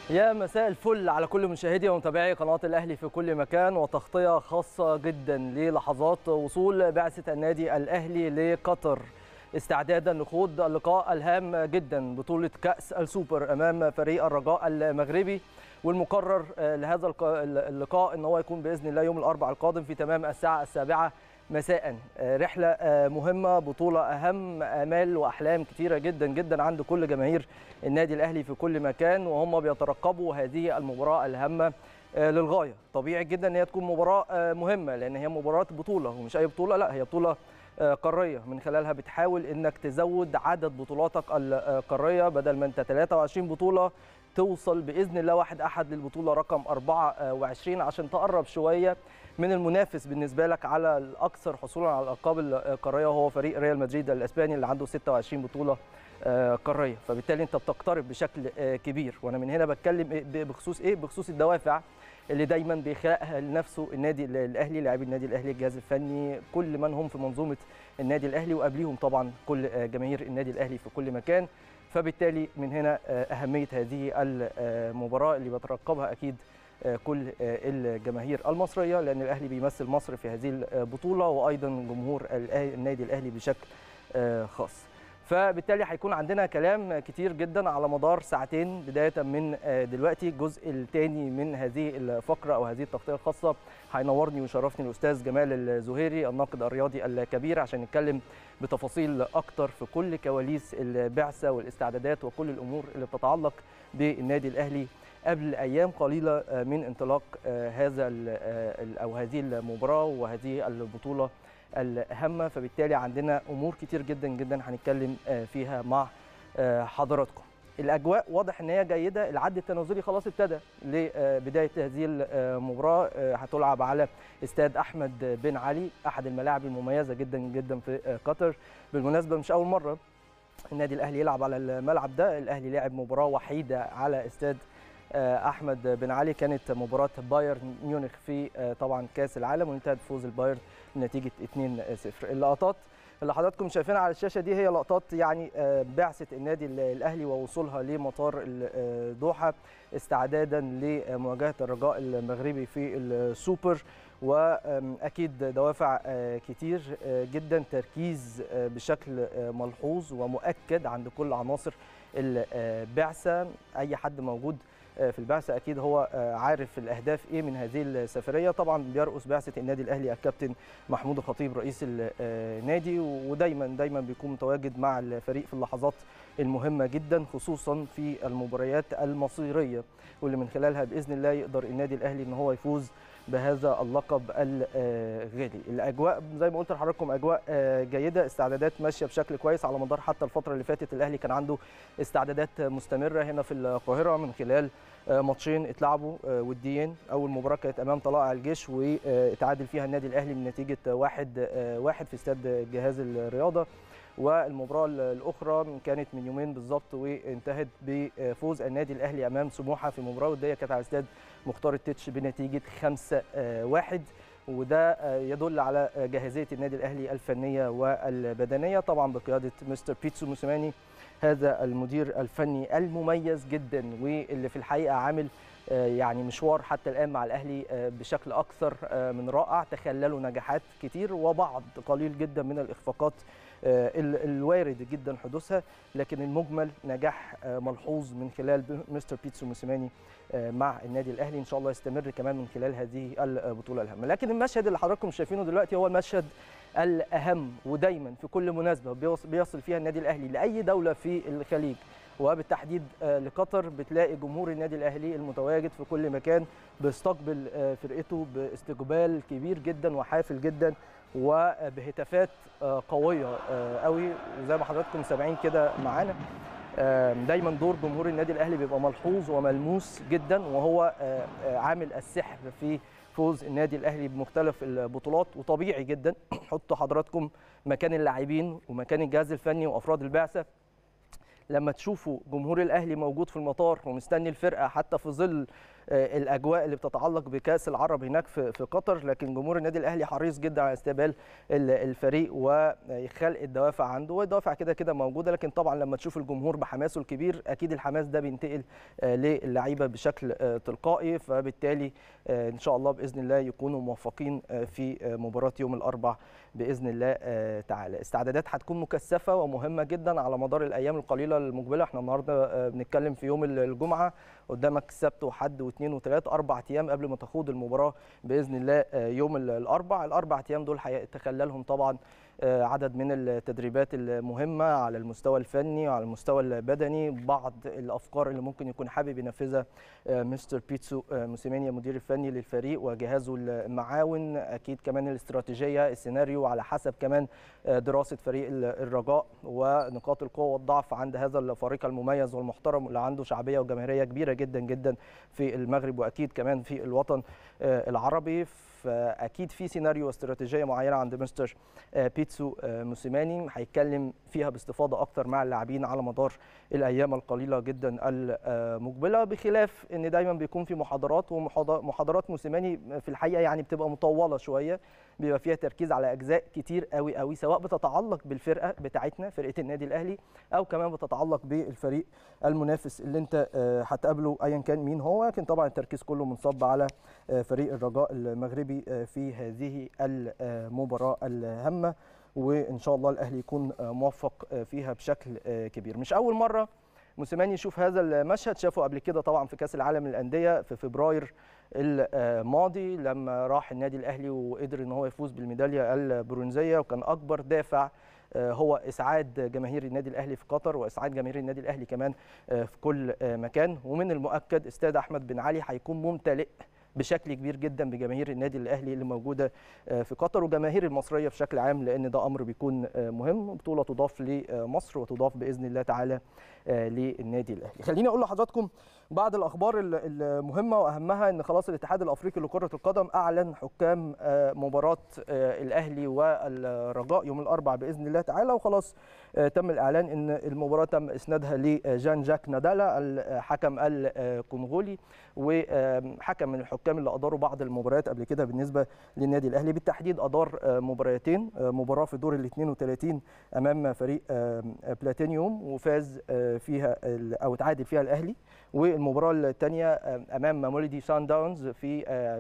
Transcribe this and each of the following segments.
يا مساء الفل على كل مشاهدي ومتابعي قناة الأهلي في كل مكان وتغطية خاصة جدا للحظات وصول بعثة النادي الأهلي لقطر استعدادا لخوض اللقاء الهام جدا بطولة كأس السوبر أمام فريق الرجاء المغربي والمقرر لهذا اللقاء ان هو يكون باذن الله يوم الاربعاء القادم في تمام الساعه السابعه مساء رحله مهمه بطوله اهم امال واحلام كثيره جدا جدا عند كل جماهير النادي الاهلي في كل مكان وهم بيترقبوا هذه المباراه الهامه للغايه طبيعي جدا ان هي تكون مباراه مهمه لان هي مباراه بطوله ومش اي بطوله لا هي بطوله قاريه من خلالها بتحاول انك تزود عدد بطولاتك القاريه بدل ما انت 23 بطوله توصل باذن الله واحد احد للبطوله رقم 24 عشان تقرب شويه من المنافس بالنسبه لك على الاكثر حصولا على الالقاب القاريه وهو فريق ريال مدريد الاسباني اللي عنده 26 بطوله قاريه فبالتالي انت بتقترب بشكل كبير وانا من هنا بتكلم بخصوص ايه بخصوص الدوافع اللي دايما بيخلقها لنفسه النادي الاهلي لاعبي النادي الاهلي الجهاز الفني كل من هم في منظومه النادي الاهلي وقبليهم طبعا كل جماهير النادي الاهلي في كل مكان فبالتالي من هنا اهميه هذه المباراه اللي بترقبها اكيد كل الجماهير المصريه لان الاهلي بيمثل مصر في هذه البطوله وايضا جمهور النادي الاهلي بشكل خاص فبالتالي هيكون عندنا كلام كتير جدا على مدار ساعتين بدايه من دلوقتي الجزء الثاني من هذه الفقره او هذه التغطيه الخاصه هينورني ويشرفني الاستاذ جمال الزهيري الناقد الرياضي الكبير عشان نتكلم بتفاصيل اكتر في كل كواليس البعثه والاستعدادات وكل الامور اللي بتتعلق بالنادي الاهلي قبل ايام قليله من انطلاق هذا او هذه المباراه وهذه البطوله الهامه فبالتالي عندنا امور كتير جدا جدا هنتكلم فيها مع حضراتكم الاجواء واضح ان هي جيده العد التنازلي خلاص ابتدى لبدايه هذه المباراه هتلعب على استاد احمد بن علي احد الملاعب المميزه جدا جدا في قطر بالمناسبه مش اول مره النادي الاهلي يلعب على الملعب ده الاهلي لعب مباراه وحيده على استاد احمد بن علي كانت مباراه بايرن ميونخ في طبعا كاس العالم وانتهت بفوز البايرن بنتيجه 2-0 اللقطات اللي حضراتكم شايفينها على الشاشه دي هي لقطات يعني بعثه النادي الاهلي ووصولها لمطار الدوحه استعدادا لمواجهه الرجاء المغربي في السوبر واكيد دوافع كتير جدا تركيز بشكل ملحوظ ومؤكد عند كل عناصر البعثه اي حد موجود في البعثه اكيد هو عارف الاهداف ايه من هذه السفريه طبعا بيرأس بعثه النادي الاهلي الكابتن محمود الخطيب رئيس النادي ودايما دايما بيكون متواجد مع الفريق في اللحظات المهمه جدا خصوصا في المباريات المصيريه واللي من خلالها باذن الله يقدر النادي الاهلي ان هو يفوز بهذا اللقب الغالي الاجواء زي ما قلت لحضراتكم اجواء جيده استعدادات ماشيه بشكل كويس على مدار حتى الفتره اللي فاتت الاهلي كان عنده استعدادات مستمره هنا في القاهره من خلال ماتشين اتلعبوا وديين اول مباراه كانت امام طلائع الجيش واتعادل فيها النادي الاهلي بنتيجه واحد واحد في استاد جهاز الرياضه والمباراه الاخرى كانت من يومين بالظبط وانتهت بفوز النادي الاهلي امام سموحه في مباراه وديه كانت على استاد مختار التتش بنتيجه 5 1 وده يدل على جاهزيه النادي الاهلي الفنيه والبدنيه طبعا بقياده مستر بيتسو موسيماني هذا المدير الفني المميز جدا واللي في الحقيقه عامل يعني مشوار حتى الان مع الاهلي بشكل اكثر من رائع تخللوا نجاحات كتير وبعض قليل جدا من الاخفاقات الوارد جدا حدوثها لكن المجمل نجاح ملحوظ من خلال مستر بيتسو موسيماني مع النادي الاهلي ان شاء الله يستمر كمان من خلال هذه البطوله الهامه لكن المشهد اللي حضراتكم شايفينه دلوقتي هو المشهد الاهم ودايما في كل مناسبه بيصل فيها النادي الاهلي لاي دوله في الخليج وبالتحديد لقطر بتلاقي جمهور النادي الاهلي المتواجد في كل مكان بيستقبل فرقته باستقبال كبير جدا وحافل جدا وبهتافات قويه قوي وزي ما حضراتكم سامعين كده معانا دايما دور جمهور النادي الاهلي بيبقى ملحوظ وملموس جدا وهو عامل السحر في فوز النادي الاهلي بمختلف البطولات وطبيعي جدا حطوا حضراتكم مكان اللاعبين ومكان الجهاز الفني وافراد البعثه لما تشوفوا جمهور الاهلي موجود في المطار ومستني الفرقه حتى في ظل الاجواء اللي بتتعلق بكاس العرب هناك في في قطر لكن جمهور النادي الاهلي حريص جدا على استقبال الفريق وخلق الدوافع عنده والدوافع كده كده موجوده لكن طبعا لما تشوف الجمهور بحماسه الكبير اكيد الحماس ده بينتقل للعيبه بشكل تلقائي فبالتالي ان شاء الله باذن الله يكونوا موفقين في مباراه يوم الاربع باذن الله تعالى استعدادات هتكون مكثفه ومهمه جدا على مدار الايام القليله المقبله احنا النهارده بنتكلم في يوم الجمعه قدامك السبت وحد واثنين وثلاث اربع ايام قبل ما تخوض المباراه باذن الله يوم الاربع الاربع ايام دول هيتخللهم طبعا عدد من التدريبات المهمة على المستوى الفني وعلى المستوى البدني بعض الأفكار اللي ممكن يكون حابب ينفذها مستر بيتسو موسيماني المدير الفني للفريق وجهازه المعاون أكيد كمان الاستراتيجية السيناريو على حسب كمان دراسة فريق الرجاء ونقاط القوة والضعف عند هذا الفريق المميز والمحترم اللي عنده شعبية وجماهيرية كبيرة جدا جدا في المغرب وأكيد كمان في الوطن العربي فاكيد في سيناريو واستراتيجيه معينه عند مستر بيتسو موسيماني هيتكلم فيها باستفاضه اكتر مع اللاعبين على مدار الايام القليله جدا المقبله بخلاف ان دايما بيكون في محاضرات ومحاضرات موسيماني في الحقيقه يعني بتبقى مطوله شويه بيبقى فيها تركيز على اجزاء كتير قوي قوي سواء بتتعلق بالفرقه بتاعتنا فرقه النادي الاهلي او كمان بتتعلق بالفريق المنافس اللي انت هتقابله ايا كان مين هو لكن طبعا التركيز كله منصب على فريق الرجاء المغربي في هذه المباراه الهامه وان شاء الله الاهلي يكون موفق فيها بشكل كبير مش اول مره موسيماني يشوف هذا المشهد شافه قبل كده طبعا في كاس العالم للانديه في فبراير الماضي لما راح النادي الاهلي وقدر ان هو يفوز بالميداليه البرونزيه وكان اكبر دافع هو اسعاد جماهير النادي الاهلي في قطر واسعاد جماهير النادي الاهلي كمان في كل مكان ومن المؤكد استاد احمد بن علي هيكون ممتلئ بشكل كبير جدا بجماهير النادي الاهلي اللي موجوده في قطر وجماهير المصريه بشكل عام لان ده امر بيكون مهم بطوله تضاف لمصر وتضاف باذن الله تعالى للنادي الاهلي خليني اقول لحضراتكم بعض الاخبار المهمه واهمها ان خلاص الاتحاد الافريقي لكره القدم اعلن حكام مباراه الاهلي والرجاء يوم الاربعاء باذن الله تعالى وخلاص تم الاعلان ان المباراه تم اسنادها لجان جاك نادالا الحكم الكونغولي وحكم من الحكام اللي اداروا بعض المباريات قبل كده بالنسبه للنادي الاهلي بالتحديد ادار مباراتين مباراه في دور ال 32 امام فريق بلاتينيوم وفاز فيها او تعادل فيها الاهلي والمباراه الثانيه امام مولودي سان داونز في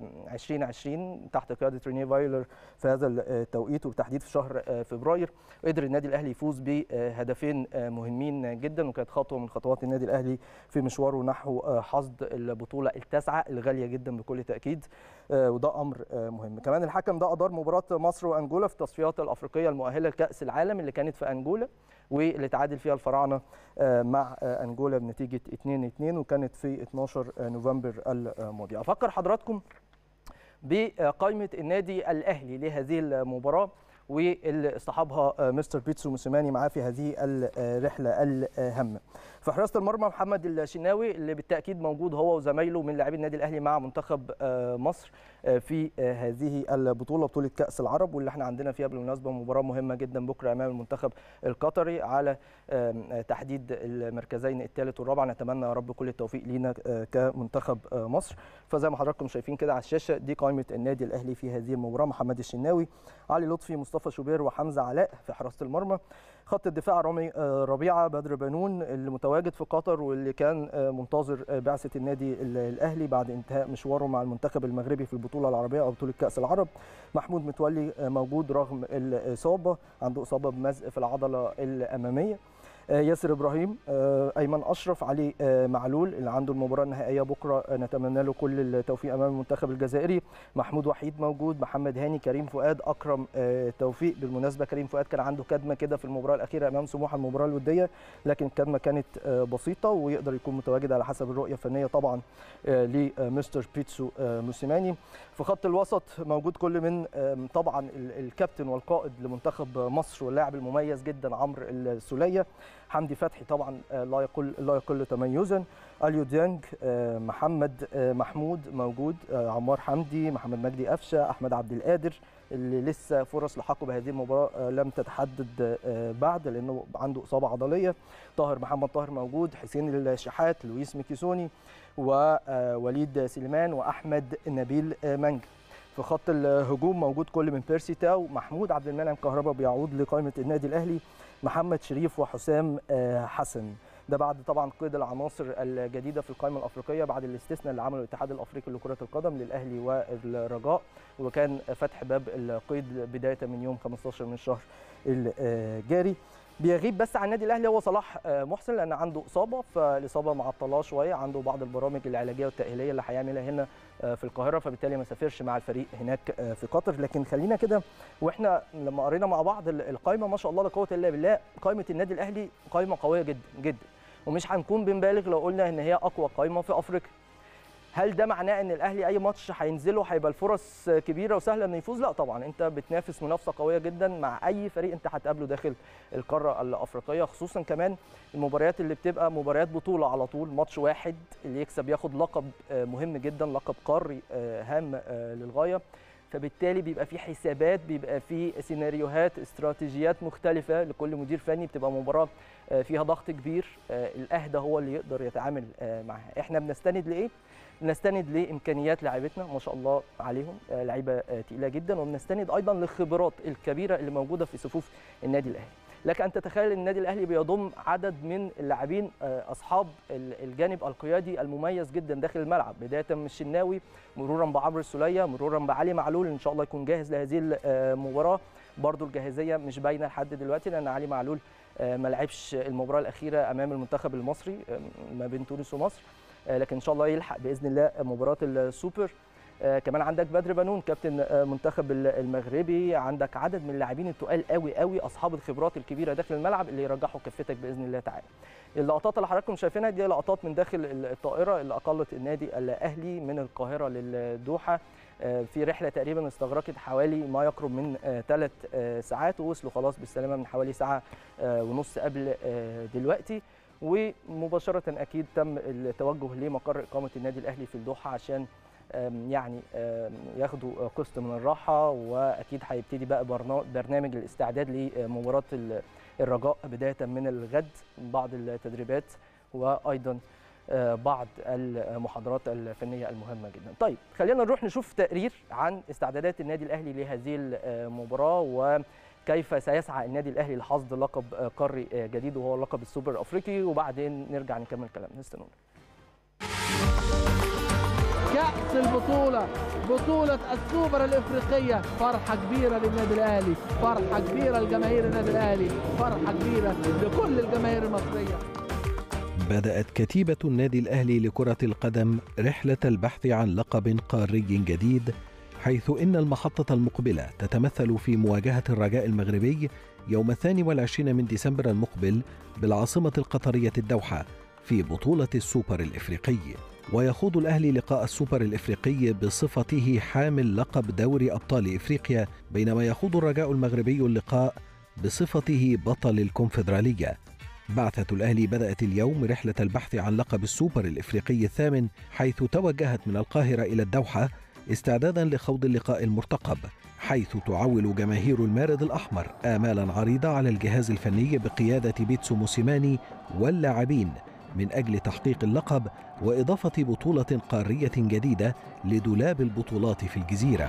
2020 تحت قياده ريني فايلر في هذا التوقيت وبالتحديد في شهر فبراير قدر النادي الاهلي يفوز بهدفين مهمين جدا وكانت خطوه من خطوات النادي الاهلي في مشواره نحو حصد البطوله التاسعه الغاليه جدا بكل تاكيد وده امر مهم كمان الحكم ده ادار مباراه مصر وانجولا في التصفيات الافريقيه المؤهله لكاس العالم اللي كانت في انجولا واللي تعادل فيها الفراعنه مع انجولا بنتيجه 2-2 وكانت في 12 نوفمبر الماضي افكر حضراتكم بقائمه النادي الاهلي لهذه المباراه واللي اصطحبها مستر بيتسو موسيماني معاه في هذه الرحله الهامه. في حراسه المرمى محمد الشناوي اللي بالتاكيد موجود هو وزمايله من لاعبي النادي الاهلي مع منتخب مصر في هذه البطوله بطوله كاس العرب واللي احنا عندنا فيها بالمناسبه مباراه مهمه جدا بكره امام المنتخب القطري على تحديد المركزين الثالث والرابع نتمنى يا رب كل التوفيق لينا كمنتخب مصر فزي ما حضراتكم شايفين كده على الشاشه دي قائمه النادي الاهلي في هذه المباراه محمد الشناوي علي لطفي مصطفى شوبير وحمزه علاء في حراسه المرمى خط الدفاع رامي ربيعه بدر بنون اللي متواجد في قطر واللي كان منتظر بعثه النادي الاهلي بعد انتهاء مشواره مع المنتخب المغربي في البطوله العربيه او بطوله كاس العرب محمود متولي موجود رغم الاصابه عنده اصابه بمزق في العضله الاماميه ياسر ابراهيم ايمن اشرف علي معلول اللي عنده المباراه النهائيه بكره نتمنى له كل التوفيق امام المنتخب الجزائري محمود وحيد موجود محمد هاني كريم فؤاد اكرم توفيق بالمناسبه كريم فؤاد كان عنده كدمه كده في المباراه الاخيره امام سموحه المباراه الوديه لكن الكدمه كانت بسيطه ويقدر يكون متواجد على حسب الرؤيه الفنيه طبعا لمستر بيتسو موسيماني في خط الوسط موجود كل من طبعا الكابتن والقائد لمنتخب مصر واللاعب المميز جدا عمرو السوليه حمدي فتحي طبعا لا يقل لا يقل تميزا اليو ديانج محمد محمود موجود عمار حمدي محمد مجدي قفشه احمد عبد القادر اللي لسه فرص لحقه بهذه المباراه لم تتحدد بعد لانه عنده اصابه عضليه طاهر محمد طاهر موجود حسين الشحات لويس ميكيسوني ووليد سليمان واحمد نبيل منج في خط الهجوم موجود كل من بيرسي تاو محمود عبد المنعم كهربا بيعود لقائمه النادي الاهلي محمد شريف وحسام حسن ده بعد طبعا قيد العناصر الجديده في القائمه الافريقيه بعد الاستثناء اللي عمله الاتحاد الافريقي لكره القدم للاهلي والرجاء وكان فتح باب القيد بدايه من يوم 15 من الشهر الجاري بيغيب بس عن النادي الاهلي هو صلاح محسن لان عنده اصابه فالاصابه معطلاه شويه عنده بعض البرامج العلاجيه والتاهيليه اللي هيعملها هنا في القاهره فبالتالي ما سافرش مع الفريق هناك في قطر لكن خلينا كده واحنا لما قرينا مع بعض القائمه ما شاء الله لا قوه الا بالله قائمه النادي الاهلي قائمه قويه جدا جدا ومش هنكون بنبالغ لو قلنا ان هي اقوى قائمه في افريقيا هل ده معناه ان الاهلي اي ماتش هينزله هيبقى الفرص كبيره وسهله انه يفوز لا طبعا انت بتنافس منافسه قويه جدا مع اي فريق انت هتقابله داخل القاره الافريقيه خصوصا كمان المباريات اللي بتبقى مباريات بطوله على طول ماتش واحد اللي يكسب ياخد لقب مهم جدا لقب قاري هام للغايه فبالتالي بيبقى في حسابات بيبقى في سيناريوهات استراتيجيات مختلفه لكل مدير فني بتبقى مباراه فيها ضغط كبير الاهدى هو اللي يقدر يتعامل معها احنا بنستند لايه بنستند لامكانيات لاعيبتنا ما شاء الله عليهم لعيبه تقيله جدا وبنستند ايضا للخبرات الكبيره اللي موجوده في صفوف النادي الاهلي لك ان تتخيل ان النادي الاهلي بيضم عدد من اللاعبين اصحاب الجانب القيادي المميز جدا داخل الملعب بدايه من الشناوي مرورا بعمرو السوليه مرورا بعلي معلول ان شاء الله يكون جاهز لهذه المباراه برضو الجاهزيه مش باينه لحد دلوقتي لان علي معلول ما لعبش المباراه الاخيره امام المنتخب المصري ما بين تونس ومصر لكن ان شاء الله يلحق باذن الله مباراه السوبر آه كمان عندك بدر بنون كابتن آه منتخب المغربي عندك عدد من اللاعبين التقال قوي قوي اصحاب الخبرات الكبيره داخل الملعب اللي يرجحوا كفتك باذن الله تعالى اللقطات اللي حضراتكم شايفينها دي لقطات من داخل الطائره اللي اقلت النادي الاهلي من القاهره للدوحه آه في رحله تقريبا استغرقت حوالي ما يقرب من ثلاث ساعات ووصلوا خلاص بالسلامه من حوالي ساعه ونص قبل دلوقتي ومباشره اكيد تم التوجه لمقر اقامه النادي الاهلي في الدوحه عشان يعني ياخدوا قسط من الراحه واكيد هيبتدي بقى برنامج الاستعداد لمباراه الرجاء بدايه من الغد بعض التدريبات وايضا بعض المحاضرات الفنيه المهمه جدا. طيب خلينا نروح نشوف تقرير عن استعدادات النادي الاهلي لهذه المباراه وكيف سيسعى النادي الاهلي لحصد لقب قاري جديد وهو لقب السوبر الافريقي وبعدين نرجع نكمل كلامنا استنونا. كأس البطولة بطولة السوبر الإفريقية فرحة كبيرة للنادي الأهلي فرحة كبيرة لجماهير النادي الأهلي فرحة كبيرة لكل الجماهير المصرية بدأت كتيبة النادي الأهلي لكرة القدم رحلة البحث عن لقب قاري جديد حيث إن المحطة المقبلة تتمثل في مواجهة الرجاء المغربي يوم الثاني والعشرين من ديسمبر المقبل بالعاصمة القطرية الدوحة في بطولة السوبر الإفريقي ويخوض الأهلي لقاء السوبر الإفريقي بصفته حامل لقب دوري أبطال إفريقيا بينما يخوض الرجاء المغربي اللقاء بصفته بطل الكونفدرالية بعثة الأهلي بدأت اليوم رحلة البحث عن لقب السوبر الإفريقي الثامن حيث توجهت من القاهرة إلى الدوحة استعدادا لخوض اللقاء المرتقب حيث تعول جماهير المارد الأحمر آمالا عريضة على الجهاز الفني بقيادة بيتسو موسيماني واللاعبين من أجل تحقيق اللقب وإضافة بطولة قارية جديدة لدولاب البطولات في الجزيرة.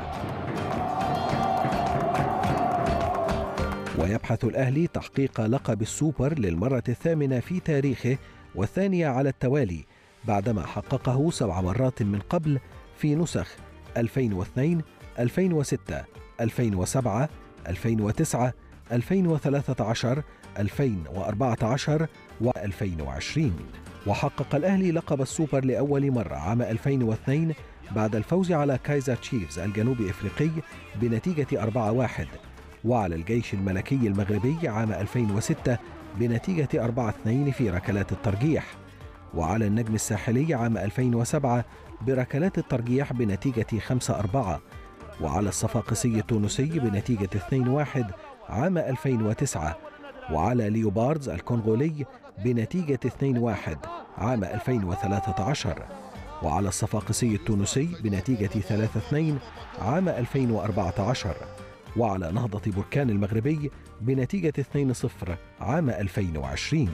ويبحث الأهلي تحقيق لقب السوبر للمرة الثامنة في تاريخه والثانية على التوالي بعدما حققه سبع مرات من قبل في نسخ 2002 2006 2007 2009 2013 2014 و2020 وحقق الأهلي لقب السوبر لأول مرة عام 2002 بعد الفوز على كايزر تشيفز الجنوبي إفريقي بنتيجة 4-1 وعلى الجيش الملكي المغربي عام 2006 بنتيجة 4-2 في ركلات الترجيح وعلى النجم الساحلي عام 2007 بركلات الترجيح بنتيجة 5-4 وعلى الصفاقسي التونسي بنتيجة 2-1 عام 2009 وعلى ليوباردز الكونغولي بنتيجة 2-1 عام 2013 وعلى الصفاقسي التونسي بنتيجة 3-2 عام 2014 وعلى نهضة بركان المغربي بنتيجة 2-0 عام 2020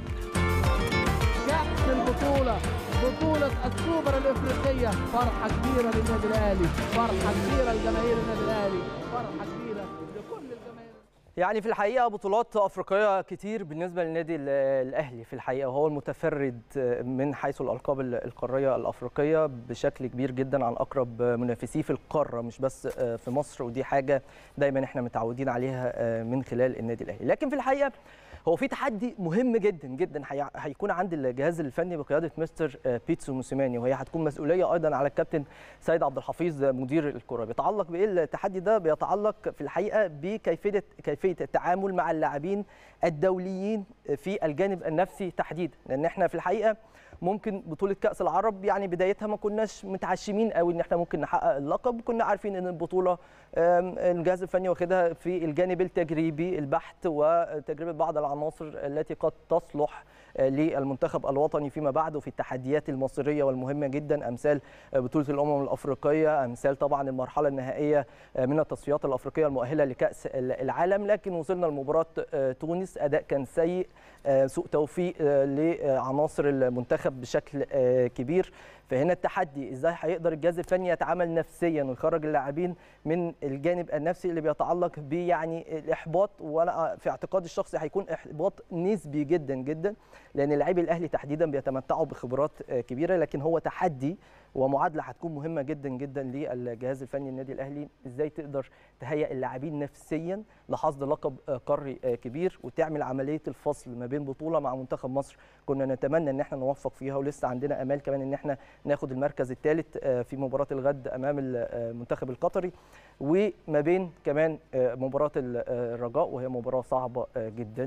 كأس البطولة بطولة السوبر الإفريقية فرحة كبيرة للنادي الأهلي فرحة كبيرة لجماهير النادي الأهلي فرحة كبيرة لكل الجماهير يعني في الحقيقه بطولات افريقيه كتير بالنسبه للنادي ال- الاهلي في الحقيقه وهو المتفرد من حيث الالقاب ال- القاريه الافريقيه بشكل كبير جدا عن اقرب منافسيه في القاره مش بس في مصر ودي حاجه دايما احنا متعودين عليها من خلال النادي الاهلي لكن في الحقيقه هو في تحدي مهم جدا جدا هي- هيكون عند الجهاز الفني بقياده مستر بيتسو موسيماني وهي هتكون مسؤوليه ايضا على الكابتن سيد عبد الحفيظ مدير الكره بيتعلق بايه التحدي ده بيتعلق في الحقيقه بكيفيه كيفيه التعامل مع اللاعبين الدوليين في الجانب النفسي تحديدا لان احنا في الحقيقه ممكن بطوله كاس العرب يعني بدايتها ما كناش متعشمين قوي ان احنا ممكن نحقق اللقب كنا عارفين ان البطوله آم، الجهاز الفني واخدها في الجانب التجريبي البحت وتجربه بعض العناصر التي قد تصلح آه، للمنتخب الوطني فيما بعد وفي التحديات المصيريه والمهمه جدا امثال آه، بطوله الامم الافريقيه امثال طبعا المرحله النهائيه آه، من التصفيات الافريقيه المؤهله لكاس العالم لكن وصلنا لمباراه آه، تونس اداء كان سيء آه، سوء توفيق آه، لعناصر المنتخب بشكل آه، كبير فهنا التحدي ازاي هيقدر الجهاز الفني يتعامل نفسيا ويخرج اللاعبين من الجانب النفسي اللي بيتعلق بيعني الاحباط وانا في اعتقادي الشخصي هيكون احباط نسبي جدا جدا لان لاعبي الاهلي تحديدا بيتمتعوا بخبرات آه، كبيره لكن هو تحدي ومعادله هتكون مهمه جدا جدا للجهاز الفني النادي الاهلي ازاي تقدر تهيئ اللاعبين نفسيا لحصد لقب آه، قاري آه، كبير وتعمل عمليه الفصل ما بين بطوله مع منتخب مصر كنا نتمنى ان احنا نوفق فيها ولسه عندنا امال كمان ان احنا ناخد المركز الثالث في مباراه الغد امام المنتخب القطري وما بين كمان آه، مباراه ال- آه، الرجاء وهي مباراه صعبه آه، جدا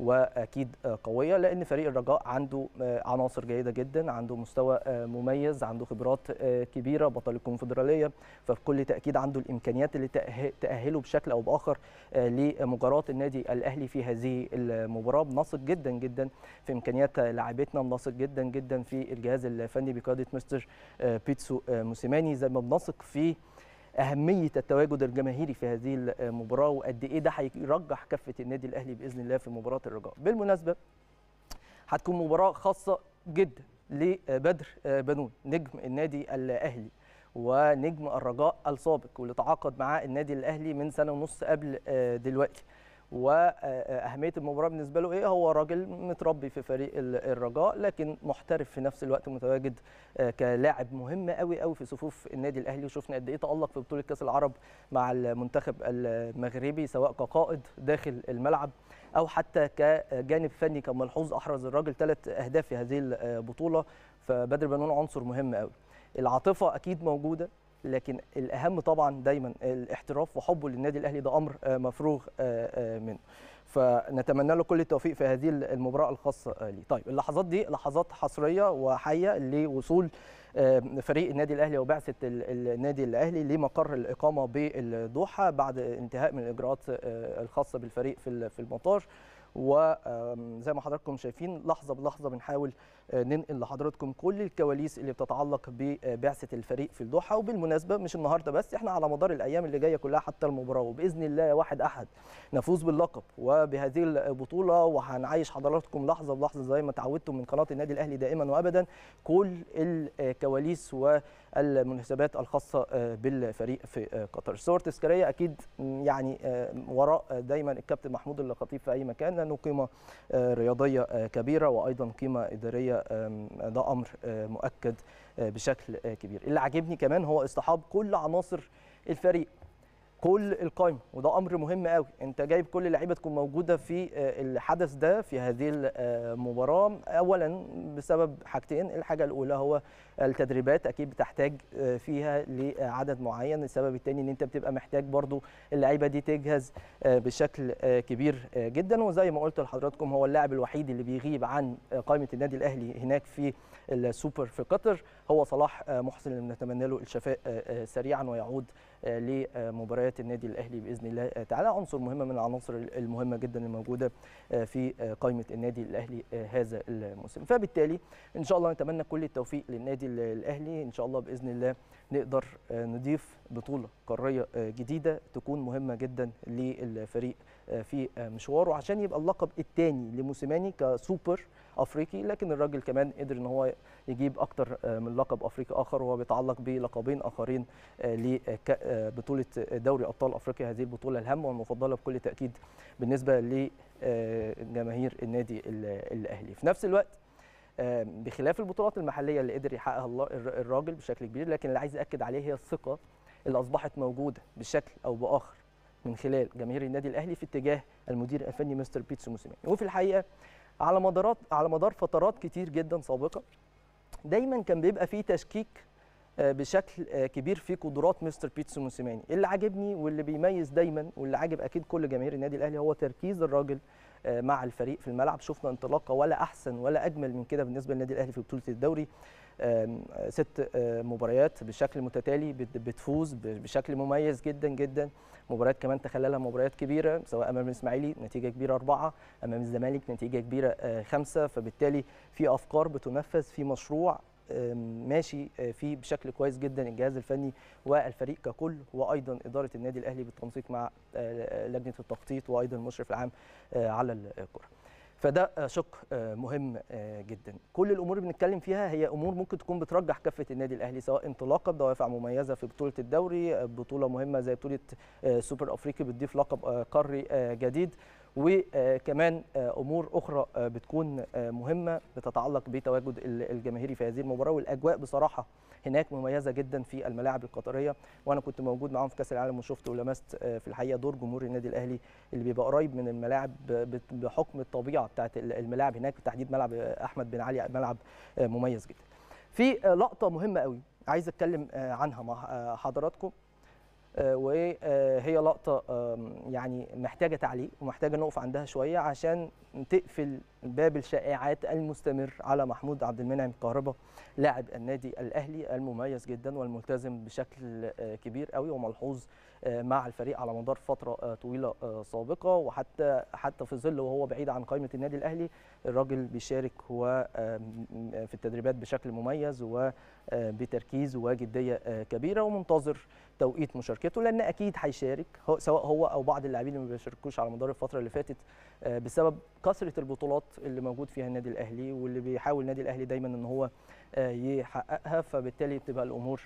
واكيد آه، قويه لان فريق الرجاء عنده آه، عناصر جيده جدا عنده مستوى آه، مميز عنده خبرات آه، كبيره بطل الكونفدراليه فبكل تاكيد عنده الامكانيات اللي تأه- تاهله بشكل او باخر آه، لمجاراه النادي الاهلي في هذه المباراه بنثق جدا جدا في امكانيات لاعبتنا بنثق جدا جدا في الجهاز الفني بقياده مستر آه، بيتسو آه، موسيماني زي ما بنثق في اهميه التواجد الجماهيري في هذه المباراه وقد ايه ده هيرجح كفه النادي الاهلي باذن الله في مباراه الرجاء بالمناسبه هتكون مباراه خاصه جدا لبدر بنون نجم النادي الاهلي ونجم الرجاء السابق واللي تعاقد معاه النادي الاهلي من سنه ونص قبل آه، دلوقتي واهميه المباراه بالنسبه له ايه هو راجل متربي في فريق ال- الرجاء لكن محترف في نفس الوقت متواجد آه، كلاعب مهم قوي قوي في صفوف النادي الاهلي وشفنا قد ايه تالق في بطوله كاس العرب مع المنتخب المغربي سواء كقائد داخل الملعب او حتى كجانب فني كان ملحوظ احرز الراجل ثلاث اهداف في هذه البطوله فبدر بنون عنصر مهم قوي العاطفه اكيد موجوده لكن الاهم طبعا دايما الاحتراف وحبه للنادي الاهلي ده امر آه، مفروغ آه، آه، منه فنتمنى له كل التوفيق في هذه المباراه الخاصه آه، ليه طيب اللحظات دي لحظات حصريه وحيه لوصول آه، فريق النادي الاهلي وبعثه ال- النادي الاهلي لمقر الاقامه بالدوحه بعد انتهاء من الاجراءات آه، الخاصه بالفريق في ال- في المطار وزي ما حضراتكم شايفين لحظه بلحظه بنحاول آه، ننقل لحضراتكم كل الكواليس اللي بتتعلق ببعثه الفريق في الدوحه وبالمناسبه مش النهارده بس احنا على مدار الايام اللي جايه كلها حتى المباراه وباذن الله يا واحد احد نفوز باللقب وبهذه البطوله وهنعيش حضراتكم لحظه بلحظه زي ما تعودتم من قناه النادي الاهلي دائما وابدا كل الكواليس والمناسبات الخاصه آه، بالفريق في آه، قطر صور تذكاريه اكيد م، يعني آه، وراء آه، دايما الكابتن محمود الخطيب في اي مكان لانه قيمه آه، رياضيه آه، كبيره وايضا قيمه اداريه آم، ده امر آه، مؤكد آه، بشكل آه، كبير اللي عاجبني كمان هو اصطحاب كل عناصر الفريق كل القائمه وده امر مهم قوي انت جايب كل اللعيبه تكون موجوده في آه، الحدث ده في هذه المباراه اولا بسبب حاجتين الحاجه الاولى هو التدريبات اكيد بتحتاج آه، فيها لعدد معين السبب الثاني ان انت بتبقى محتاج برضو اللعيبه دي تجهز آه، بشكل آه، كبير آه، جدا وزي ما قلت لحضراتكم هو اللاعب الوحيد اللي بيغيب عن آه، قائمه النادي الاهلي هناك في السوبر في قطر هو صلاح آه، محسن اللي بنتمنى له الشفاء آه، آه، سريعا ويعود آه، لمباريات مباريات النادي الاهلي باذن الله تعالى عنصر مهم من العناصر المهمه جدا الموجوده في قائمه النادي الاهلي هذا الموسم فبالتالي ان شاء الله نتمنى كل التوفيق للنادي الاهلي ان شاء الله باذن الله نقدر نضيف بطوله قاريه جديده تكون مهمه جدا للفريق في مشواره عشان يبقى اللقب الثاني لموسيماني كسوبر افريقي لكن الراجل كمان قدر ان هو يجيب اكتر من لقب افريقي اخر وهو بيتعلق بلقبين اخرين لبطوله دوري ابطال افريقيا هذه البطوله الهامه والمفضله بكل تاكيد بالنسبه لجماهير النادي الاهلي في نفس الوقت بخلاف البطولات المحليه اللي قدر يحققها الراجل بشكل كبير لكن اللي عايز اكد عليه هي الثقه اللي اصبحت موجوده بشكل او باخر من خلال جماهير النادي الاهلي في اتجاه المدير الفني مستر بيتسو موسيماني وفي الحقيقه على مدارات على مدار فترات كتير جدا سابقه دايما كان بيبقى فيه تشكيك بشكل كبير في قدرات مستر بيتسو موسيماني اللي عاجبني واللي بيميز دايما واللي عاجب اكيد كل جماهير النادي الاهلي هو تركيز الراجل مع الفريق في الملعب شفنا انطلاقه ولا احسن ولا اجمل من كده بالنسبه للنادي الاهلي في بطوله الدوري ست مباريات بشكل متتالي بتفوز بشكل مميز جدا جدا مباريات كمان تخللها مباريات كبيره سواء امام الاسماعيلي نتيجه كبيره اربعه امام الزمالك نتيجه كبيره خمسه فبالتالي في افكار بتنفذ في مشروع ماشي فيه بشكل كويس جدا الجهاز الفني والفريق ككل وايضا اداره النادي الاهلي بالتنسيق مع لجنه التخطيط وايضا المشرف العام على الكره. فده شق مهم جدا كل الامور اللي بنتكلم فيها هي امور ممكن تكون بترجح كفه النادي الاهلي سواء انطلاقه بدوافع مميزه في بطوله الدوري بطوله مهمه زي بطوله سوبر افريقي بتضيف لقب قاري جديد وكمان امور اخرى بتكون مهمه بتتعلق بتواجد الجماهيري في هذه المباراه والاجواء بصراحه هناك مميزه جدا في الملاعب القطريه وانا كنت موجود معاهم في كاس العالم وشفت ولمست في الحقيقه دور جمهور النادي الاهلي اللي بيبقى قريب من الملاعب بحكم الطبيعه بتاعه الملاعب هناك بالتحديد ملعب احمد بن علي ملعب مميز جدا. في لقطه مهمه قوي عايز اتكلم عنها مع حضراتكم وهي لقطة يعني محتاجة تعليق ومحتاجة نقف عندها شوية عشان تقفل باب الشائعات المستمر على محمود عبد المنعم كهربا لاعب النادي الأهلي المميز جدا والملتزم بشكل كبير قوي وملحوظ مع الفريق على مدار فترة طويلة سابقة وحتى حتى في ظل وهو بعيد عن قائمة النادي الأهلي الراجل بيشارك هو في التدريبات بشكل مميز وبتركيز وجدية كبيرة ومنتظر توقيت مشاركته لان اكيد هيشارك سواء هو او بعض اللاعبين اللي ما بيشاركوش على مدار الفتره اللي فاتت بسبب كثره البطولات اللي موجود فيها النادي الاهلي واللي بيحاول النادي الاهلي دايما ان هو يحققها فبالتالي بتبقى الامور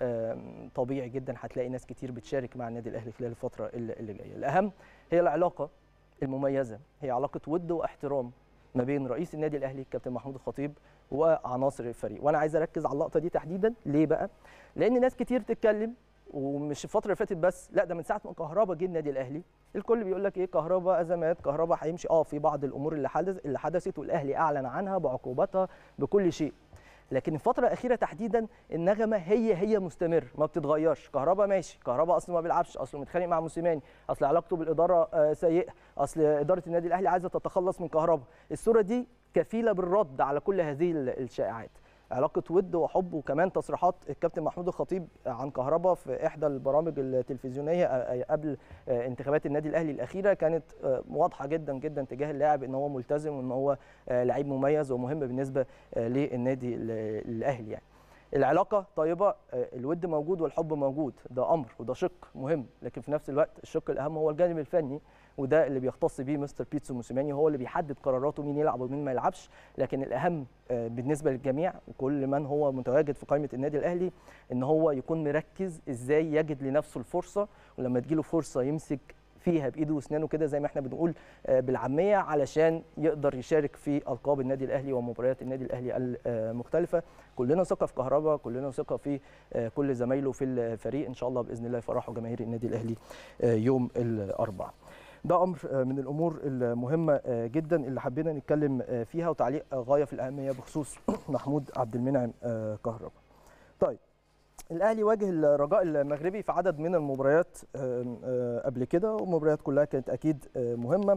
طبيعي جدا هتلاقي ناس كتير بتشارك مع النادي الاهلي خلال الفتره اللي جايه الاهم هي العلاقه المميزه هي علاقه ود واحترام ما بين رئيس النادي الاهلي الكابتن محمود الخطيب وعناصر الفريق وانا عايز اركز على اللقطه دي تحديدا ليه بقى لان ناس كتير تتكلم ومش الفتره اللي فاتت بس لا ده من ساعه ما كهربا جه النادي الاهلي الكل بيقول لك ايه كهربا ازمات كهربا هيمشي اه في بعض الامور اللي حدث اللي حدثت والاهلي اعلن عنها بعقوباتها بكل شيء لكن الفتره الاخيره تحديدا النغمه هي هي مستمر ما بتتغيرش كهربا ماشي كهربا اصلا ما بيلعبش اصله متخانق مع موسيماني اصل علاقته بالاداره سيئه اصل اداره النادي الاهلي عايزه تتخلص من كهربا الصوره دي كفيله بالرد على كل هذه الشائعات علاقه ود وحب وكمان تصريحات الكابتن محمود الخطيب عن كهربا في احدى البرامج التلفزيونيه قبل انتخابات النادي الاهلي الاخيره كانت واضحه جدا جدا تجاه اللاعب ان هو ملتزم وان هو لعيب مميز ومهم بالنسبه للنادي الاهلي يعني العلاقه طيبه الود موجود والحب موجود ده امر وده شق مهم لكن في نفس الوقت الشق الاهم هو الجانب الفني وده اللي بيختص بيه مستر بيتسو موسيماني هو اللي بيحدد قراراته مين يلعب ومين ما يلعبش لكن الاهم بالنسبه للجميع وكل من هو متواجد في قائمه النادي الاهلي ان هو يكون مركز ازاي يجد لنفسه الفرصه ولما تجيله فرصه يمسك فيها بايده واسنانه كده زي ما احنا بنقول بالعاميه علشان يقدر يشارك في القاب النادي الاهلي ومباريات النادي الاهلي المختلفه كلنا ثقه في كهربا كلنا ثقه في كل زمايله في الفريق ان شاء الله باذن الله يفرحوا جماهير النادي الاهلي يوم الاربعاء ده امر من الامور المهمه جدا اللي حبينا نتكلم فيها وتعليق غايه في الاهميه بخصوص محمود عبد المنعم كهربا طيب الاهلي واجه الرجاء المغربي في عدد من المباريات قبل كده والمباريات كلها كانت اكيد مهمه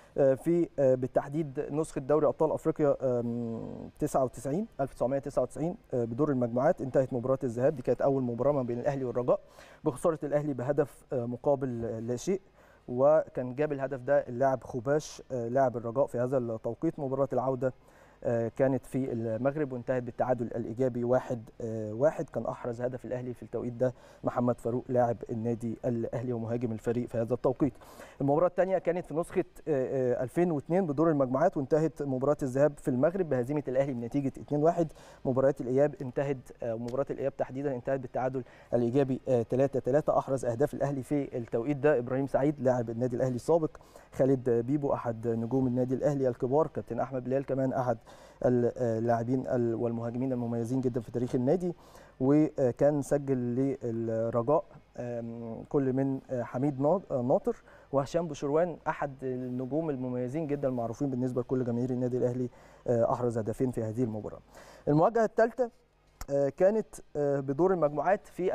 آه، في آه، بالتحديد نسخه دوري ابطال افريقيا آم، 99 1999 آه، بدور المجموعات انتهت مباراه الذهاب دي كانت اول مباراه ما بين الاهلي والرجاء بخساره الاهلي بهدف آه، مقابل آه، لا شيء وكان جاب الهدف ده اللاعب خباش آه، لاعب الرجاء في هذا التوقيت مباراه العوده آه، كانت في المغرب وانتهت بالتعادل الايجابي واحد آه، واحد كان احرز هدف الاهلي في التوقيت ده محمد فاروق لاعب النادي الاهلي ومهاجم الفريق في هذا التوقيت المباراه الثانيه كانت في نسخه آه، آه، 2002 بدور المجموعات وانتهت مباراه الذهاب في المغرب بهزيمه الاهلي بنتيجه 2-1 مباريات الاياب انتهت آه، مباراه الاياب تحديدا انتهت بالتعادل الايجابي 3-3 احرز اهداف الاهلي في التوقيت ده ابراهيم سعيد لاعب النادي الاهلي السابق خالد بيبو احد نجوم النادي الاهلي الكبار كابتن احمد بلال كمان احد اللاعبين ال- والمهاجمين المميزين جدا في تاريخ النادي وكان سجل للرجاء آم، كل من آه، حميد نا- آه، ناطر وهشام بوشروان احد النجوم المميزين جدا المعروفين بالنسبه لكل جماهير النادي الاهلي آه، احرز هدفين في هذه المباراه. المواجهه الثالثه آه، كانت آه، بدور المجموعات في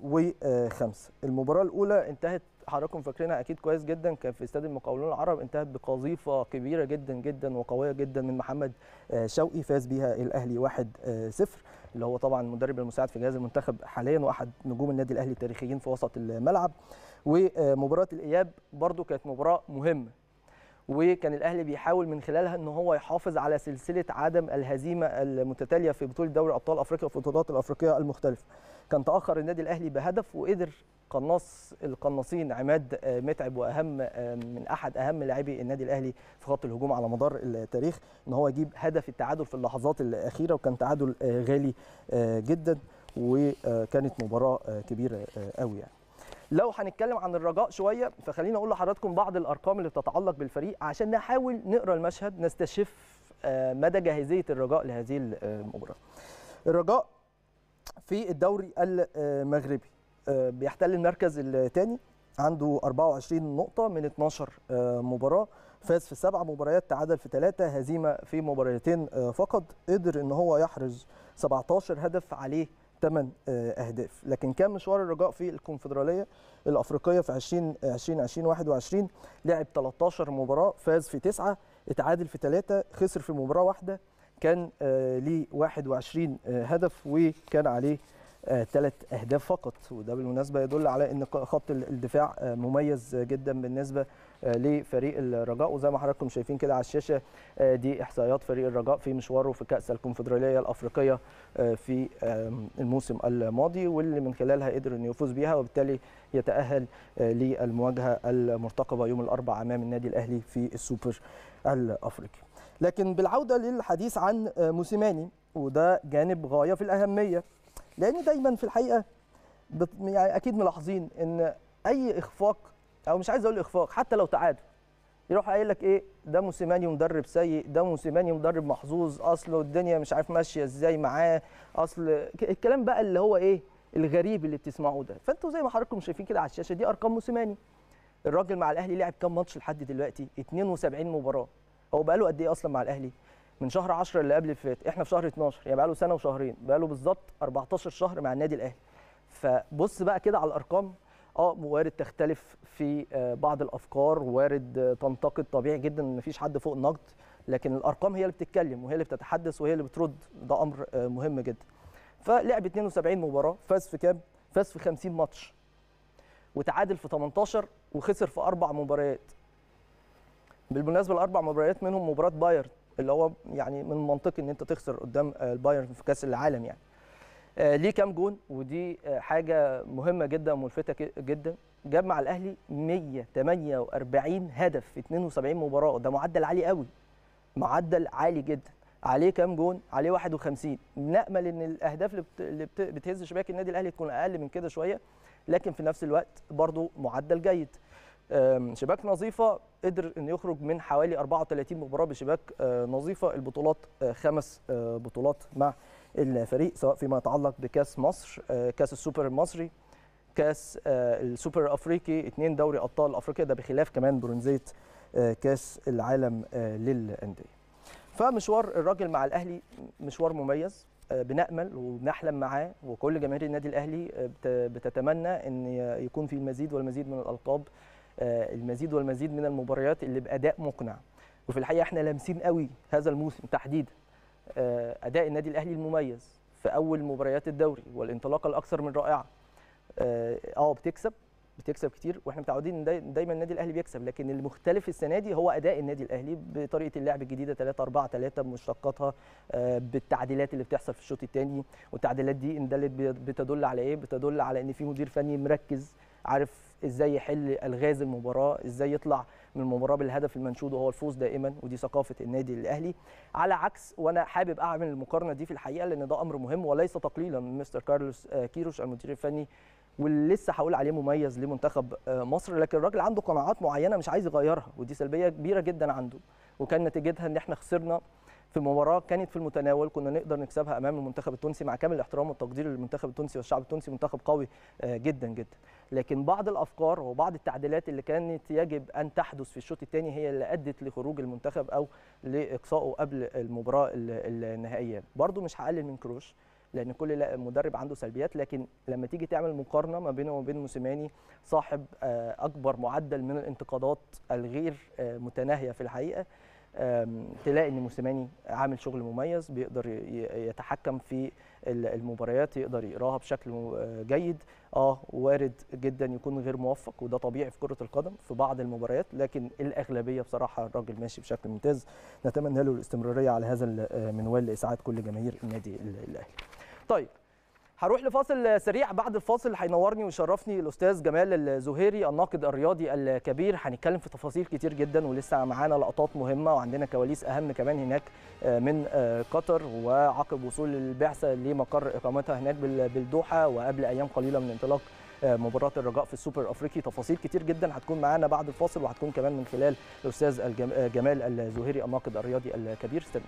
2005 المباراه الاولى انتهت حضراتكم فاكرينها اكيد كويس جدا كان في استاد المقاولون العرب انتهت بقذيفه كبيره جدا جدا وقويه جدا من محمد آه، شوقي فاز بيها الاهلي 1-0 اللي هو طبعا المدرب المساعد في جهاز المنتخب حاليا واحد نجوم النادي الاهلي التاريخيين في وسط الملعب ومباراه الاياب برضو كانت مباراه مهمه وكان الاهلي بيحاول من خلالها ان هو يحافظ على سلسله عدم الهزيمه المتتاليه في بطوله دوري ابطال افريقيا وفي البطولات الافريقيه المختلفه كان تاخر النادي الاهلي بهدف وقدر قناص القناصين عماد آه، متعب واهم آه، من احد اهم لاعبي النادي الاهلي في خط الهجوم على مدار التاريخ ان هو يجيب هدف التعادل في اللحظات الاخيره وكان تعادل آه، غالي آه، جدا وكانت مباراه آه، كبيره آه، قوي يعني لو هنتكلم عن الرجاء شويه فخليني اقول لحضراتكم بعض الارقام اللي بتتعلق بالفريق عشان نحاول نقرا المشهد نستشف آه، مدى جاهزيه الرجاء لهذه المباراه. الرجاء في الدوري المغربي آه، بيحتل المركز الثاني عنده 24 نقطة من 12 آه، مباراة فاز في سبع مباريات تعادل في ثلاثة هزيمة في مباراتين آه، فقط قدر ان هو يحرز 17 هدف عليه 8 اهداف لكن كان مشوار الرجاء في الكونفدراليه الافريقيه في 20 2020 21 لعب 13 مباراه فاز في 9 اتعادل في 3 خسر في مباراه واحده كان آه، ليه 21 آه، هدف وكان عليه ثلاث اهداف فقط وده بالمناسبه يدل على ان خط الدفاع آه، مميز جدا بالنسبه آه، لفريق الرجاء وزي ما حضراتكم شايفين كده على الشاشه آه، دي احصائيات فريق الرجاء في مشواره في كاس الكونفدراليه الافريقيه آه، في آم، الموسم الماضي واللي من خلالها قدر انه يفوز بيها وبالتالي يتاهل آه، للمواجهه المرتقبه يوم الاربعاء امام النادي الاهلي في السوبر الافريقي. لكن بالعوده للحديث عن آه، موسيماني وده جانب غايه في الاهميه لان دايما في الحقيقه بت- يعني اكيد ملاحظين ان اي اخفاق او مش عايز اقول اخفاق حتى لو تعادل يروح قايل لك ايه ده موسيماني مدرب سيء ده موسيماني مدرب محظوظ اصله الدنيا مش عارف ماشيه ازاي معاه اصل ك- الكلام بقى اللي هو ايه الغريب اللي بتسمعوه ده فانتوا زي ما حضراتكم شايفين كده على الشاشه دي ارقام موسيماني الراجل مع الاهلي لعب كام ماتش لحد دلوقتي 72 مباراه هو بقاله قد ايه اصلا مع الاهلي من شهر 10 اللي قبل اللي فات احنا في شهر 12 يعني بقاله سنه وشهرين بقاله بالظبط 14 شهر مع النادي الاهلي فبص بقى كده على الارقام اه وارد تختلف في آه، بعض الافكار وارد آه، تنتقد طبيعي جدا ان مفيش حد فوق النقد لكن الارقام هي اللي بتتكلم وهي اللي بتتحدث وهي اللي بترد ده امر آه، مهم جدا فلعب 72 مباراه فاز في كام فاز في 50 ماتش وتعادل في 18 وخسر في اربع مباريات بالمناسبه الاربع مباريات منهم مباراه بايرن اللي هو يعني من المنطقي ان انت تخسر قدام آه، البايرن في كاس العالم يعني آه، ليه كام جون ودي آه، حاجه مهمه جدا وملفته ك- جدا جاب مع الاهلي 148 هدف في 72 مباراه ده معدل عالي قوي معدل عالي جدا عليه كام جون عليه 51 نامل ان الاهداف اللي بت- اللي بت- بتهز شباك النادي الاهلي تكون اقل من كده شويه لكن في نفس الوقت برضو معدل جيد آم، شباك نظيفه قدر انه يخرج من حوالي 34 مباراه بشباك آه، نظيفه البطولات آه، خمس آه، بطولات مع الفريق سواء فيما يتعلق بكاس مصر آه، كاس السوبر المصري كاس آه، السوبر الافريقي اثنين دوري ابطال افريقيا ده بخلاف كمان برونزيه آه، كاس العالم آه، للانديه فمشوار الراجل مع الاهلي مشوار مميز آه، بنامل وبنحلم معاه وكل جماهير النادي الاهلي آه، بت- بتتمنى ان ي- يكون في المزيد والمزيد من الالقاب آه، المزيد والمزيد من المباريات اللي باداء مقنع وفي الحقيقه احنا لامسين قوي هذا الموسم تحديدا آه، اداء النادي الاهلي المميز في اول مباريات الدوري والانطلاقه الاكثر من رائعه اه آه، بتكسب بتكسب كتير واحنا متعودين ان داي- دايما النادي الاهلي بيكسب لكن المختلف السنه دي هو اداء النادي الاهلي بطريقه اللعب الجديده 3 4 3 بمشتقاتها آه، بالتعديلات اللي بتحصل في الشوط الثاني والتعديلات دي ان دلت بي- بتدل على ايه بتدل على ان في مدير فني مركز عارف ازاي يحل الغاز المباراه ازاي يطلع من المباراه بالهدف المنشود وهو الفوز دائما ودي ثقافه النادي الاهلي على عكس وانا حابب اعمل المقارنه دي في الحقيقه لان ده امر مهم وليس تقليلا من مستر كارلوس آه، كيروش المدير الفني واللي لسه هقول عليه مميز لمنتخب آه، مصر لكن الراجل عنده قناعات معينه مش عايز يغيرها ودي سلبيه كبيره جدا عنده وكان نتيجتها ان احنا خسرنا في مباراه كانت في المتناول كنا نقدر نكسبها امام المنتخب التونسي مع كامل الاحترام والتقدير للمنتخب التونسي والشعب التونسي منتخب قوي آه، جدا جدا لكن بعض الافكار وبعض التعديلات اللي كانت يجب ان تحدث في الشوط الثاني هي اللي ادت لخروج المنتخب او لاقصائه قبل المباراه ال- النهائيه برضو مش هقلل من كروش لان كل لا- مدرب عنده سلبيات لكن لما تيجي تعمل مقارنه ما بينه وبين موسيماني صاحب آه، اكبر معدل من الانتقادات الغير آه، متناهيه في الحقيقه آم، تلاقي ان موسيماني عامل شغل مميز بيقدر ي- ي- يتحكم في ال- المباريات يقدر يقراها بشكل م- آه، جيد اه وارد جدا يكون غير موفق وده طبيعي في كره القدم في بعض المباريات لكن الاغلبيه بصراحه الراجل ماشي بشكل ممتاز نتمنى له الاستمراريه على هذا المنوال لاسعاد كل جماهير النادي ال- الاهلي طيب هروح لفاصل سريع بعد الفاصل هينورني ويشرفني الاستاذ جمال الزهيري الناقد الرياضي الكبير هنتكلم في تفاصيل كتير جدا ولسه معانا لقطات مهمه وعندنا كواليس اهم كمان هناك آه، من آه، قطر وعقب وصول البعثه لمقر اقامتها هناك بال- بالدوحه وقبل ايام قليله من انطلاق آه، مباراة الرجاء في السوبر الافريقي تفاصيل كتير جدا هتكون معانا بعد الفاصل وهتكون كمان من خلال الاستاذ الجم- آه، جمال الزهيري الناقد الرياضي الكبير استنوا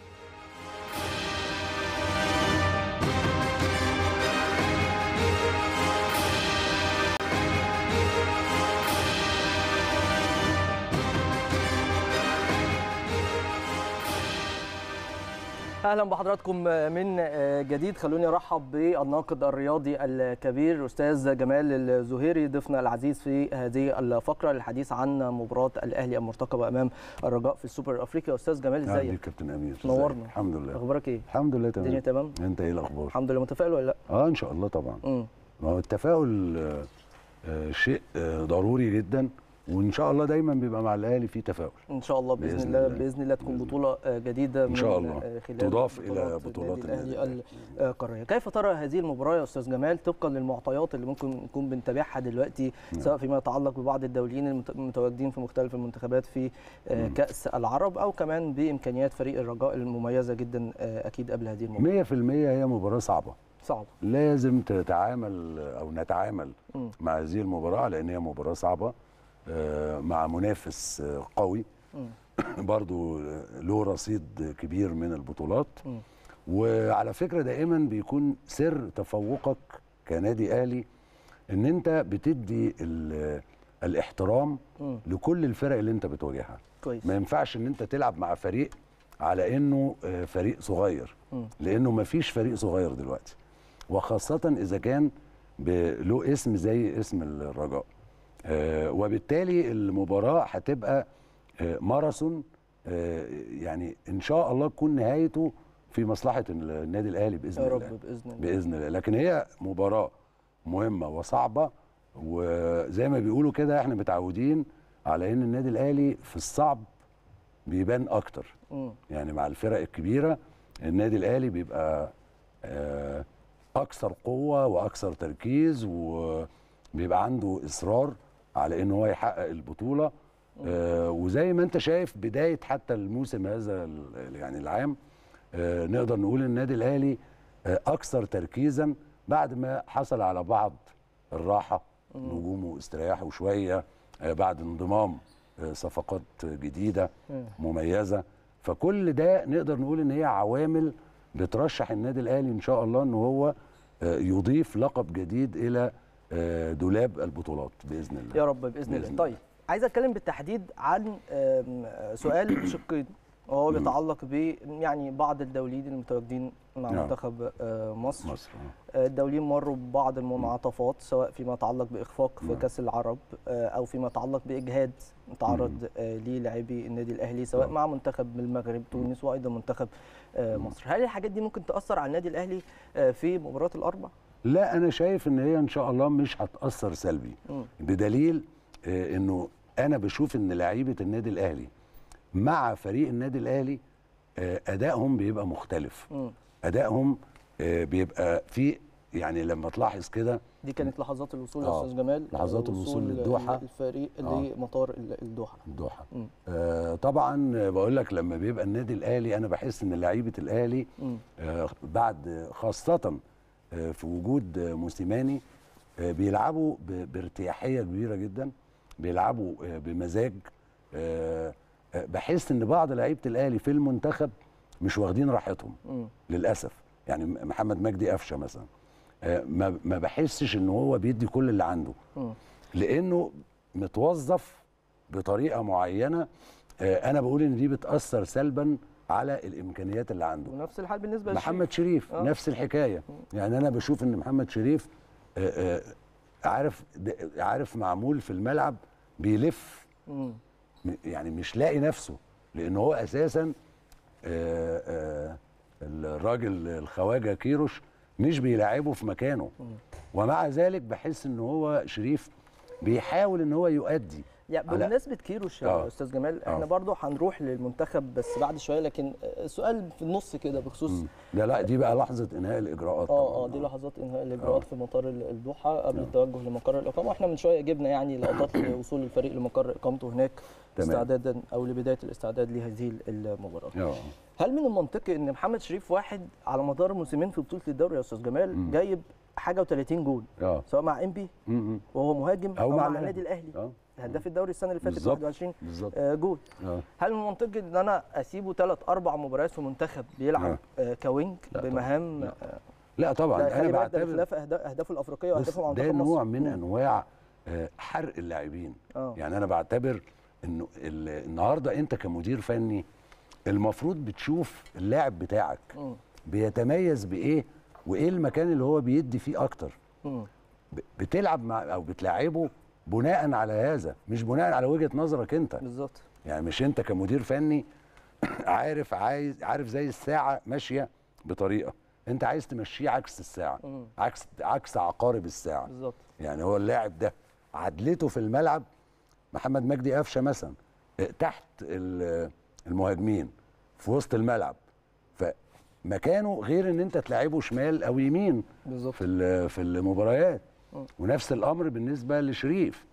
اهلا بحضراتكم من جديد خلوني ارحب بالناقد الرياضي الكبير استاذ جمال الزهيري ضيفنا العزيز في هذه الفقره للحديث عن مباراه الاهلي المرتقبه امام الرجاء في السوبر الافريقي استاذ جمال أهلا ازيك بيك كابتن امير إزيك؟ نورنا. الحمد لله اخبارك ايه الحمد لله الدنيا تمام تمام انت ايه الاخبار الحمد لله متفائل ولا لا اه ان شاء الله طبعا امم ما هو التفاؤل آه، آه، شيء آه، ضروري جدا وان شاء الله دايما بيبقى مع الاهلي في تفاؤل ان شاء الله باذن, بإذن الله الله. باذن الله تكون بإذن بطوله آه، جديده إن شاء من، الله. آه، خلال تضاف إلى بطولات بطولات النادي الاهلي الأهلي. القاريه كيف ترى هذه المباراه يا استاذ جمال طبقا للمعطيات اللي ممكن نكون بنتابعها دلوقتي نعم. سواء فيما يتعلق ببعض الدوليين المت- المتواجدين في مختلف المنتخبات في آه، مم. كاس العرب او كمان بامكانيات فريق الرجاء المميزه جدا آه، اكيد قبل هذه المباراه 100% هي مباراه صعبه صعبه لازم تتعامل او نتعامل مم. مع هذه المباراه لان هي مباراه صعبه آه، مع منافس آه، قوي مم. برضو له رصيد كبير من البطولات مم. وعلى فكره دائما بيكون سر تفوقك كنادي اهلي ان انت بتدي ال- الاحترام مم. لكل الفرق اللي انت بتواجهها كويس ما ينفعش ان انت تلعب مع فريق على انه آه، فريق صغير مم. لانه ما فيش فريق صغير دلوقتي وخاصه اذا كان ب- له اسم زي اسم الرجاء آه، وبالتالي المباراه هتبقى آه، ماراثون آه، يعني ان شاء الله تكون نهايته في مصلحه النادي الاهلي باذن يا الله رب باذن الله باذن الله لكن هي مباراه مهمه وصعبه وزي ما بيقولوا كده احنا متعودين على ان النادي الاهلي في الصعب بيبان اكتر مم. يعني مع الفرق الكبيره النادي الاهلي بيبقى آه، اكثر قوه واكثر تركيز وبيبقى عنده اصرار على ان هو يحقق البطوله آه، وزي ما انت شايف بدايه حتى الموسم هذا ال- يعني العام آه، نقدر نقول ان النادي الاهلي آه، اكثر تركيزا بعد ما حصل على بعض الراحه نجومه استريحوا شويه آه، بعد انضمام آه، صفقات جديده مم. مميزه فكل ده نقدر نقول ان هي عوامل بترشح النادي الاهلي ان شاء الله ان هو آه، يضيف لقب جديد الى آه، دولاب البطولات باذن الله يا رب باذن الله بإذن طيب عايز اتكلم بالتحديد عن آم، سؤال شقين وهو مم. بيتعلق ب يعني بعض الدوليين المتواجدين مع نعم. منتخب آه، مصر مصر آه، الدوليين مروا ببعض المنعطفات سواء فيما يتعلق باخفاق في نعم. كاس العرب آه، او فيما يتعلق باجهاد تعرض آه، ليه لاعبي النادي الاهلي سواء نعم. مع منتخب المغرب تونس وايضا منتخب آه، مصر هل الحاجات دي ممكن تاثر على النادي الاهلي آه، في مباراه الاربع لا انا شايف ان هي ان شاء الله مش هتاثر سلبي مم. بدليل آه، انه انا بشوف ان لعيبه النادي الاهلي مع فريق النادي الاهلي آه، ادائهم بيبقى مختلف مم. ادائهم آه، بيبقى في يعني لما تلاحظ كده دي كانت لحظات الوصول يا آه، استاذ جمال لحظات آه، الوصول وصول للدوحة. الفريق آه. لمطار ال- الدوحه الدوحه مم. آه طبعا آه، بقول لك لما بيبقى النادي الاهلي انا بحس ان لعيبه الاهلي مم. آه بعد خاصه آه في وجود آه، موسيماني آه بيلعبوا ب- بارتياحيه كبيره جدا بيلعبوا آه بمزاج آه آه، بحس ان بعض لعيبه الاهلي في المنتخب مش واخدين راحتهم مم. للاسف يعني م- محمد مجدي قفشه مثلا آه، ما ما بحسش ان هو بيدي كل اللي عنده مم. لانه متوظف بطريقه معينه آه، انا بقول ان دي بتاثر سلبا على الامكانيات اللي عنده ونفس الحال بالنسبه محمد شريف آه. نفس الحكايه يعني انا بشوف ان محمد شريف آه، آه، عارف د- عارف معمول في الملعب بيلف مم. م- يعني مش لاقي نفسه لان هو اساسا آه، آه، الراجل الخواجه كيروش مش بيلعبه في مكانه ومع ذلك بحس ان هو شريف بيحاول ان هو يؤدي يعني على- بمناسبه كيروش يا آه. استاذ جمال احنا آه. برضو هنروح للمنتخب بس بعد شويه لكن آه، سؤال في النص كده بخصوص مم. لا لا دي بقى لحظه انهاء الاجراءات اه طبعاً. اه دي لحظات انهاء الاجراءات آه. في مطار ال- الدوحه قبل التوجه لمقر الاقامه واحنا من شويه جبنا يعني لقطات لوصول الفريق لمقر اقامته هناك تمام. استعدادا او لبدايه الاستعداد لهذه المباراه آه. هل من المنطقي ان محمد شريف واحد على مدار موسمين في بطوله الدوري يا استاذ جمال مم. جايب حاجه و30 جول اه سواء مع انبي م- م. وهو مهاجم أو او, مع مع الأهلي. النادي الاهلي اه هداف الدوري السنه اللي فاتت بالظبط. 21 بالظبط آه، جول اه هل من المنطقي ان انا اسيبه ثلاث اربع مباريات في منتخب بيلعب آه. آه. كوينج لا طبعاً. بمهام لا. آه، لا طبعا لا انا خلي بالك ده بعتبر بخلاف أهدا- اهدافه الافريقيه بص واهدافه مع ده منتخب نوع مصر. من مم. انواع آه، حرق اللاعبين اه يعني انا بعتبر انه ال- النهارده انت كمدير فني المفروض بتشوف اللاعب بتاعك مم. بيتميز بايه وايه المكان اللي هو بيدي فيه اكتر مم. ب- بتلعب مع او بتلعبه بناء على هذا مش بناء على وجهه نظرك انت بالظبط يعني مش انت كمدير فني عارف عايز عارف زي الساعه ماشيه بطريقه انت عايز تمشيه عكس الساعه مم. عكس عكس عقارب الساعه بالظبط يعني هو اللاعب ده عدلته في الملعب محمد مجدي قفشه مثلا اه، تحت ال- المهاجمين في وسط الملعب فمكانه غير ان انت تلعبه شمال او يمين بالظبط في ال- في المباريات مم. ونفس الامر بالنسبه لشريف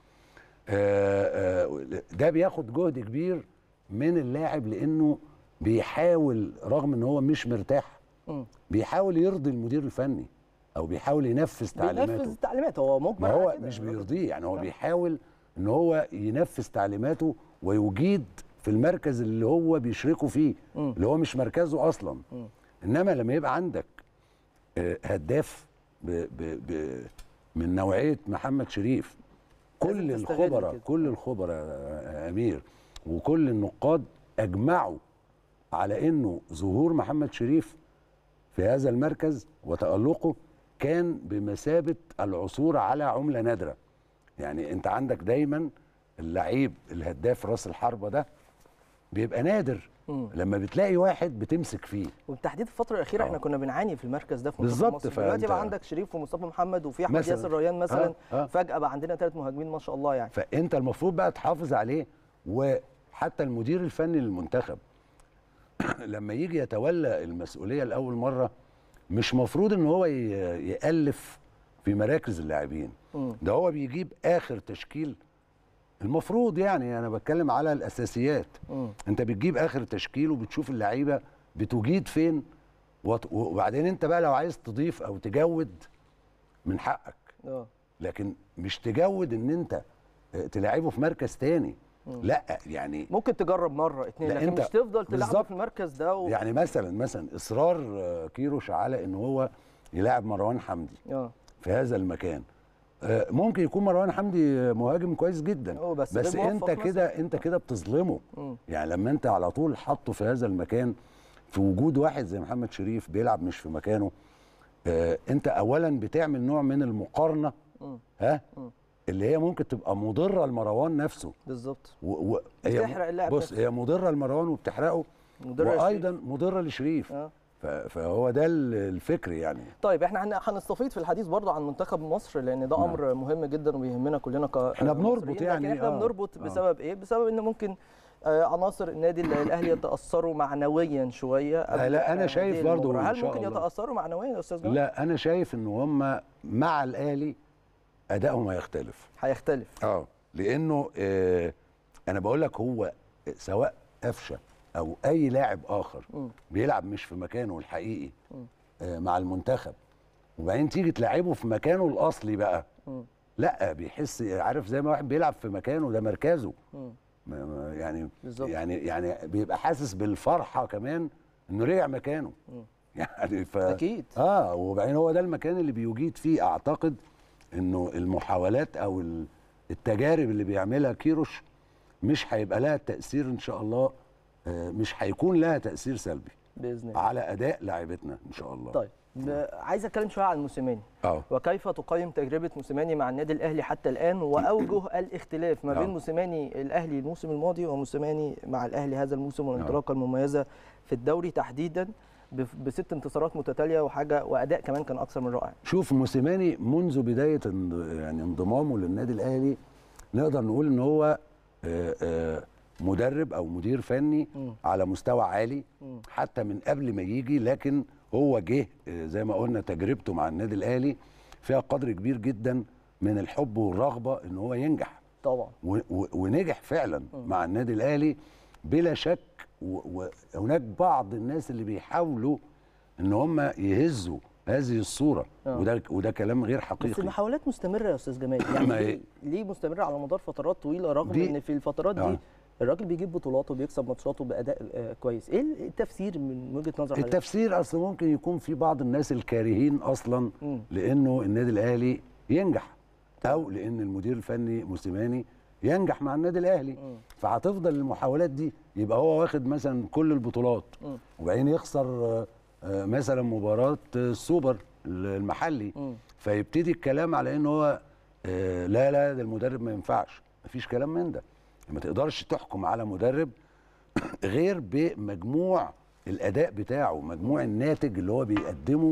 آه، آه، ده بياخد جهد كبير من اللاعب لانه بيحاول رغم ان هو مش مرتاح مم. بيحاول يرضي المدير الفني او بيحاول ينفذ تعليماته بينفذ التعليمات هو مجبر ما على هو كده. مش بيرضيه يعني هو بيحاول ان هو ينفذ تعليماته ويجيد في المركز اللي هو بيشركه فيه مم. اللي هو مش مركزه اصلا مم. انما لما يبقى عندك آه، هداف ب ب ب من نوعيه محمد شريف كل لازم تستغل الخبراء كده. كل الخبراء يا امير وكل النقاد اجمعوا على انه ظهور محمد شريف في هذا المركز وتألقه كان بمثابة العثور على عملة نادرة يعني انت عندك دايما اللعيب الهداف راس الحربة ده بيبقى نادر مم. لما بتلاقي واحد بتمسك فيه وبالتحديد الفترة الأخيرة آه. احنا كنا بنعاني في المركز ده في منتخب بالظبط، مصر دلوقتي فأنت- بقى عندك شريف ومصطفى محمد وفي أحمد مثلاً. ياسر ريان مثلا آه، آه. فجأة بقى عندنا ثلاث مهاجمين ما شاء الله يعني فانت المفروض بقى تحافظ عليه وحتى المدير الفني للمنتخب لما يجي يتولى المسؤوليه لاول مره مش مفروض ان هو ي- يالف في مراكز اللاعبين مم. ده هو بيجيب اخر تشكيل المفروض يعني انا بتكلم على الاساسيات مم. انت بتجيب اخر تشكيل وبتشوف اللعيبه بتجيد فين وت- وبعدين انت بقى لو عايز تضيف او تجود من حقك اه لكن مش تجود ان انت آه، تلعبه في مركز تاني لا يعني ممكن تجرب مرة اتنين لا، لكن أنت- مش تفضل تلعب بالظبط. في المركز ده و... يعني مثلا مثلا اصرار آه، كيروش على ان هو يلاعب مروان حمدي اه في هذا المكان آه، ممكن يكون مروان حمدي مهاجم كويس جدا هو بس بس غير انت موفق كده انت كده بتظلمه مم. يعني لما انت على طول حاطه في هذا المكان في وجود واحد زي محمد شريف بيلعب مش في مكانه آه انت اولا بتعمل نوع من المقارنه مم. ها مم. اللي هي ممكن تبقى مضره لمروان نفسه بالظبط و و هي بتحرق اللاعب بص نفسه. هي مضره لمروان وبتحرقه مدرب وايضا مضره لشريف آه. ف- فهو ده ال- الفكر يعني طيب احنا هن- هنستفيض في الحديث برضه عن منتخب مصر لان ده نعم. امر مهم جدا وبيهمنا كلنا ك إحنا بنربط مصريين، يعني، لكن احنا آه. بنربط آه. بسبب ايه؟ بسبب ان ممكن آه، عناصر النادي ال- الاهلي يتاثروا معنويا شويه قبل لا، أنا هذه شايف برضه المباراة. إن هل شاء ممكن الله. يتاثروا معنويا يا استاذ جمال؟ لا انا شايف ان هم مع الاهلي ادائهم هيختلف هيختلف اه لانه آه انا بقول لك هو سواء قفشه او اي لاعب اخر مم. بيلعب مش في مكانه الحقيقي مم. آه مع المنتخب وبعدين تيجي تلعبه في مكانه الاصلي بقى مم. لا بيحس عارف زي ما واحد بيلعب في مكانه ده مركزه مم. ما- ما- يعني بالظبط. يعني يعني بيبقى حاسس بالفرحه كمان انه رجع مكانه مم. يعني ف اكيد اه وبعدين هو ده المكان اللي بيجيد فيه اعتقد انه المحاولات او ال- التجارب اللي بيعملها كيروش مش هيبقى لها تاثير ان شاء الله آه، مش هيكون لها تاثير سلبي باذن الله على اداء لاعبتنا ان شاء الله طيب ب- عايز اتكلم شويه عن موسيماني اه وكيف تقيم تجربه موسيماني مع النادي الاهلي حتى الان واوجه الاختلاف ما بين آه. موسيماني الاهلي الموسم الماضي وموسيماني مع الاهلي هذا الموسم والانطلاقه المميزه في الدوري تحديدا بف- بست انتصارات متتاليه وحاجه واداء كمان كان اكثر من رائع شوف موسيماني منذ بدايه انض- يعني انضمامه للنادي الاهلي نقدر نقول ان هو آه، آه، مدرب او مدير فني مم. على مستوى عالي مم. حتى من قبل ما يجي لكن هو جه آه، زي ما قلنا تجربته مع النادي الاهلي فيها قدر كبير جدا من الحب والرغبه ان هو ينجح طبعا و- و- ونجح فعلا مع النادي الاهلي بلا شك و- وهناك بعض الناس اللي بيحاولوا ان هم يهزوا هذه الصوره آه. وده وده كلام غير بس حقيقي المحاولات مستمره يا استاذ جمال ما يعني هي- ليه, ليه مستمره على مدار فترات طويله رغم دي- ان في الفترات دي آه. الراجل بيجيب بطولات وبيكسب ماتشاته باداء آه، كويس ايه التفسير من وجهه نظر حضرتك التفسير اصل ممكن يكون في بعض الناس الكارهين اصلا مم. لانه النادي الاهلي ينجح او لان المدير الفني موسيماني ينجح مع النادي الاهلي مم. فهتفضل المحاولات دي يبقى هو واخد مثلا كل البطولات مم. وبعدين يخسر آه، آه، مثلا مباراه آه، السوبر المحلي مم. فيبتدي الكلام على ان هو آه، لا لا ده المدرب ما ينفعش مفيش كلام من ده ما تقدرش تحكم على مدرب غير بمجموع الاداء بتاعه مجموع الناتج اللي هو بيقدمه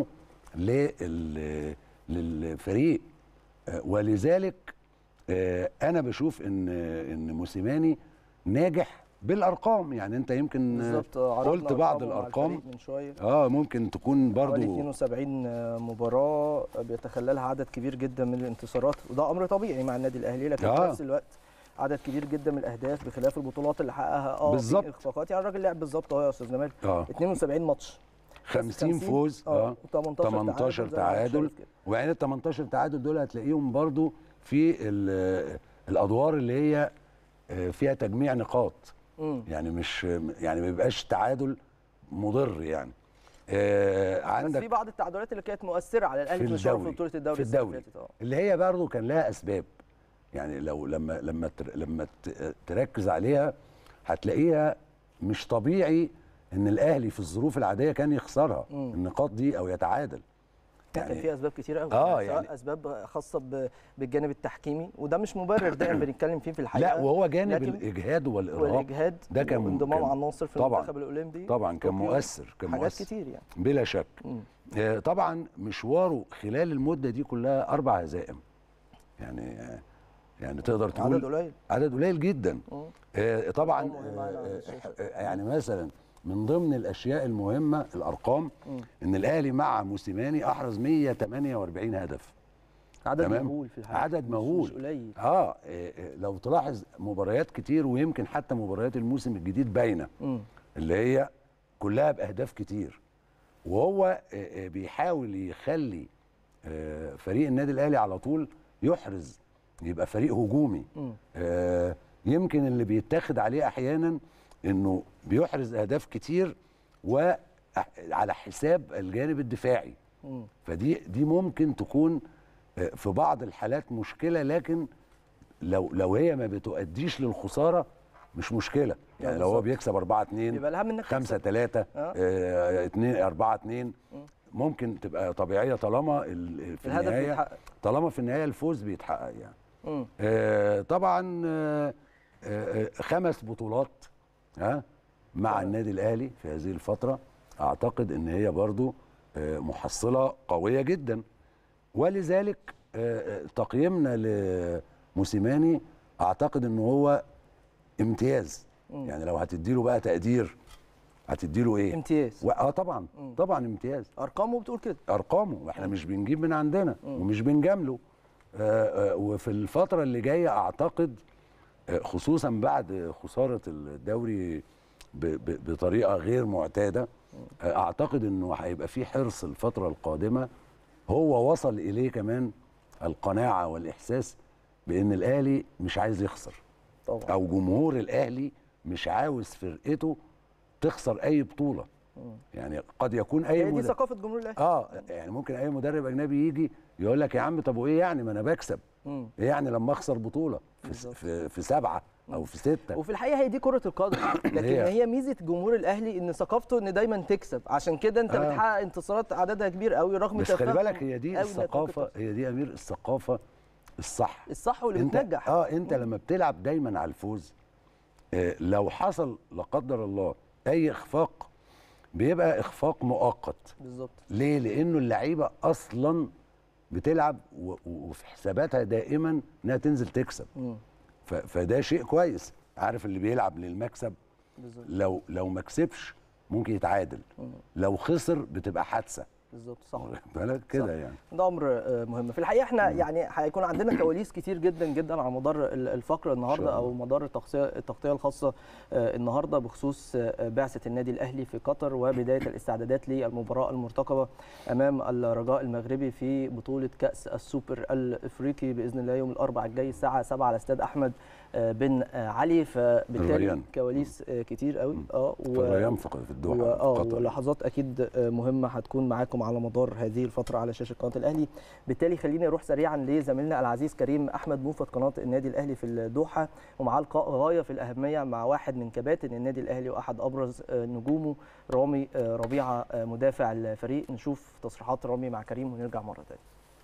لل- للفريق آه، ولذلك آه، انا بشوف ان ان موسيماني ناجح بالارقام يعني انت يمكن آه، بالظبط آه، عرضنا قلت بعض أرقامه مع الارقام الفريق من شويه اه ممكن تكون حوالي برضو 72 مباراة بيتخللها عدد كبير جدا من الانتصارات وده أمر طبيعي مع النادي الأهلي لكن في آه. نفس الوقت عدد كبير جدا من الأهداف بخلاف البطولات اللي حققها اه في بالظبط. إخفاقات يعني الراجل لعب بالظبط أهو يا أستاذ جمال اه 72 ماتش 50 فوز اه اه 18 18 تعادل تعادل وبعدين ال 18 تعادل دول هتلاقيهم برضو في ال- الادوار اللي هي آه، فيها تجميع نقاط امم يعني مش يعني ما بيبقاش تعادل مضر يعني آه بس عندك في بعض التعادلات اللي كانت مؤثرة على الأهلي في في مشواره في الدوري. بطولة الدوري في السنة اللي الدوري. فاتت، اه اللي هي برضو كان لها اسباب يعني لو لما لما تر- لما ت- تركز عليها هتلاقيها مش طبيعي ان الاهلي في الظروف العاديه كان يخسرها مم. النقاط دي او يتعادل كان في اسباب كتير قوي آه، سواء يعني- اسباب خاصه ب- بالجانب التحكيمي وده مش مبرر دايما بنتكلم فيه في الحقيقه لا وهو جانب لكن- الاجهاد والارهاق والاجهاد ده كان- وانضمام كان- عناصر في طبعاً. المنتخب الاولمبي طبعا كان طوكيو. مؤثر كان حاجات مؤثر كتير يعني بلا شك مم. آه، طبعا مشواره خلال المده دي كلها اربع هزائم يعني آه، يعني تقدر تقول عدد قليل عدد قليل جدا مم. آه، طبعا أرقام مهمة على آه، الشاشة. آه، يعني مثلا من ضمن الاشياء المهمه الارقام مم. ان الاهلي مع موسيماني احرز 148 هدف عدد تمام. مهول في الحقيقه عدد مش- مهول. مش قليل اه آه، آه، لو تلاحظ مباريات كتير ويمكن حتى مباريات الموسم الجديد باينه مم. اللي هي كلها باهداف كتير وهو آه، آه، بيحاول يخلي آه، فريق النادي الاهلي على طول يحرز يبقى فريق هجومي مم. آه، يمكن اللي بيتاخد عليه احيانا انه بيحرز اهداف كتير وعلى حساب الجانب الدفاعي مم. فدي دي ممكن تكون آه، في بعض الحالات مشكله لكن لو لو هي ما بتؤديش للخساره مش مشكله يعني لو هو بالظبط. بيكسب 4 2 يبقى الاهم انك 5 تكسب. 3 آه. 2 4 2 ممكن تبقى طبيعيه طالما ال- في الهدف النهايه بيتحقق طالما في النهايه الفوز بيتحقق يعني مم. آه، طبعا آه، آه، آه، خمس بطولات ها مع تمام. النادي الاهلي في هذه الفتره اعتقد ان هي برضو آه، محصله قويه جدا ولذلك آه، آه، تقييمنا لموسيماني اعتقد ان هو امتياز مم. يعني لو هتديله بقى تقدير هتديله ايه امتياز و- اه طبعا مم. طبعا امتياز ارقامه بتقول كده ارقامه واحنا مش بنجيب من عندنا مم. ومش بنجامله آه، آه، وفي الفتره اللي جايه اعتقد آه، خصوصا بعد خساره الدوري ب- ب- بطريقه غير معتاده آه، اعتقد انه هيبقى في حرص الفتره القادمه هو وصل اليه كمان القناعه والاحساس بان الاهلي مش عايز يخسر طبعا او جمهور الاهلي مش عاوز فرقته تخسر اي بطوله يعني قد يكون اي هي دي مدرب ثقافه جمهور الاهلي اه يعني ممكن اي مدرب اجنبي يجي يقول لك يا عم طب وايه يعني ما انا بكسب مم. ايه يعني لما اخسر بطوله في, بالظبط. في, في سبعه او في سته وفي الحقيقه هي دي كره القدم لكن هي- هي ميزه جمهور الاهلي ان ثقافته ان دايما تكسب عشان كده انت آه. بتحقق انتصارات عددها كبير قوي رغم بس خلي تفاهم بالك هي دي قوي إنك ممكن الثقافه تخسر. هي دي يا امير الثقافه الصح الصح واللي انت بتنجح اه انت لما بتلعب دايما على الفوز آه لو حصل لا قدر الله اي اخفاق بيبقى اخفاق مؤقت بالظبط ليه لانه اللعيبه اصلا بتلعب و- و- وفي حساباتها دائما انها تنزل تكسب مم. ف- فده شيء كويس عارف اللي بيلعب للمكسب بالظبط لو لو ما كسبش ممكن يتعادل مم. لو خسر بتبقى حادثه بالظبط صح واخد بالك كده يعني ده امر آه، مهم في الحقيقه احنا يعني هيكون عندنا كواليس كتير جدا جدا على مدار ال- الفقره النهارده شاء او الله. مدار التغطيه التغطيه الخاصه آه، النهارده بخصوص آه، بعثه النادي الاهلي في قطر وبدايه الاستعدادات للمباراه المرتقبه امام الرجاء المغربي في بطوله كاس السوبر الافريقي باذن الله يوم الاربعاء الجاي الساعه 7 على استاد احمد آه، بن آه، علي فبالتالي الريان. كواليس آه، كتير قوي اه في الريان في في الدوحه و- في اه قطر ولحظات اكيد آه، مهمه هتكون معاكم على مدار هذه الفتره على شاشه قناه الاهلي بالتالي خليني اروح سريعا لزميلنا العزيز كريم احمد موفد قناه النادي الاهلي في الدوحه ومعاه لقاء غايه في الاهميه مع واحد من كباتن النادي الاهلي واحد ابرز آه، نجومه رامي آه، ربيعه آه، مدافع الفريق نشوف تصريحات رامي مع كريم ونرجع مره ثانيه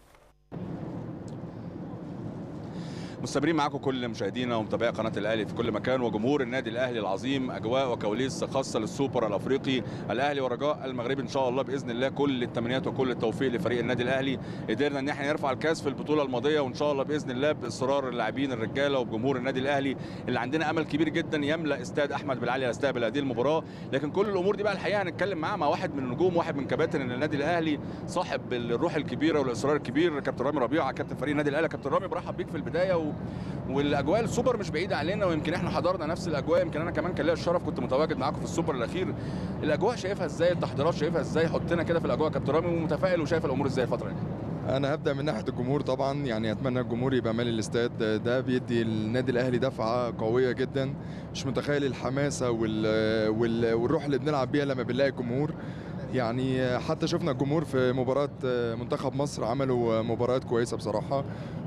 مستمرين معاكم كل مشاهدينا ومتابعي قناه الاهلي في كل مكان وجمهور النادي الاهلي العظيم اجواء وكواليس خاصه للسوبر الافريقي الاهلي ورجاء المغربي ان شاء الله باذن الله كل التمنيات وكل التوفيق لفريق النادي الاهلي قدرنا ان احنا نرفع الكاس في البطوله الماضيه وان شاء الله باذن الله باصرار اللاعبين الرجاله وبجمهور النادي الاهلي اللي عندنا امل كبير جدا يملا استاد احمد بالعلي يستقبل هذه المباراه لكن كل الامور دي بقى الحقيقه هنتكلم معاه مع واحد من النجوم واحد من كباتن النادي الاهلي صاحب الروح الكبيره والاصرار الكبير كابتن رامي ربيعه كابتن فريق النادي الاهلي كابتن رامي برحب بيك في البدايه و... والاجواء السوبر مش بعيده علينا ويمكن احنا حضرنا نفس الاجواء يمكن انا كمان كان ليا الشرف كنت متواجد معاكم في السوبر الاخير الاجواء شايفها ازاي التحضيرات شايفها ازاي حطنا كده في الاجواء يا كابتن رامي ومتفائل وشايف الامور ازاي الفتره دي انا هبدا من ناحيه الجمهور طبعا يعني اتمنى الجمهور يبقى مالي الاستاد ده بيدي النادي الاهلي دفعه قويه جدا مش متخيل الحماسه وال... وال... والروح اللي بنلعب بيها لما بنلاقي الجمهور يعني حتى شفنا الجمهور في مباراه منتخب مصر عملوا مباريات كويسه بصراحه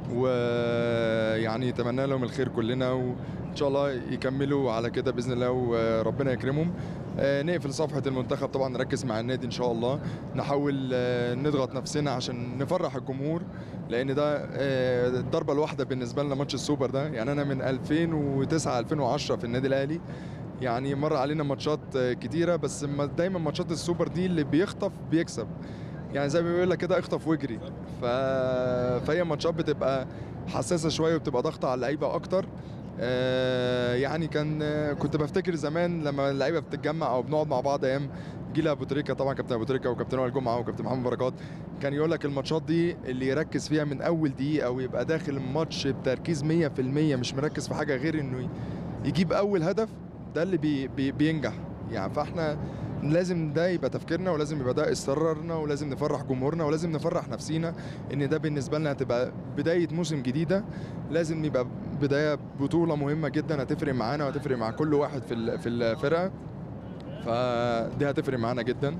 ويعني اتمنى لهم الخير كلنا وان شاء الله يكملوا على كده باذن الله وربنا يكرمهم آه، نقفل صفحه المنتخب طبعا نركز مع النادي ان شاء الله نحاول آه، نضغط نفسنا عشان نفرح الجمهور لان ده آه، الضربه الواحده بالنسبه لنا ماتش السوبر ده يعني انا من 2009 2010 في النادي الاهلي يعني مر علينا ماتشات آه، كتيره بس ما- دايما ماتشات السوبر دي اللي بيخطف بيكسب يعني زي ما بيقول لك كده اخطف واجري ف... فهي ماتشات بتبقى حساسه شويه وبتبقى ضغطه على اللعيبه اكتر آه، يعني كان آه، كنت بفتكر زمان لما اللعيبه بتتجمع او بنقعد مع بعض ايام جيل ابو تريكه طبعا كابتن ابو تريكه وكابتن وائل جمعه وكابتن محمد بركات كان يقول لك الماتشات دي اللي يركز فيها من اول دقيقه ويبقى داخل الماتش بتركيز 100% مش مركز في حاجه غير انه يجيب اول هدف ده اللي بي بي بينجح يعني فاحنا لازم ده يبقى تفكيرنا ولازم يبقى ده اصرارنا ولازم نفرح جمهورنا ولازم نفرح نفسينا ان ده بالنسبه لنا هتبقى بدايه موسم جديده لازم يبقى بدايه بطوله مهمه جدا هتفرق معانا وهتفرق مع كل واحد في ال- في الفرقه فدي هتفرق معانا جدا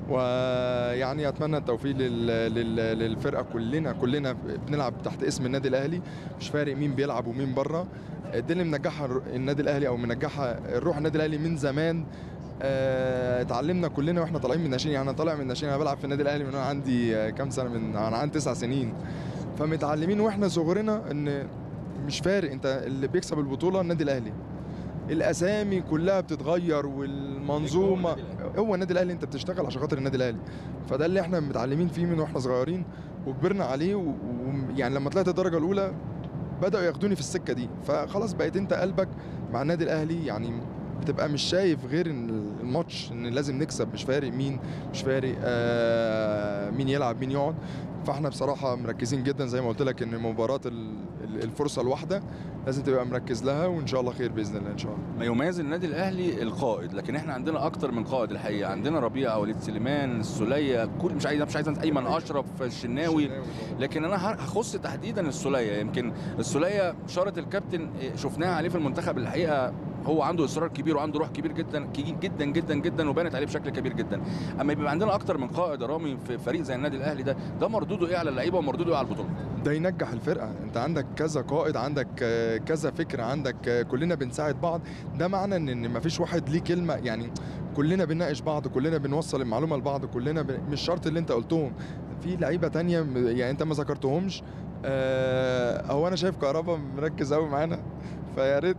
ويعني اتمنى التوفيق لل... لل... للفرقه كلنا كلنا بنلعب تحت اسم النادي الاهلي مش فارق مين بيلعب ومين بره دي اللي منجحها الر- النادي الاهلي او منجحها الروح النادي الاهلي من زمان آه، اتعلمنا كلنا واحنا طالعين من الناشئين يعني انا طالع من الناشئين انا بلعب في النادي الاهلي من وانا عندي آه، كام سنه من انا عندي تسع سنين فمتعلمين واحنا صغرنا ان مش فارق انت اللي بيكسب البطوله النادي الاهلي الاسامي كلها بتتغير والمنظومه هو النادي الاهلي انت بتشتغل عشان خاطر النادي الاهلي فده اللي احنا متعلمين فيه من واحنا صغيرين وكبرنا عليه ويعني لما طلعت الدرجه الاولى بداوا ياخدوني في السكه دي فخلاص بقيت انت قلبك مع النادي الاهلي يعني بتبقى مش شايف غير ان الماتش ان لازم نكسب مش فارق مين مش فارق آه مين يلعب مين يقعد فاحنا بصراحه مركزين جدا زي ما قلت لك ان مباراه ال- ال- الفرصه الواحده لازم تبقى مركز لها وان شاء الله خير باذن الله ان شاء الله ما يميز النادي الاهلي القائد لكن احنا عندنا اكتر من قائد الحقيقه عندنا ربيع وليد سليمان السوليه كل مش عايز مش عايز أنسى ايمن اشرف الشناوي لكن انا ه- هخص تحديدا السوليه يمكن السوليه شاره الكابتن إيه، شفناها عليه في المنتخب الحقيقه هو عنده اصرار كبير وعنده روح كبير جدا كي- جدا جدا جدا وبانت عليه بشكل كبير جدا اما يبقى عندنا اكتر من قائد يا رامي في فريق زي النادي الاهلي ده ده مردوده ايه على اللعيبه ومردوده ايه على البطوله ده ينجح الفرقه انت عندك كذا قائد عندك آه، كذا فكر عندك آه، كلنا بنساعد بعض ده معنى ان ان مفيش واحد ليه كلمه يعني كلنا بنناقش بعض كلنا بنوصل المعلومه لبعض كلنا ب... مش شرط اللي انت قلتهم في لعيبه تانية م- يعني انت ما ذكرتهمش آه، هو انا شايف كهربا مركز قوي معانا فيا ريت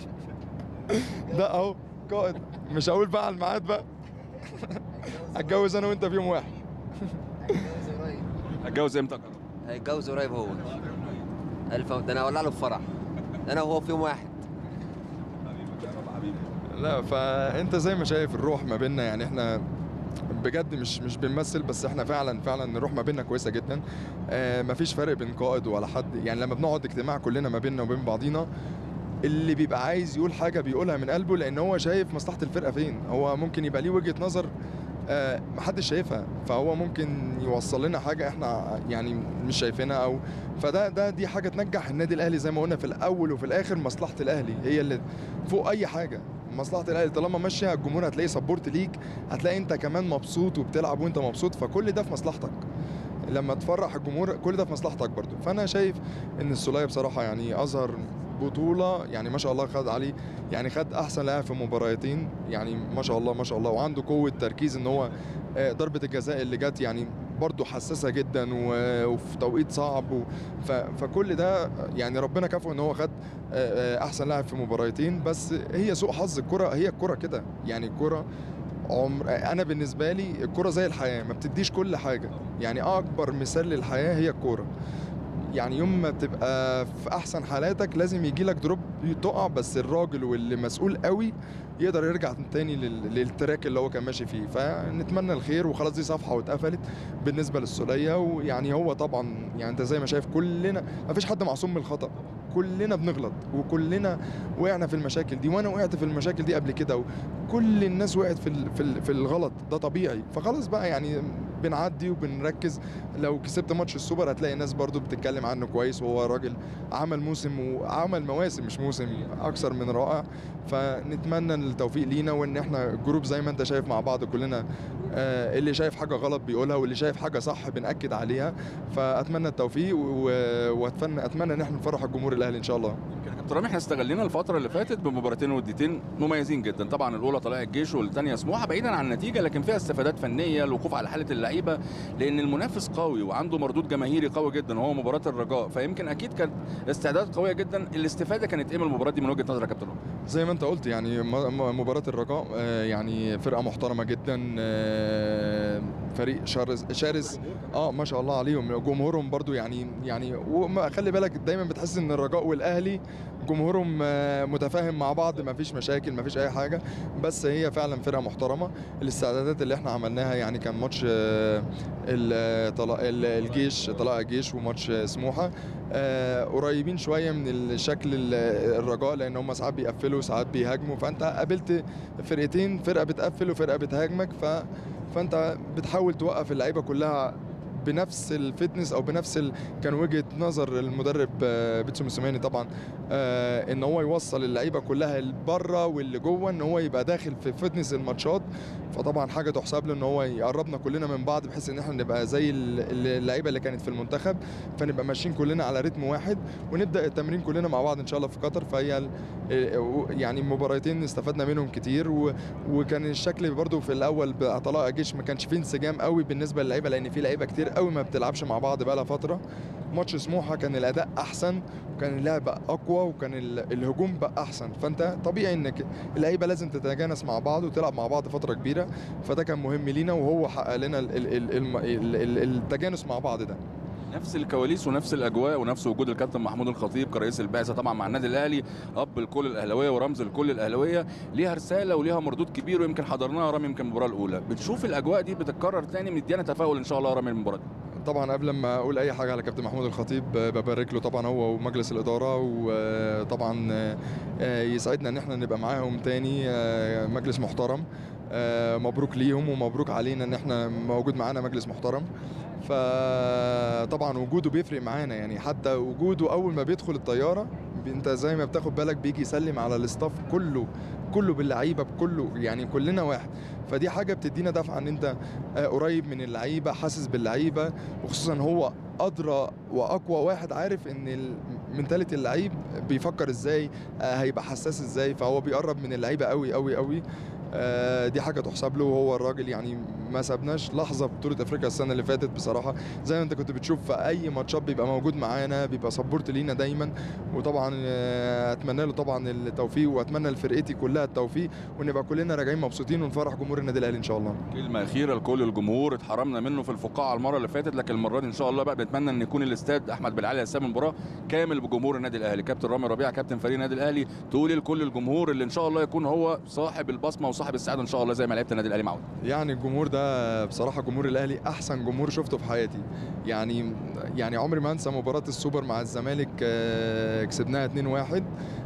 ده اهو قائد مش هقول بقى على الميعاد بقى هتجوز انا وانت في يوم واحد هتجوز امتى يا كرم؟ هيتجوز قريب هو الف ده انا هولع له بفرح انا وهو في يوم واحد لا فانت زي ما شايف الروح ما بيننا يعني احنا بجد مش مش بنمثل بس احنا فعلا فعلا الروح ما بيننا كويسه جدا آه مفيش فرق بين قائد ولا حد يعني لما بنقعد اجتماع كلنا ما بيننا وبين بعضينا اللي بيبقى عايز يقول حاجه بيقولها من قلبه لان هو شايف مصلحه الفرقه فين هو ممكن يبقى ليه وجهه نظر آه محدش شايفها فهو ممكن يوصل لنا حاجه احنا يعني مش شايفينها او فده ده دي حاجه تنجح النادي الاهلي زي ما قلنا في الاول وفي الاخر مصلحه الاهلي هي اللي فوق اي حاجه مصلحه الاهلي طالما ماشيه الجمهور هتلاقي سبورت ليك هتلاقي انت كمان مبسوط وبتلعب وانت مبسوط فكل ده في مصلحتك لما تفرح الجمهور كل ده في مصلحتك برضو فانا شايف ان السوليه بصراحه يعني اظهر بطوله يعني ما شاء الله خد عليه يعني خد احسن لاعب في مباراتين يعني ما شاء الله ما شاء الله وعنده قوه تركيز ان هو آه، ضربه الجزاء اللي جت يعني برضه حساسه جدا و- وفي توقيت صعب و- ف- فكل ده يعني ربنا كافئه ان هو خد آه، آه، احسن لاعب في مباراتين بس هي سوء حظ الكره هي الكره كده يعني الكره عمر انا بالنسبه لي الكره زي الحياه ما بتديش كل حاجه يعني اكبر مثال للحياه هي الكوره يعني يوم ما تبقى في احسن حالاتك لازم يجي لك دروب تقع بس الراجل واللي مسؤول قوي يقدر يرجع تاني لل- للتراك اللي هو كان ماشي فيه فنتمنى الخير وخلاص دي صفحه واتقفلت بالنسبه للسوليه ويعني هو طبعا يعني انت زي ما شايف كلنا ما فيش حد معصوم من الخطا كلنا بنغلط وكلنا وقعنا في المشاكل دي وانا وقعت في المشاكل دي قبل كده وكل الناس وقعت في ال- في ال- في الغلط ده طبيعي فخلاص بقى يعني بنعدي وبنركز لو كسبت ماتش السوبر هتلاقي الناس برضو بتتكلم عنه كويس وهو راجل عمل موسم وعمل مواسم مش موسم اكثر من رائع فنتمنى التوفيق لينا وان احنا الجروب زي ما انت شايف مع بعض كلنا آه، اللي شايف حاجه غلط بيقولها واللي شايف حاجه صح بناكد عليها فاتمنى التوفيق و- واتمنى اتمنى ان احنا نفرح الجمهور الاهلي ان شاء الله يمكن يا كابتن رامي احنا استغلينا الفتره اللي فاتت بمباراتين وديتين مميزين جدا طبعا الاولى طلائع الجيش والثانيه سموحه بعيدا عن النتيجه لكن فيها استفادات فنيه الوقوف على حاله اللعيبه لان المنافس قوي وعنده مردود جماهيري قوي جدا وهو مباراه الرجاء فيمكن اكيد كانت استعداد قويه جدا الاستفاده كانت ايه من المباراه دي من وجهه نظرك يا كابتن رامي زي ما انت قلت يعني م- م- مباراة الرجاء آه، يعني فرقة محترمة جدا آه، فريق شرس شرس اه ما شاء الله عليهم جمهورهم برضو يعني يعني وما خلي بالك دايما بتحس ان الرجاء والاهلي جمهورهم آه، متفاهم مع بعض ما فيش مشاكل ما فيش اي حاجه بس هي فعلا فرقه محترمه الاستعدادات اللي احنا عملناها يعني كان ماتش آه، ال- طلا- ال- الجيش طلائع الجيش وماتش آه، سموحه آه، قريبين شويه من الشكل ال- الرجاء لان هم ساعات بيقفلوا ساعات بيهاجموا فانت قابلت فرقتين فرقه بتقفل وفرقه بتهاجمك ف فانت بتحاول توقف اللعيبه كلها بنفس الفتنس او بنفس ال... كان وجهه نظر المدرب آه، بيتسو موسيماني طبعا آه، ان هو يوصل اللعيبه كلها اللي بره واللي جوه ان هو يبقى داخل في فتنس الماتشات فطبعا حاجه تحسب له ان هو يقربنا كلنا من بعض بحيث ان احنا نبقى زي ال- اللعيبه اللي كانت في المنتخب فنبقى ماشيين كلنا على رتم واحد ونبدا التمرين كلنا مع بعض ان شاء الله في قطر فهي ال- يعني مباراتين استفدنا منهم كتير و... وكان الشكل برضو في الاول بعطلاء الجيش ما كانش فيه انسجام قوي بالنسبه للعيبه لان في لعيبه كتير قوي ما بتلعبش مع بعض بقى لها فتره ماتش سموحه كان الاداء احسن وكان اللعب اقوى وكان ال- الهجوم بقى احسن فانت طبيعي انك اللعيبه لازم تتجانس مع بعض وتلعب مع بعض فتره كبيره فده كان مهم لينا وهو حقق لنا ال- ال- ال- الم- ال- ال- التجانس مع بعض ده نفس الكواليس ونفس الاجواء ونفس وجود الكابتن محمود الخطيب كرئيس البعثه طبعا مع النادي الاهلي اب الكل الاهلاويه ورمز الكل الاهلاويه ليها رساله وليها مردود كبير ويمكن حضرناها رامي يمكن المباراه الاولى بتشوف الاجواء دي بتتكرر تاني مديانا تفاؤل ان شاء الله يا رامي المباراه دي طبعا قبل ما اقول اي حاجه على كابتن محمود الخطيب آه، ببارك له طبعا هو ومجلس الاداره وطبعا آه، يسعدنا ان احنا نبقى معاهم تاني آه، مجلس محترم آه، مبروك ليهم ومبروك علينا ان احنا موجود معانا مجلس محترم فطبعا وجوده بيفرق معانا يعني حتى وجوده اول ما بيدخل الطياره انت زي ما بتاخد بالك بيجي يسلم على الاستاف كله كله باللعيبه بكله يعني كلنا واحد فدي حاجه بتدينا دفعه ان انت آه، قريب من اللعيبه حاسس باللعيبه وخصوصا هو ادرى واقوى واحد عارف ان منتاليتي اللعيب بيفكر ازاي آه، هيبقى حساس ازاي فهو بيقرب من اللعيبه قوي قوي قوي آه، دي حاجه تحسب له وهو الراجل يعني ما سابناش لحظه في بطوله افريقيا السنه اللي فاتت بصراحه زي ما انت كنت بتشوف في اي ماتشات بيبقى موجود معانا بيبقى سبورت لينا دايما وطبعا آه، اتمنى له طبعا التوفيق واتمنى لفرقتي كلها التوفيق ونبقى كلنا راجعين مبسوطين ونفرح جمهور النادي الاهلي ان شاء الله كلمه اخيره لكل الجمهور اتحرمنا منه في الفقاعه المره اللي فاتت لكن المره دي ان شاء الله بقى بنتمنى ان يكون الاستاد احمد بن علي قسام المباراه كامل بجمهور النادي الاهلي كابتن رامي ربيع كابتن فريق النادي الاهلي تقولي لكل الجمهور اللي ان شاء الله يكون هو صاحب البصمه وصاحب السعاده ان شاء الله زي ما لعيبه النادي الاهلي معود يعني الجمهور ده بصراحه جمهور الاهلي احسن جمهور شفته في حياتي يعني يعني عمري ما انسى مباراه السوبر مع الزمالك آه، كسبناها 2-1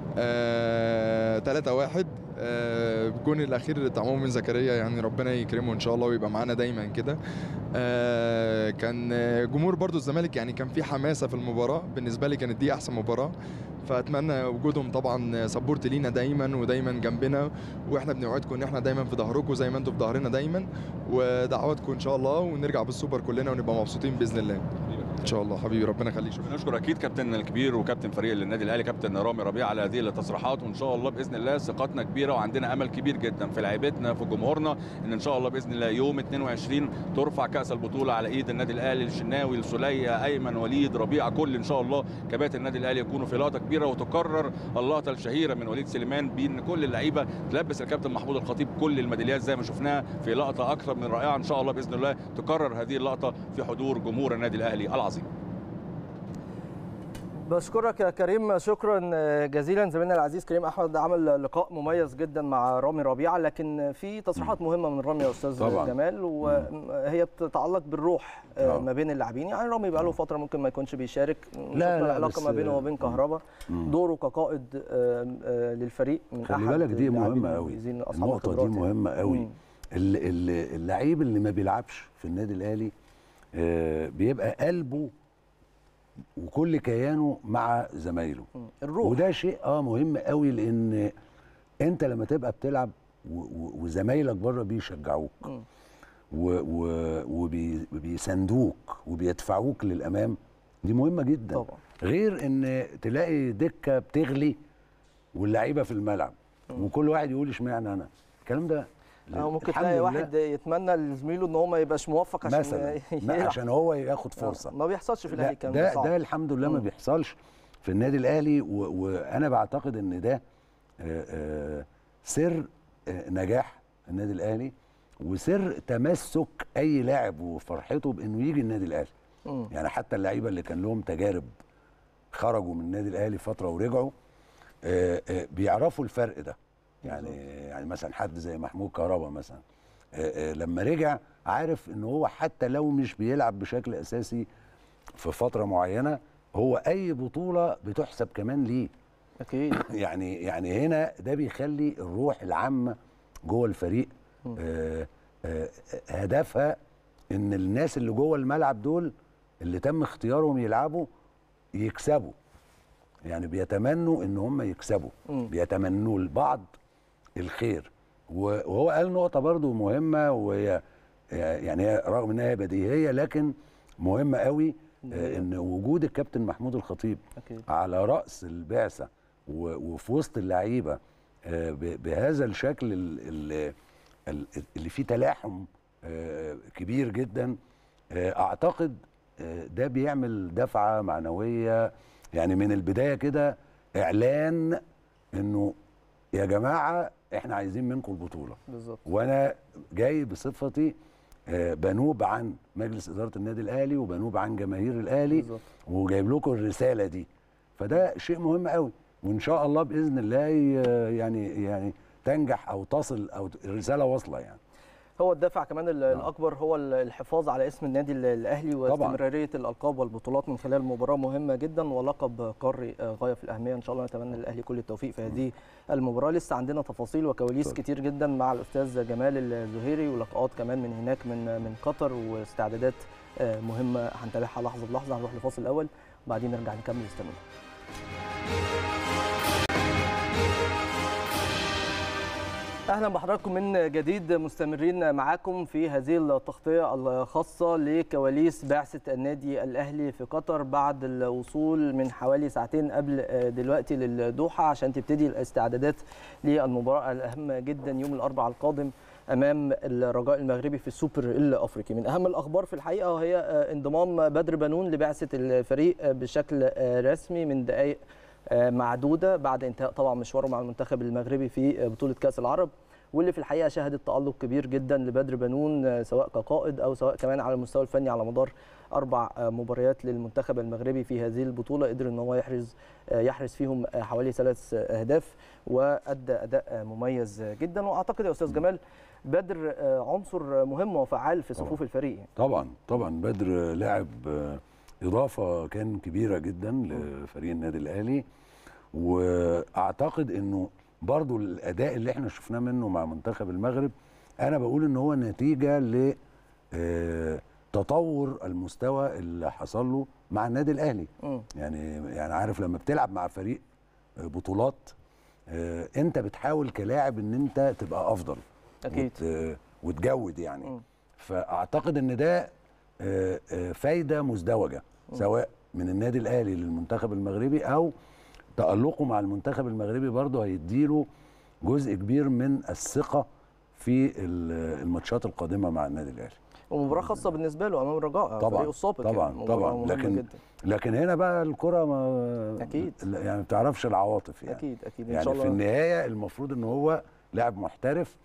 آه، 3-1 آه، الجون الاخير بتاع مؤمن زكريا يعني ربنا يكرمه ان شاء الله ويبقى معانا دايما كده آه، كان آه، جمهور برضو الزمالك يعني كان في حماسه في المباراه بالنسبه لي كانت دي احسن مباراه فاتمنى وجودهم طبعا سبورت لينا دايما ودايما جنبنا واحنا بنوعدكم ان احنا دايما في ظهركم زي ما انتم في ظهرنا دايما ودعواتكم ان شاء الله ونرجع بالسوبر كلنا ونبقى مبسوطين باذن الله ان شاء الله حبيبي ربنا يخليك شكرا بنشكر اكيد كابتن الكبير وكابتن فريق النادي الاهلي كابتن رامي ربيع على هذه التصريحات وان شاء الله باذن الله ثقتنا كبيره وعندنا امل كبير جدا في لعيبتنا في جمهورنا ان ان شاء الله باذن الله يوم 22 ترفع كاس البطوله على ايد النادي الاهلي الشناوي السوليه ايمن وليد ربيع كل ان شاء الله كباتن النادي الاهلي يكونوا في لقطه كبيره وتكرر اللقطه الشهيره من وليد سليمان بان كل اللعيبه تلبس الكابتن محمود الخطيب كل الميداليات زي ما شفناها في لقطه اكثر من رائعه ان شاء الله باذن الله تكرر هذه اللقطه في حضور جمهور النادي الاهلي العظيم بشكرك يا كريم شكرا جزيلا زميلنا العزيز كريم احمد عمل لقاء مميز جدا مع رامي ربيعه لكن في تصريحات مهمه من رامي يا استاذ طبعاً. جمال وهي بتتعلق بالروح آه. ما بين اللاعبين يعني رامي بقى له فتره ممكن ما يكونش بيشارك شفنا لا، العلاقه بس- ما بينه وبين كهربا مم. دوره كقائد آه، آه، للفريق من خلي أحد بالك دي اللاعبين مهمه قوي المميزين أصحاب النقطه دي الخبرات يعني. مهمه قوي مم. ال- ال- اللعيب اللي ما بيلعبش في النادي الاهلي آه، بيبقى قلبه وكل كيانه مع زمايله مم. الروح وده شيء اه مهم قوي لان انت لما تبقى بتلعب و- و- وزمايلك بره بيشجعوك مم. وبيساندوك وبيدفعوك للامام دي مهمه جدا طبعا غير ان تلاقي دكه بتغلي واللعيبه في الملعب وكل واحد يقول اشمعنى انا الكلام ده أو ممكن الحمد تلاقي لله واحد يتمنى لزميله ان هو ما يبقاش موفق عشان مثلا ما يلعب. عشان هو ياخد فرصه ما بيحصلش في لا الاهلي الكلام ده صعب. ده الحمد لله ما مم. بيحصلش في النادي الاهلي و- وانا بعتقد ان ده آه، آه، سر آه، نجاح النادي الاهلي وسر تمسك اي لاعب وفرحته بانه يجي النادي الاهلي مم. يعني حتى اللعيبه اللي كان لهم تجارب خرجوا من النادي الاهلي فتره ورجعوا آه، آه، بيعرفوا الفرق ده يعني يعني مثلا حد زي محمود كهربا مثلا آه، آه، لما رجع عارف ان هو حتى لو مش بيلعب بشكل اساسي في فتره معينه هو اي بطوله بتحسب كمان ليه اكيد يعني يعني هنا ده بيخلي الروح العامه جوه الفريق آه، آه، هدفها ان الناس اللي جوه الملعب دول اللي تم اختيارهم يلعبوا يكسبوا يعني بيتمنوا ان هم يكسبوا مم. بيتمنوا لبعض الخير و- وهو قال نقطه برضو مهمه وهي يعني هي رغم انها هي بديهيه لكن مهمه قوي آه، ان وجود الكابتن محمود الخطيب اكيد على راس البعثه و- وفي وسط اللعيبه آه، ب- بهذا الشكل ال- ال- ال- اللي فيه تلاحم آه، كبير جدا آه، اعتقد آه، ده بيعمل دفعه معنويه يعني من البدايه كده اعلان انه يا جماعه احنا عايزين منكم البطوله بالظبط وانا جاي بصفتي آه، بنوب عن مجلس اداره النادي الاهلي وبنوب عن جماهير الاهلي بالظبط وجايب لكم الرساله دي فده شيء مهم قوي وان شاء الله باذن الله ي- يعني يعني تنجح او تصل او الرساله واصله يعني هو الدافع كمان ال- الاكبر هو ال- الحفاظ على اسم النادي ال- الاهلي واستمراريه الالقاب والبطولات من خلال مباراه مهمه جدا ولقب قاري آه، غايه في الاهميه ان شاء الله نتمنى للاهلي كل التوفيق في هذه المباراه لسه عندنا تفاصيل وكواليس اتفضل. كتير جدا مع الاستاذ جمال الزهيري ولقاءات كمان من هناك من من قطر واستعدادات آه، مهمه هنتابعها لحظه بلحظه هنروح لفاصل الاول وبعدين نرجع نكمل استمروا اهلا بحضراتكم من جديد مستمرين معاكم في هذه التغطيه الخاصه لكواليس بعثه النادي الاهلي في قطر بعد الوصول من حوالي ساعتين قبل آه، دلوقتي للدوحه عشان تبتدي الاستعدادات للمباراه الاهم جدا يوم الاربعاء القادم امام الرجاء المغربي في السوبر الافريقي من اهم الاخبار في الحقيقه هي آه، انضمام بدر بنون لبعثه الفريق آه، بشكل آه، رسمي من دقائق آه، معدوده بعد انتهاء طبعا مشواره مع المنتخب المغربي في آه، بطوله كاس العرب واللي في الحقيقه شهدت تالق كبير جدا لبدر بنون آه، سواء كقائد او سواء كمان على المستوى الفني على مدار اربع آه، مباريات للمنتخب المغربي في هذه البطوله قدر ان هو يحرز آه، يحرز فيهم آه، حوالي ثلاث آه، اهداف وادى اداء آه، مميز جدا واعتقد يا استاذ جمال بدر آه، عنصر مهم وفعال في صفوف الفريق يعني. طبعا طبعا بدر لاعب آه، اضافه كان كبيره جدا لفريق النادي الاهلي واعتقد انه برضو الاداء اللي احنا شفناه منه مع منتخب المغرب انا بقول ان هو نتيجه ل آه، تطور المستوى اللي حصل له مع النادي الاهلي مم. يعني يعني عارف لما بتلعب مع فريق آه، بطولات آه، انت بتحاول كلاعب ان انت تبقى افضل اكيد وت... وتجود يعني مم. فاعتقد ان ده آه، آه، فايده مزدوجه سواء من النادي الاهلي للمنتخب المغربي او تالقه مع المنتخب المغربي برضه هيديله جزء كبير من الثقه في ال- الماتشات القادمه مع النادي الاهلي ومباراه خاصه بالنسبه له امام الرجاء طبعاً، فريقه السابق طبعاً، يعني. مباراة طبعاً. مهمة لكن جدا. لكن هنا بقى الكره ما أكيد. يعني ما بتعرفش العواطف يعني اكيد اكيد ان يعني شاء في الله النهايه المفروض ان هو لاعب محترف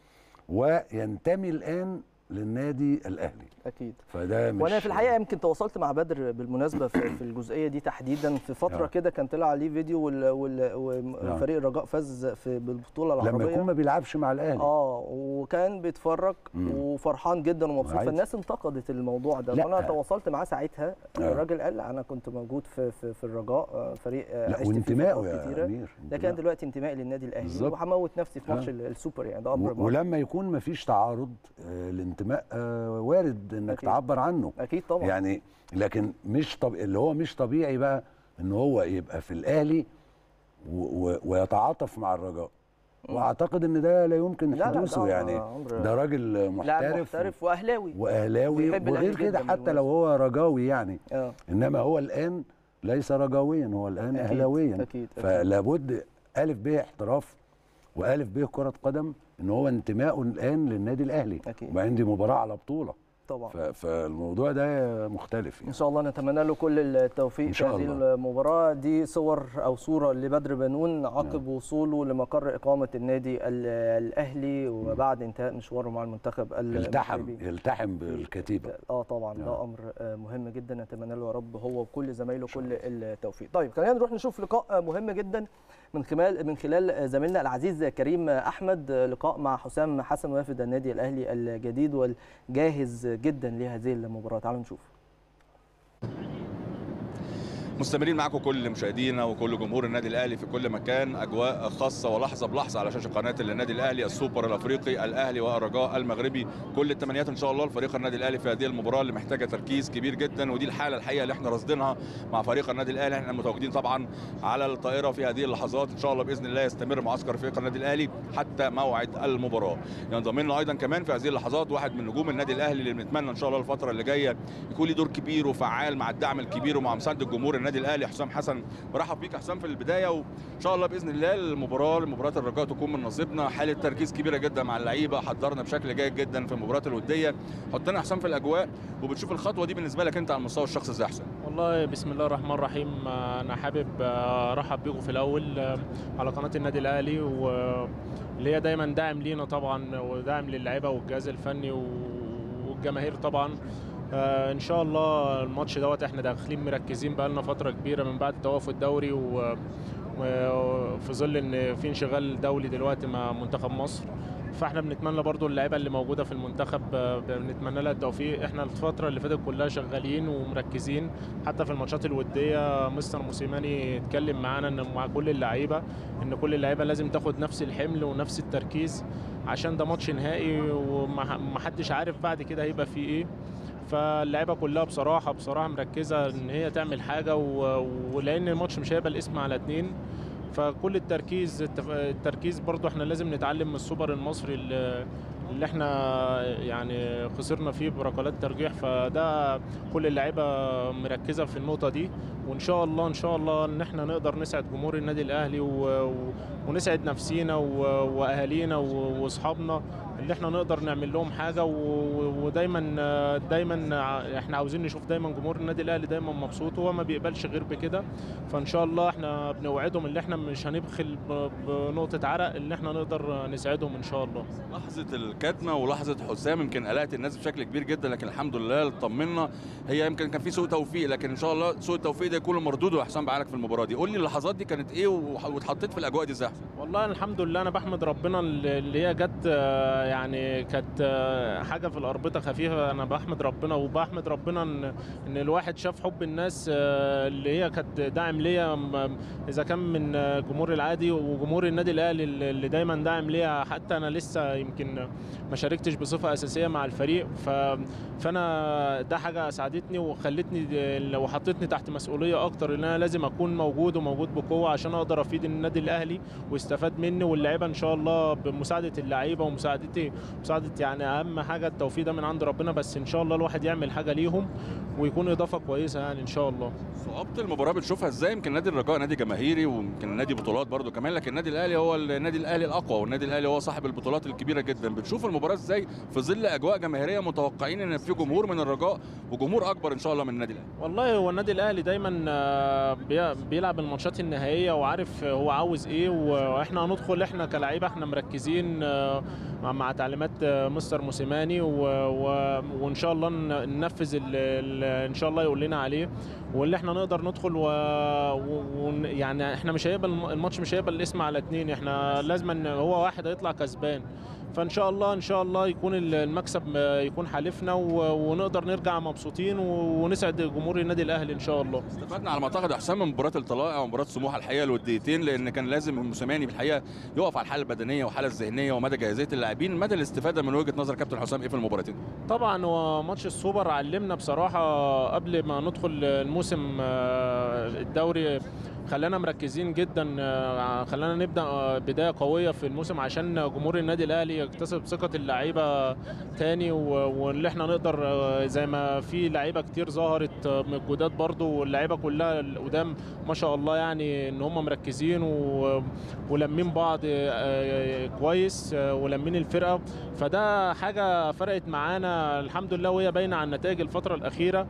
وينتمي الان للنادي الاهلي اكيد فده مش وانا في الحقيقه يمكن تواصلت مع بدر بالمناسبه في, في الجزئيه دي تحديدا في فتره آه. كده كان طلع عليه فيديو وال- وال- وفريق الرجاء فاز في بالبطوله لما يكون العربيه ما بيلعبش مع الاهلي اه وكان بيتفرج مم. وفرحان جدا ومبسوط عادي. فالناس انتقدت الموضوع ده لا. فانا تواصلت معاه ساعتها آه. الراجل قال انا كنت موجود في في, في الرجاء آه، فريق آه، لا عشت فيه وانتمائه فترات يا كتيرة. امير ده كان انتمائه. دلوقتي انتمائي للنادي الاهلي بالظبط. وهموت نفسي في ماتش آه. ال- السوبر يعني ده امر و- ولما يكون ما فيش تعارض آه، الانتماء آه، وارد انك أكيد. تعبر عنه اكيد طبعا يعني لكن مش طب... اللي هو مش طبيعي بقى ان هو يبقى في الاهلي و... و... ويتعاطف مع الرجاء واعتقد ان ده لا يمكن لا، لا، حدوثه ده يعني أمر- ده راجل لاعب محترف, محترف واهلاوي واهلاوي بيحب الأهلي وغير كده جداً حتى لو هو رجاوي يعني اه انما هو الان ليس رجاويا هو الان أكيد، اهلاويا أكيد، أكيد. فلا بد الف ب احتراف والف ب كره قدم ان هو انتمائه الان للنادي الاهلي أكيد. وبعدين دي مباراه على بطوله طبعا ف- فالموضوع ده مختلف ان يعني شاء الله نتمنى له كل التوفيق إن في شاء هذه الله. المباراه دي صور او صوره لبدر بنون عقب وصوله لمقر اقامه النادي ال- الاهلي وبعد انتهاء مشواره مع المنتخب يلتحم المغربي يلتحم بالكتيبه اه طبعا ده آه. امر آه، مهم جدا نتمنى له يا رب هو وكل زمايله كل التوفيق طيب خلينا نروح نشوف لقاء آه، مهم جدا من خلال من خلال آه، زميلنا العزيز كريم احمد آه، لقاء مع حسام حسن وافد النادي الاهلي الجديد والجاهز جدا لهذه المباراه تعالوا نشوف مستمرين معاكم كل مشاهدينا وكل جمهور النادي الاهلي في كل مكان اجواء خاصه ولحظه بلحظه على شاشه قناه النادي الاهلي السوبر الافريقي الاهلي والرجاء المغربي كل التمنيات ان شاء الله لفريق النادي الاهلي في هذه المباراه اللي محتاجه تركيز كبير جدا ودي الحاله الحقيقه اللي احنا راصدينها مع فريق النادي الاهلي احنا متواجدين طبعا على الطائره في هذه اللحظات ان شاء الله باذن الله يستمر معسكر فريق النادي الاهلي حتى موعد المباراه ينضم لنا ايضا كمان في هذه اللحظات واحد من نجوم النادي الاهلي اللي بنتمنى ان شاء الله الفتره اللي جايه يكون له دور كبير وفعال مع الدعم الكبير ومع مسانده الجمهور النادي الاهلي حسام حسن برحب بيك يا حسام في البدايه وان شاء الله باذن الله المباراه مباراه الرجاء تكون من نصيبنا حاله تركيز كبيره جدا مع اللعيبه حضرنا بشكل جيد جدا في المباراه الوديه حطنا يا حسام في الاجواء وبتشوف الخطوه دي بالنسبه لك انت على المستوى الشخصي ازاي يا حسام والله بسم الله الرحمن الرحيم آه، انا حابب آه، ارحب بيكم في الاول آه، على قناه النادي الاهلي واللي هي دايما داعم لينا طبعا وداعم للعيبه والجهاز الفني و- والجماهير طبعا آه، ان شاء الله الماتش دوت احنا داخلين مركزين بقالنا فتره كبيره من بعد توقف الدوري و- وفي ظل ان في انشغال دولي دلوقتي مع منتخب مصر فاحنا بنتمنى برضو اللعيبه اللي موجوده في المنتخب آه، بنتمنى لها التوفيق احنا الفتره اللي فاتت كلها شغالين ومركزين حتى في الماتشات الوديه مستر موسيماني اتكلم معانا ان مع كل اللعيبه ان كل اللعيبه لازم تاخد نفس الحمل ونفس التركيز عشان ده ماتش نهائي ومحدش عارف بعد كده هيبقى فيه ايه فاللعيبه كلها بصراحه بصراحه مركزه ان هي تعمل حاجه و... ولان الماتش مش هيبقى الاسم على اتنين فكل التركيز التف... التركيز برضو احنا لازم نتعلم من السوبر المصري اللي, اللي احنا يعني خسرنا فيه بركلات ترجيح فده كل اللعيبه مركزه في النقطه دي وان شاء الله ان شاء الله ان احنا نقدر نسعد جمهور النادي الاهلي و... و... ونسعد نفسينا و... واهالينا و... واصحابنا اللي احنا نقدر نعمل لهم حاجه و... ودايما دايما احنا عاوزين نشوف دايما جمهور النادي الاهلي دايما مبسوط وهو ما بيقبلش غير بكده فان شاء الله احنا بنوعدهم ان احنا مش هنبخل ب... بنقطه عرق اللي احنا نقدر نسعدهم ان شاء الله لحظه الكتمه ولحظه حسام يمكن قلقت الناس بشكل كبير جدا لكن الحمد لله اطمنا هي يمكن كان في سوء توفيق لكن ان شاء الله سوء التوفيق ده يكون مردوده يا حسام بعقلك في المباراه دي قول لي اللحظات دي كانت ايه وح- واتحطيت في الاجواء دي ازاي يا حسام؟ والله الحمد لله انا بحمد ربنا اللي هي جت آه، يعني كانت آه، حاجه في الاربطه خفيفه انا بحمد ربنا وبحمد ربنا ان ان الواحد شاف حب الناس آه، اللي هي كانت داعم ليا م- اذا كان من آه، جمهور العادي وجمهور النادي الاهلي اللي اللي دايما داعم ليا حتى انا لسه يمكن ما شاركتش بصفه اساسيه مع الفريق ف فانا ده حاجه اسعدتني وخلتني وحطتني تحت مسؤوليه اكتر ان انا لازم اكون موجود وموجود بقوه عشان اقدر افيد النادي الاهلي ويستفاد مني واللعيبه ان شاء الله بمساعده اللعيبه ومساعدتي مساعده يعني اهم حاجه التوفيق ده من عند ربنا بس ان شاء الله الواحد يعمل حاجه ليهم ويكون اضافه كويسه يعني ان شاء الله صعوبه المباراه بتشوفها ازاي يمكن نادي الرجاء نادي جماهيري ويمكن نادي بطولات برضو كمان لكن النادي الاهلي هو النادي الاهلي الاقوى والنادي الاهلي هو صاحب البطولات الكبيره جدا بتشوف المباراه ازاي في ظل اجواء جماهيريه متوقعين ان في جمهور من الرجاء وجمهور اكبر ان شاء الله من النادي الاهلي والله هو النادي الاهلي دايما آه، بي- بيلعب الماتشات النهائيه وعارف هو عاوز ايه واحنا هندخل احنا كلاعيبه احنا مركزين آه، مع- مع تعليمات آه، مستر موسيماني و- و- وان شاء الله ن- ننفذ ال- ال- ان شاء الله يقول لنا عليه واللي احنا نقدر ندخل و... و... و... يعني احنا مش هيبقى الم- الماتش مش هيبقى الاسم على اتنين احنا لازم ان هو واحد هيطلع كسبان فان شاء الله ان شاء الله يكون ال- المكسب آه، يكون حالفنا و... ونقدر نرجع مبسوطين و... ونسعد جمهور النادي الاهلي ان شاء الله استفدنا على ما اعتقد يا حسام من مباراه الطلائع ومباراه سموحه الحقيقه الوديتين لان كان لازم موسيماني في الحقيقه يقف على الحاله البدنيه والحاله الذهنيه ومدى جاهزيه اللاعبين مدى الاستفاده من وجهه نظر كابتن حسام ايه في المباراتين طبعا هو ماتش السوبر علمنا بصراحه قبل ما ندخل الموسم آه، الدوري خلانا مركزين جدا آه، خلانا نبدا آه، بدايه قويه في الموسم عشان جمهور النادي الاهلي يكتسب ثقه اللعيبه تاني و- واللي احنا نقدر آه، زي ما في لعيبه كتير ظهرت آه، من الجداد برضو واللعيبه كلها القدام ما شاء الله يعني ان هم مركزين و- ولمين بعض آه، كويس آه، ولمين الفرقه فده حاجه فرقت معانا الحمد لله وهي باينه على النتائج الفتره الاخيره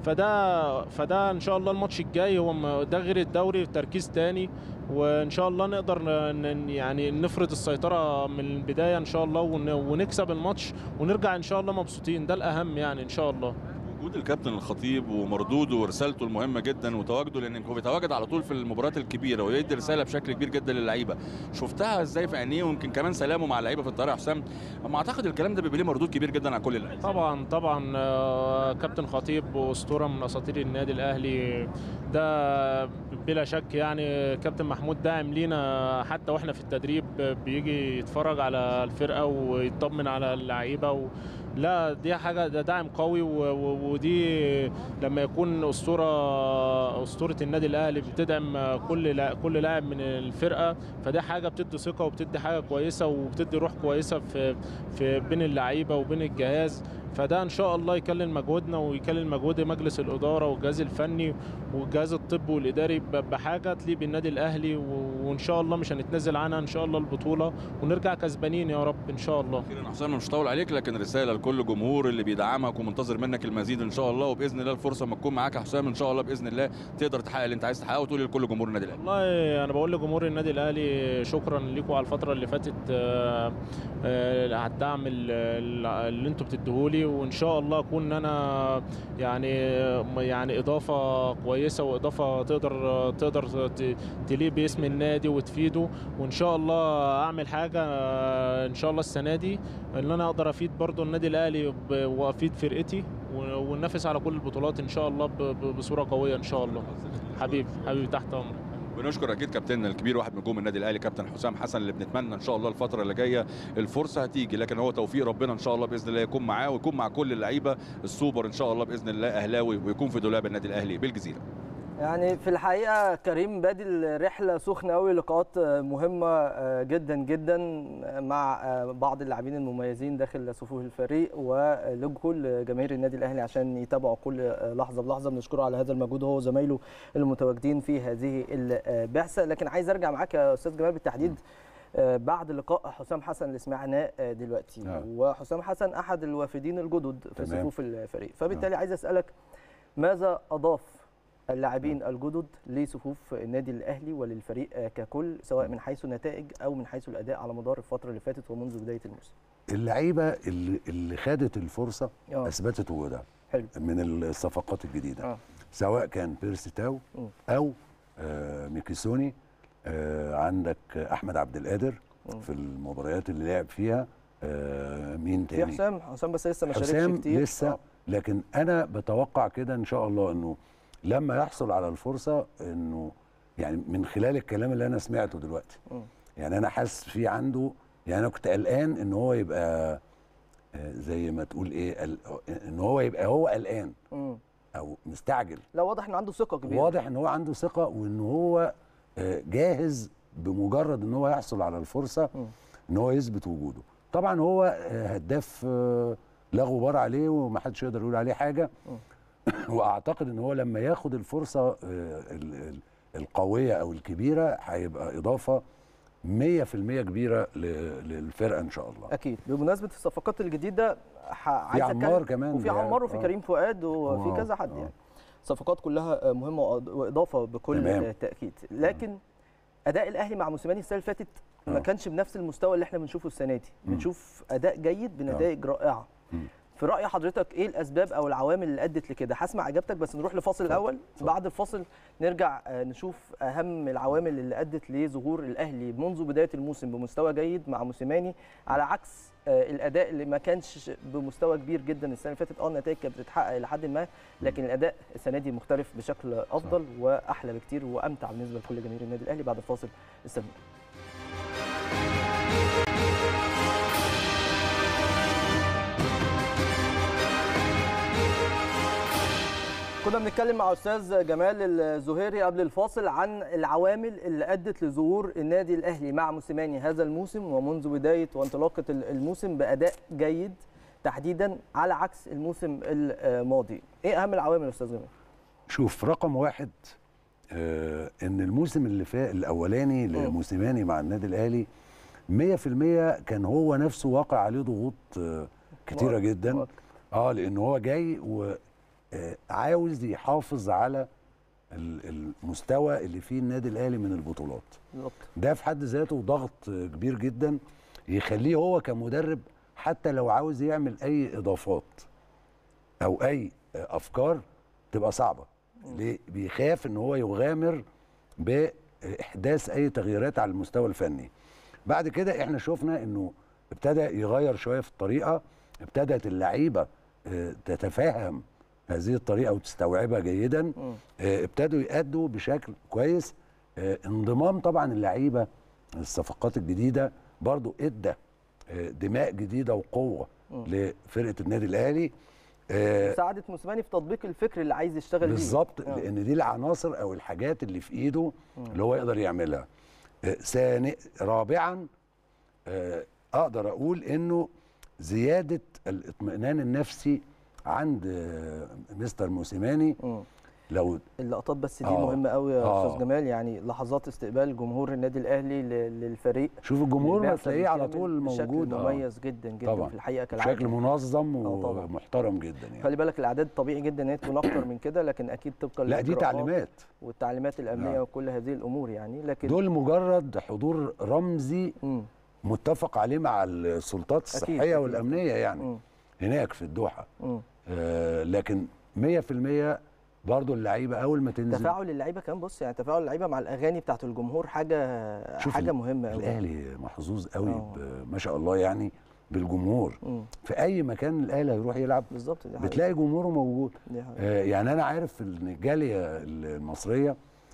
فده فده ان شاء الله الماتش الجاي هو م- ده غير الدوري تركيز تاني وان شاء الله نقدر ن- ن- يعني نفرض السيطره من البدايه ان شاء الله ون- ونكسب الماتش ونرجع ان شاء الله مبسوطين ده الاهم يعني ان شاء الله وجود الكابتن الخطيب ومردوده ورسالته المهمه جدا وتواجده لان هو بيتواجد على طول في المباريات الكبيره ويدي رساله بشكل كبير جدا للعيبه شفتها ازاي في عينيه ويمكن كمان سلامه مع اللعيبه في الطريق يا حسام اما اعتقد الكلام ده بيبقى ليه مردود كبير جدا على كل اللعيبه طبعا طبعا آه، كابتن خطيب اسطوره من اساطير النادي الاهلي ده بلا شك يعني كابتن محمود داعم لينا حتى واحنا في التدريب بيجي يتفرج على الفرقه ويطمن على اللعيبه و... لا دي حاجه ده داعم قوي و... و... ودي لما يكون اسطوره اسطوره النادي الاهلي بتدعم كل لا... كل لاعب من الفرقه فدي حاجه بتدي ثقه وبتدي حاجه كويسه وبتدي روح كويسه في في بين اللعيبه وبين الجهاز فده ان شاء الله يكلل مجهودنا ويكلل مجهود مجلس الاداره والجهاز الفني والجهاز الطبي والاداري ب- بحاجه تليق بالنادي الاهلي و- وان شاء الله مش هنتنازل عنها ان شاء الله البطوله ونرجع كسبانين يا رب ان شاء الله اخيرا يا حسام مش هطول عليك لكن رساله لكل جمهور اللي بيدعمك ومنتظر منك المزيد ان شاء الله وباذن الله الفرصه ما تكون معاك يا حسام ان شاء الله باذن الله تقدر تحقق اللي انت عايز تحققه وتقول لكل جمهور النادي الاهلي والله انا بقول لجمهور النادي الاهلي شكرا لكم على الفتره اللي فاتت آه، آه، على الدعم ال- ال- اللي انتم بتديهولي وان شاء الله اكون انا يعني يعني اضافه كويسه واضافه تقدر تقدر ت- تليق باسم النادي وتفيده وان شاء الله اعمل حاجه آه، ان شاء الله السنه دي ان انا اقدر افيد برضو النادي الاهلي ب- وافيد فرقتي و- وننافس على كل البطولات ان شاء الله ب- ب- بصوره قويه ان شاء الله حبيبي حبيبي تحت امرك بنشكر اكيد كابتننا الكبير واحد من نجوم النادي الاهلي كابتن حسام حسن اللي بنتمنى ان شاء الله الفتره اللي جايه الفرصه هتيجي لكن هو توفيق ربنا ان شاء الله باذن الله يكون معاه ويكون مع كل اللعيبه السوبر ان شاء الله باذن الله اهلاوي ويكون في دولاب النادي الاهلي بالجزيره يعني في الحقيقه كريم بادي الرحله سخنه قوي لقاءات مهمه جدا جدا مع بعض اللاعبين المميزين داخل صفوف الفريق ولكل جماهير النادي الاهلي عشان يتابعوا كل لحظه بلحظه بنشكره على هذا المجهود هو وزمايله المتواجدين في هذه البعثه لكن عايز ارجع معاك يا استاذ جمال بالتحديد بعد لقاء حسام حسن اللي سمعناه دلوقتي آه. وحسام حسن احد الوافدين الجدد في تمام. صفوف الفريق فبالتالي عايز اسالك ماذا اضاف اللاعبين الجدد لصفوف النادي الاهلي وللفريق ككل سواء من حيث النتائج او من حيث الاداء على مدار الفتره اللي فاتت ومنذ بدايه الموسم اللعيبه اللي اللي خدت الفرصه آه. اثبتت وجودها حلو من الصفقات الجديده اه سواء كان بيرسي تاو مم. او آه ميكيسوني آه عندك احمد عبد القادر مم. في المباريات اللي لعب فيها آه مين في تاني حسام حسام بس لسه ما شاركش حسام كتير لسه آه. لكن انا بتوقع كده ان شاء الله انه لما يحصل على الفرصه انه يعني من خلال الكلام اللي انا سمعته دلوقتي مم. يعني انا حاسس في عنده يعني انا كنت قلقان ان هو يبقى آه، زي ما تقول ايه قل- ان هو يبقى هو قلقان مم. او مستعجل لا واضح ان عنده ثقه كبيره واضح ان هو عنده ثقه وان هو آه، جاهز بمجرد ان هو يحصل على الفرصه مم. ان هو يثبت وجوده طبعا هو آه، هداف آه، لا غبار عليه ومحدش يقدر يقول عليه حاجه واعتقد ان هو لما ياخد الفرصه آه، ال- ال- القويه او الكبيره هيبقى اضافه 100% كبيره ل- للفرقه ان شاء الله اكيد بمناسبه الصفقات الجديده ح- عايز عمار أتكلم- كمان وفي بيلعب. عمار وفي آه. كريم فؤاد وفي آه، كذا حد آه. يعني صفقات كلها مهمه وأض- واضافه بكل تمام. تاكيد لكن اداء الاهلي مع موسيماني السنه اللي فاتت ما آه. كانش بنفس المستوى اللي احنا بنشوفه السنه دي مم. بنشوف اداء جيد بنتائج رائعه مم. في راي حضرتك ايه الاسباب او العوامل اللي ادت لكده هسمع اجابتك بس نروح لفاصل الاول بعد الفاصل نرجع آه، نشوف اهم العوامل اللي ادت لظهور الاهلي منذ بدايه الموسم بمستوى جيد مع موسيماني على عكس آه، الاداء اللي ما كانش بمستوى كبير جدا السنه اللي فاتت اه النتائج كانت بتتحقق الى حد ما لكن الاداء السنه دي مختلف بشكل افضل واحلى بكتير وامتع بالنسبه لكل جماهير النادي الاهلي بعد الفاصل استنوا كنا بنتكلم مع استاذ جمال الزهيري قبل الفاصل عن العوامل اللي ادت لظهور النادي الاهلي مع موسيماني هذا الموسم ومنذ بدايه وانطلاقه الموسم باداء جيد تحديدا على عكس الموسم الماضي ايه اهم العوامل يا استاذ جمال شوف رقم واحد آه ان الموسم اللي فات الاولاني لموسيماني مع النادي الاهلي 100% كان هو نفسه واقع عليه ضغوط آه كتيره مؤكد- جدا مؤكد. اه لان هو جاي وعاوز يحافظ على ال- المستوى اللي فيه النادي الاهلي من البطولات بالظبط ده في حد ذاته ضغط كبير جدا يخليه هو كمدرب حتى لو عاوز يعمل اي اضافات او اي آه، افكار تبقى صعبه ليه بيخاف ان هو يغامر باحداث اي تغييرات على المستوى الفني بعد كده احنا شفنا انه ابتدى يغير شويه في الطريقه ابتدت اللعيبه آه، تتفهم هذه الطريقه وتستوعبها جيدا آه، ابتدوا يأدوا بشكل كويس آه، انضمام طبعا اللعيبه الصفقات الجديده برضو ادى آه، دماء جديده وقوه لفرقه النادي الاهلي آه، ساعدت موسيماني في تطبيق الفكر اللي عايز يشتغل بيه بالظبط آه. لان دي العناصر او الحاجات اللي في ايده اللي هو يقدر يعملها آه، ثاني رابعا آه، اقدر اقول انه زياده الاطمئنان النفسي عند آه، مستر موسيماني مم. لو اللقطات بس دي آه. مهمه قوي يا آه. استاذ جمال يعني لحظات استقبال جمهور النادي الاهلي ل- للفريق شوف الجمهور ما للبعثة تلاقيه على بالكامل طول بشكل موجود آه. مميز جدا جدا طبعا في الحقيقه كالعاده بشكل منظم آه طبعا. ومحترم جدا يعني خلي بالك الاعداد طبيعي جدا ان هي تكون اكتر من كده لكن اكيد طبقا لا دي للإجراءات تعليمات والتعليمات الامنيه نعم. وكل هذه الامور يعني لكن دول مجرد حضور رمزي مم. متفق عليه مع السلطات أكيد، الصحيه أكيد. والامنيه يعني مم. هناك في الدوحه مم. آه لكن 100% برضو اللعيبه اول ما تنزل تفاعل اللعيبه كمان بص يعني تفاعل اللعيبه مع الاغاني بتاعت الجمهور حاجه شوف حاجه ال- مهمه قوي الاهلي محظوظ قوي آه. ب- ما شاء الله يعني بالجمهور مم. في اي مكان الاهلي هيروح يلعب بالظبط دي حقيقة. بتلاقي جمهوره موجود دي حقيقة. آه يعني انا عارف ان الجاليه المصريه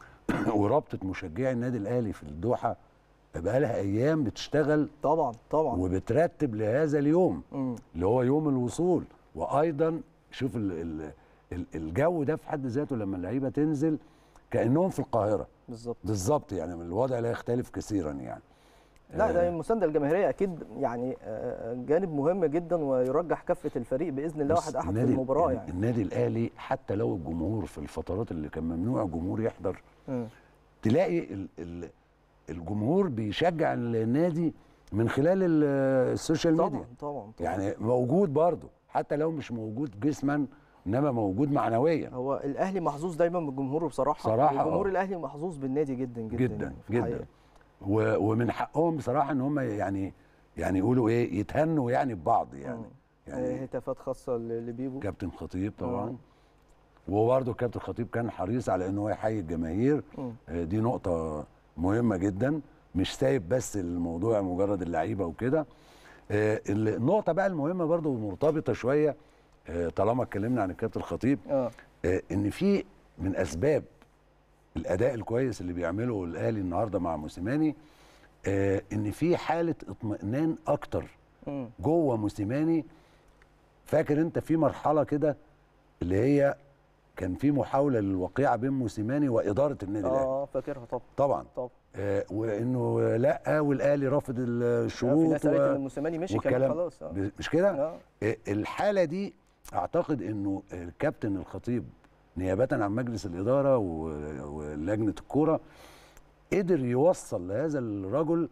ورابطه مشجعي النادي الاهلي في الدوحه بقى لها ايام بتشتغل طبعا طبعا وبترتب لهذا اليوم مم. اللي هو يوم الوصول وايضا شوف ال ال ال- الجو ده في حد ذاته لما اللعيبه تنزل كانهم في القاهره بالظبط بالظبط يعني الوضع لا يختلف كثيرا يعني لا ده آه، المسانده الجماهيريه اكيد يعني آه، جانب مهم جدا ويرجح كفه الفريق باذن الله بص، واحد احد في النادي- المباراه يعني النادي الاهلي حتى لو الجمهور في الفترات اللي كان ممنوع الجمهور يحضر مم. تلاقي ال ال الجمهور بيشجع النادي من خلال ال- السوشيال ميديا طبعا طبعا طبعا يعني موجود برضه حتى لو مش موجود جسما انما موجود معنويا هو الاهلي محظوظ دايما بجمهوره بصراحه صراحة، وجمهور آه. الاهلي محظوظ بالنادي جدا جدا جدا يعني في جدا الحقيقة. و- ومن حقهم بصراحه ان هم يعني يعني يقولوا ايه يتهنوا يعني ببعض يعني مم. يعني هتافات خاصه ل- لبيبو كابتن خطيب طبعا آه. وبرضه كابتن خطيب كان حريص على ان هو يحيي الجماهير مم. آه، دي نقطه مهمه جدا مش سايب بس الموضوع مجرد اللعيبه وكده آه، النقطه بقى المهمه برضه مرتبطه شويه آه، طالما اتكلمنا عن الكابتن خطيب اه آه، ان في من اسباب الاداء الكويس اللي بيعمله الاهلي النهارده مع موسيماني آه، ان في حاله اطمئنان اكتر مم. جوه موسيماني فاكر انت في مرحله كده اللي هي كان في محاوله للوقيعه بين موسيماني واداره النادي الاهلي اه فاكرها طبعا طبعا طبعا آه وانه لا والاهلي رافض آه، في الشروط ناس قالت ان و... الموسيماني مشي كان والكلام خلاص اه ب- مش كده آه. آه، الحاله دي اعتقد انه الكابتن الخطيب نيابه عن مجلس الاداره و- ولجنه الكوره قدر يوصل لهذا الرجل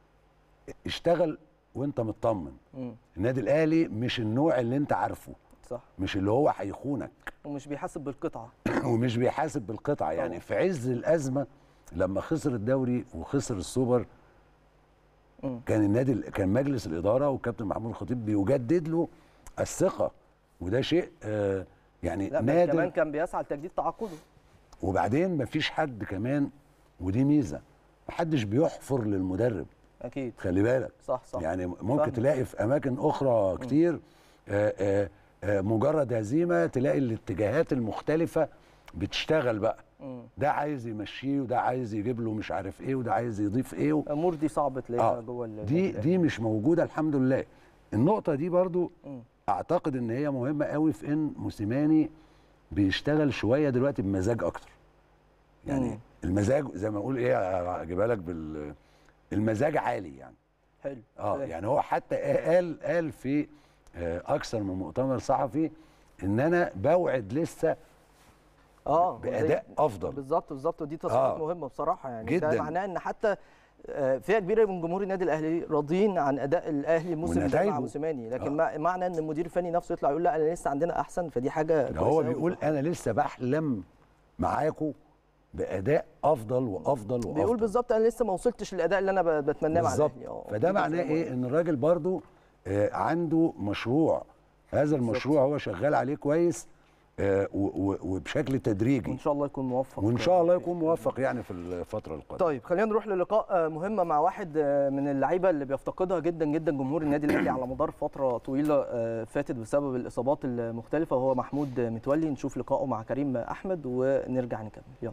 اشتغل وانت مطمن مم. النادي الاهلي مش النوع اللي انت عارفه صح مش اللي هو هيخونك ومش بيحاسب بالقطعه ومش بيحاسب بالقطعه يعني طبعا. في عز الازمه لما خسر الدوري وخسر السوبر مم. كان النادي كان مجلس الاداره والكابتن محمود الخطيب بيجدد له الثقه وده شيء آه يعني لا بل نادر كمان كان بيسعى لتجديد تعاقده وبعدين مفيش حد كمان ودي ميزه محدش بيحفر للمدرب اكيد خلي بالك صح صح يعني ممكن فاهمك. تلاقي في اماكن اخرى كتير آه آه آه مجرد هزيمه تلاقي الاتجاهات المختلفه بتشتغل بقى مم. ده عايز يمشيه وده عايز يجيب له مش عارف ايه وده عايز يضيف ايه و... الامور دي صعب تلاقيها آه، جوه ال- دي الأهلي. دي مش موجوده الحمد لله النقطه دي برضو مم. اعتقد ان هي مهمه قوي في ان موسيماني بيشتغل شويه دلوقتي بمزاج اكتر يعني مم. المزاج زي ما اقول ايه اجيبها لك بال المزاج عالي يعني حلو اه فاهم. يعني هو حتى قال قال في آه، اكثر من مؤتمر صحفي ان انا بوعد لسه اه باداء افضل بالظبط بالظبط ودي تصريحات آه. مهمه بصراحه يعني جداً. ده معناه ان حتى آه، فئه كبيره من جمهور النادي الاهلي راضيين عن اداء الاهلي الموسم ده مع ونتائجه. موسيماني لكن آه. مع- معنى ان المدير الفني نفسه يطلع يقول لا انا لسه عندنا احسن فدي حاجه ده كويسة هو أوي بيقول بصراحة. انا لسه بحلم معاكم باداء افضل وافضل وافضل بيقول بالظبط انا لسه ما وصلتش للاداء اللي انا ب- بتمناه مع بالظبط الاهلي آه، فده دي معناه جزئية ايه مهمة. ان الراجل برضو آه، عنده مشروع هذا المشروع هو شغال عليه كويس آه، و- و- وبشكل تدريجي وان شاء الله يكون موفق وان شاء الله يكون موفق يعني في الفتره القادمه طيب خلينا نروح للقاء آه، مهمه مع واحد آه، من اللعيبه اللي بيفتقدها جدا جدا جمهور النادي الاهلي على مدار فتره طويله آه، فاتت بسبب الاصابات المختلفه وهو محمود متولي نشوف لقائه مع كريم احمد ونرجع نكمل يلا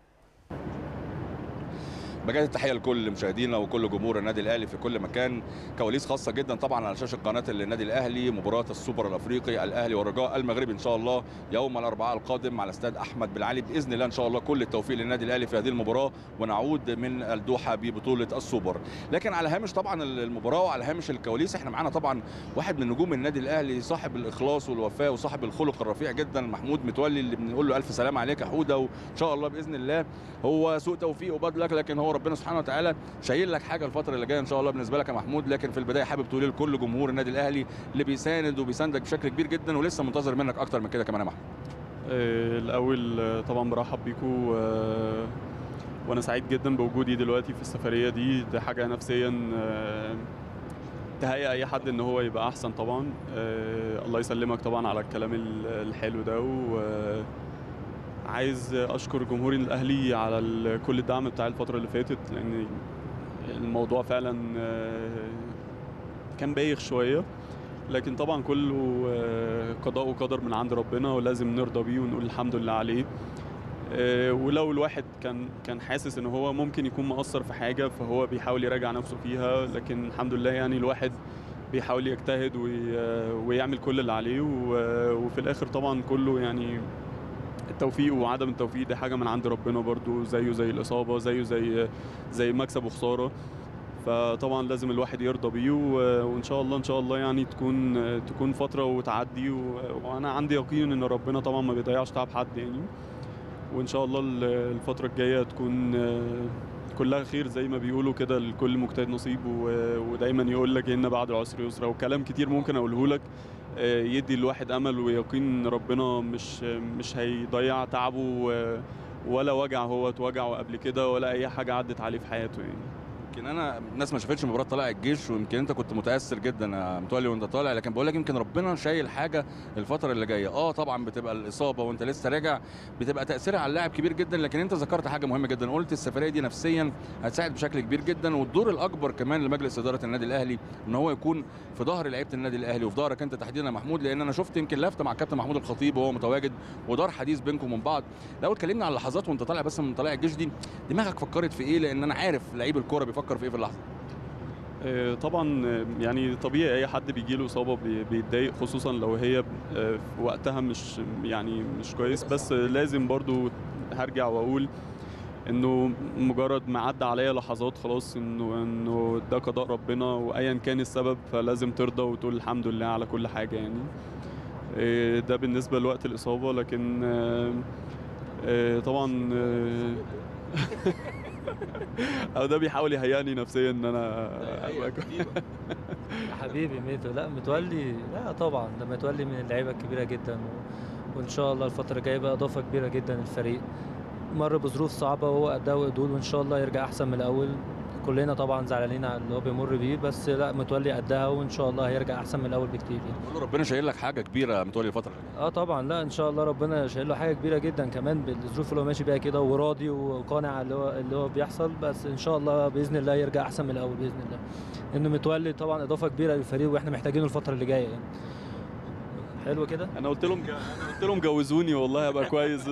بجد التحيه لكل مشاهدينا وكل جمهور النادي الاهلي في كل مكان كواليس خاصه جدا طبعا على شاشه قناه النادي الاهلي مباراه السوبر الافريقي الاهلي والرجاء المغربي ان شاء الله يوم الاربعاء القادم على استاد احمد بن علي باذن الله ان شاء الله كل التوفيق للنادي الاهلي في هذه المباراه ونعود من الدوحه ببطوله السوبر لكن على هامش طبعا المباراه وعلى هامش الكواليس احنا معانا طبعا واحد من نجوم النادي الاهلي صاحب الاخلاص والوفاء وصاحب الخلق الرفيع جدا محمود متولي اللي بنقول له الف سلام عليك يا حوده وان شاء الله باذن الله هو سوء توفيق وباد لك لكن هو ربنا سبحانه وتعالى شايل لك حاجه الفتره اللي جايه ان شاء الله بالنسبه لك يا محمود لكن في البدايه حابب تقول لكل جمهور النادي الاهلي اللي بيساند وبيساندك بشكل كبير جدا ولسه منتظر منك اكتر من كده كمان يا محمود آه، الأول آه، طبعا برحب بيكم آه، وأنا سعيد جدا بوجودي دلوقتي في السفرية دي دي حاجة نفسيا آه، تهيأ أي حد إن هو يبقى أحسن طبعا آه، الله يسلمك طبعا على الكلام ال- الحلو ده وعايز أشكر جمهوري الأهلي على ال- كل الدعم بتاع الفترة اللي فاتت لأن الموضوع فعلا آه، كان بايخ شوية لكن طبعا كله آه، قضاء وقدر من عند ربنا ولازم نرضى بيه ونقول الحمد لله عليه آه، ولو الواحد كان كان حاسس ان هو ممكن يكون مقصر في حاجه فهو بيحاول يراجع نفسه فيها لكن الحمد لله يعني الواحد بيحاول يجتهد وي- آه، ويعمل كل اللي عليه و- وفي الاخر طبعا كله يعني التوفيق وعدم التوفيق دي حاجه من عند ربنا برضو زيه زي الاصابه زيه زي زي مكسب وخساره فطبعا لازم الواحد يرضى بيه و- وان شاء الله ان شاء الله يعني تكون تكون فتره وتعدي و- وانا عندي يقين ان ربنا طبعا ما بيضيعش تعب حد يعني وان شاء الله ال- الفتره الجايه تكون آه، كلها خير زي ما بيقولوا كده لكل مجتهد نصيب و- ودايما يقول لك ان بعد العسر يسرا وكلام كتير ممكن اقوله لك آه، يدي الواحد امل ويقين ان ربنا مش مش هيضيع تعبه و- ولا وجع هو اتوجعه قبل كده ولا اي حاجه عدت عليه في حياته يعني يمكن انا الناس ما شافتش مباراه طلائع الجيش ويمكن انت كنت متاثر جدا يا متولي وانت طالع لكن بقول لك يمكن ربنا شايل حاجه الفتره اللي جايه اه طبعا بتبقى الاصابه وانت لسه راجع بتبقى تاثيرها على اللاعب كبير جدا لكن انت ذكرت حاجه مهمه جدا قلت السفريه دي نفسيا هتساعد بشكل كبير جدا والدور الاكبر كمان لمجلس اداره النادي الاهلي ان هو يكون في ظهر لعيبه النادي الاهلي وفي ظهرك انت تحديدا يا محمود لان انا شفت يمكن لفته مع كابتن محمود الخطيب وهو متواجد ودار حديث بينكم ومن بعض لو اتكلمنا على اللحظات وانت طالع بس من طلائع الجيش دي دماغك فكرت في ايه لان انا عارف لعيب الكوره بيفكر في ايه في اللحظه آه، طبعا آه، يعني طبيعي اي حد بيجي له اصابه بي- بيتضايق خصوصا لو هي آه، في وقتها مش يعني مش كويس بس لازم برضو هرجع واقول انه مجرد ما عدى عليا لحظات خلاص انه انه ده قضاء ربنا وايا كان السبب فلازم ترضى وتقول الحمد لله على كل حاجه يعني آه، ده بالنسبه لوقت الاصابه لكن آه، آه، طبعا آه، او ده بيحاول يهيئني نفسيا ان انا أبقى كويس. يا حبيبي ميدو لا متولي لا طبعا ده متولي من اللعيبه الكبيره جدا و... وان شاء الله الفتره الجايه بقى اضافه كبيره جدا للفريق مر بظروف صعبه وهو قدها وقدود وان شاء الله يرجع احسن من الاول كلنا طبعا زعلانين على اللي هو بيمر بيه بس لا متولي قدها وان شاء الله هيرجع احسن من الاول بكتير يعني. بقول له ربنا شايل لك حاجه كبيره يا متولي الفتره اللي جايه اه طبعا لا ان شاء الله ربنا شايل له حاجه كبيره جدا كمان بالظروف اللي هو ماشي بيها كده وراضي وقانع اللي هو اللي هو بيحصل بس ان شاء الله باذن الله يرجع احسن من الاول باذن الله انه متولي طبعا اضافه كبيره للفريق واحنا محتاجينه الفتره اللي جايه يعني حلو كده انا قلت لهم انا قلت لهم جوزوني والله هبقى كويس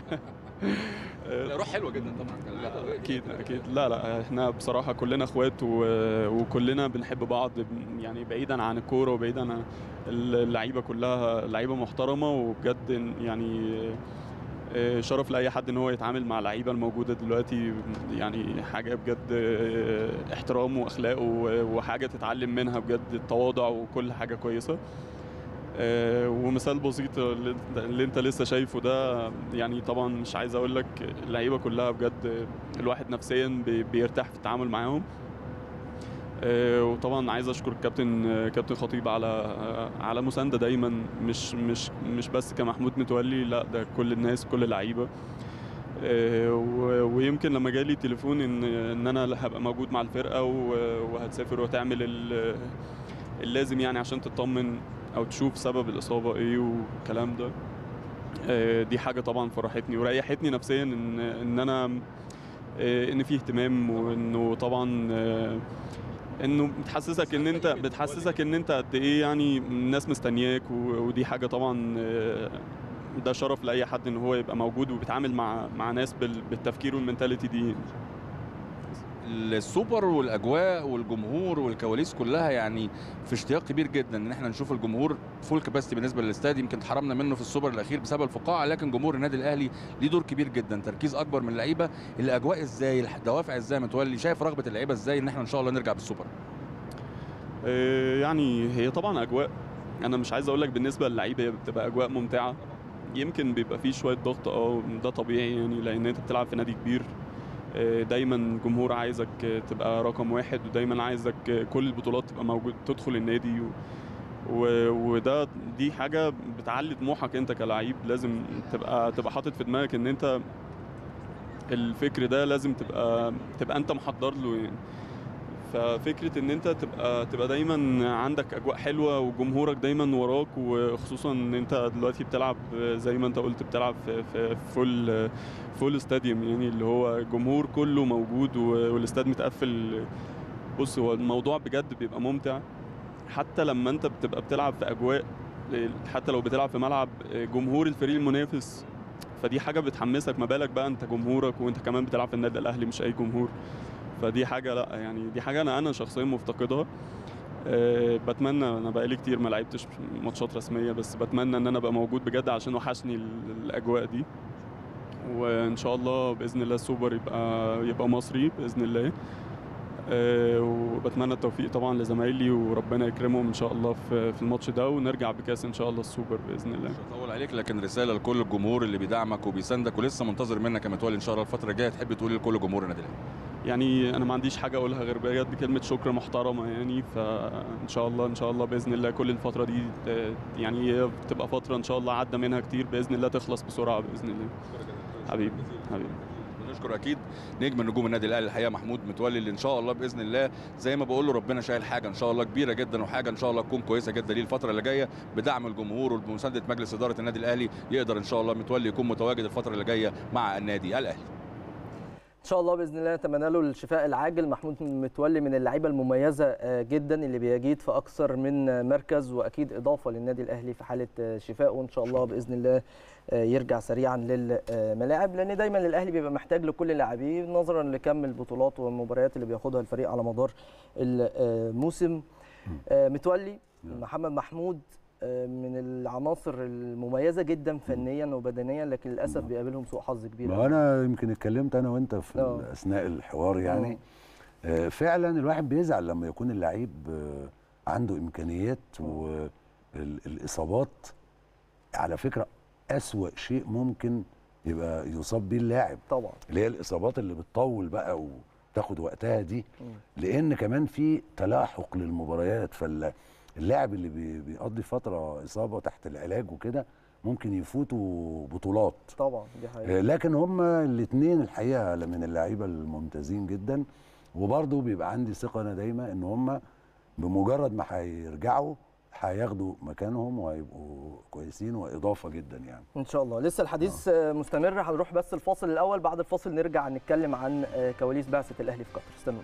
روح حلوه جدا طبعا لا اكيد اكيد لا لا احنا بصراحه كلنا اخوات و- وكلنا بنحب بعض يعني بعيدا عن الكوره وبعيدا عن اللعيبه كلها لعيبه محترمه وبجد يعني آه، شرف لاي حد ان هو يتعامل مع اللعيبه الموجوده دلوقتي يعني حاجه بجد آه، احترام واخلاق و- وحاجه تتعلم منها بجد التواضع وكل حاجه كويسه آه، ومثال بسيط اللي انت- اللي انت لسه شايفه ده يعني طبعا مش عايز اقول لك اللعيبه كلها بجد الواحد نفسيا بي- بيرتاح في التعامل معاهم آه، وطبعا عايز اشكر الكابتن آه، كابتن خطيب على آه، على مسانده دايما مش مش مش بس كمحمود متولي لا ده كل الناس كل اللعيبه آه، و- ويمكن لما جالي تليفون ان ان انا هبقى موجود مع الفرقه و- وهتسافر وتعمل ال- اللازم يعني عشان تطمن او تشوف سبب الاصابه ايه والكلام ده آه، دي حاجه طبعا فرحتني وريحتني نفسيا ان ان انا آه، ان في اهتمام وانه طبعا آه، انه بتحسسك ان انت بتحسسك ان انت قد ايه يعني الناس مستنياك و- ودي حاجه طبعا آه، ده شرف لاي حد ان هو يبقى موجود وبيتعامل مع مع ناس بال- بالتفكير والمنتاليتي دي السوبر والاجواء والجمهور والكواليس كلها يعني في اشتياق كبير جدا ان احنا نشوف الجمهور فول كاباسيتي بالنسبه للاستاد يمكن اتحرمنا منه في السوبر الاخير بسبب الفقاعه لكن جمهور النادي الاهلي ليه دور كبير جدا تركيز اكبر من اللعيبه الاجواء ازاي الدوافع ازاي متولي شايف رغبه اللعيبه ازاي ان احنا ان شاء الله نرجع بالسوبر آه، يعني هي طبعا اجواء انا مش عايز اقول لك بالنسبه للعيبه هي بتبقى اجواء ممتعه يمكن بيبقى فيه شويه ضغط اه ده طبيعي يعني لان انت بتلعب في نادي كبير آه، دايما جمهور عايزك آه، تبقى رقم واحد ودايما عايزك آه، كل البطولات تبقى موجود تدخل النادي و... و... وده دي حاجه بتعلي طموحك انت كلعيب لازم تبقى تبقى حاطط في دماغك ان انت الفكر ده لازم تبقى تبقى انت محضر له يعني ففكره ان انت تبقى تبقى دايما عندك اجواء حلوه وجمهورك دايما وراك وخصوصا ان انت دلوقتي بتلعب زي ما انت قلت بتلعب في في فول فول استاديوم يعني اللي هو الجمهور كله موجود و- والاستاد متقفل بص هو الموضوع بجد بيبقى ممتع حتى لما انت بتبقى بتلعب في اجواء حتى لو بتلعب في ملعب جمهور الفريق المنافس فدي حاجه بتحمسك ما بالك بقى انت جمهورك وانت كمان بتلعب في النادي الاهلي مش اي جمهور فدي حاجه لا يعني دي حاجه انا انا شخصيا مفتقدها أه بتمنى انا بقالي كتير ما لعبتش ماتشات رسميه بس بتمنى ان انا ابقى موجود بجد عشان وحشني ال- الاجواء دي وان شاء الله باذن الله السوبر يبقى يبقى مصري باذن الله أه وبتمنى التوفيق طبعا لزمايلي وربنا يكرمهم ان شاء الله في في الماتش ده ونرجع بكاس ان شاء الله السوبر باذن الله مش هطول عليك لكن رساله لكل الجمهور اللي بيدعمك وبيساندك ولسه منتظر منك يا متولي ان شاء الله الفتره الجايه تحب تقول لكل جمهور النادي الاهلي يعني انا ما عنديش حاجه اقولها غير بجد كلمه شكر محترمه يعني فان شاء الله ان شاء الله باذن الله كل الفتره دي ت- يعني هي تبقى فتره ان شاء الله عدى منها كتير باذن الله تخلص بسرعه باذن الله حبيبي حبيبي بنشكر اكيد نجم من نجوم النادي الاهلي الحقيقه محمود متولي اللي ان شاء الله باذن الله زي ما بقول له ربنا شايل حاجه ان شاء الله كبيره جدا وحاجه ان شاء الله تكون كويسه جدا ليه الفتره اللي جايه بدعم الجمهور وبمسانده مجلس اداره النادي الاهلي يقدر ان شاء الله متولي يكون متواجد الفتره اللي جايه مع النادي الاهلي ان شاء الله باذن الله نتمنى له الشفاء العاجل محمود متولي من اللعيبه المميزه آه، جدا اللي بيجيد في اكثر من آه، مركز واكيد اضافه للنادي الاهلي في حاله آه، شفاء وان شاء الله باذن الله آه، يرجع سريعا للملاعب لان دايما الاهلي بيبقى محتاج لكل لاعبيه نظرا لكم البطولات والمباريات اللي بياخدها الفريق على مدار الموسم آه، متولي محمد محمود آه، من العناصر المميزه جدا فنيا وبدنيا لكن للاسف بيقابلهم سوء حظ كبير ما انا يمكن اتكلمت انا وانت في آه. اثناء الحوار يعني آه، فعلا الواحد بيزعل لما يكون اللعيب آه، عنده امكانيات والاصابات على فكره اسوا شيء ممكن يبقى يصاب بيه اللاعب طبعا اللي هي الاصابات اللي بتطول بقى وتاخد وقتها دي لان كمان في تلاحق للمباريات فاللاعب اللي بي- بيقضي فتره اصابه تحت العلاج وكده ممكن يفوتوا بطولات طبعا دي آه، حقيقه لكن هما الاثنين الحقيقه من اللعيبه الممتازين جدا وبرضه بيبقى عندي ثقه انا دايما ان هما بمجرد ما هيرجعوا هياخدوا مكانهم وهيبقوا كويسين واضافه جدا يعني ان شاء الله لسه الحديث آه. مستمر هنروح بس الفاصل الاول بعد الفاصل نرجع نتكلم عن آه، كواليس بعثه الاهلي في قطر استنوا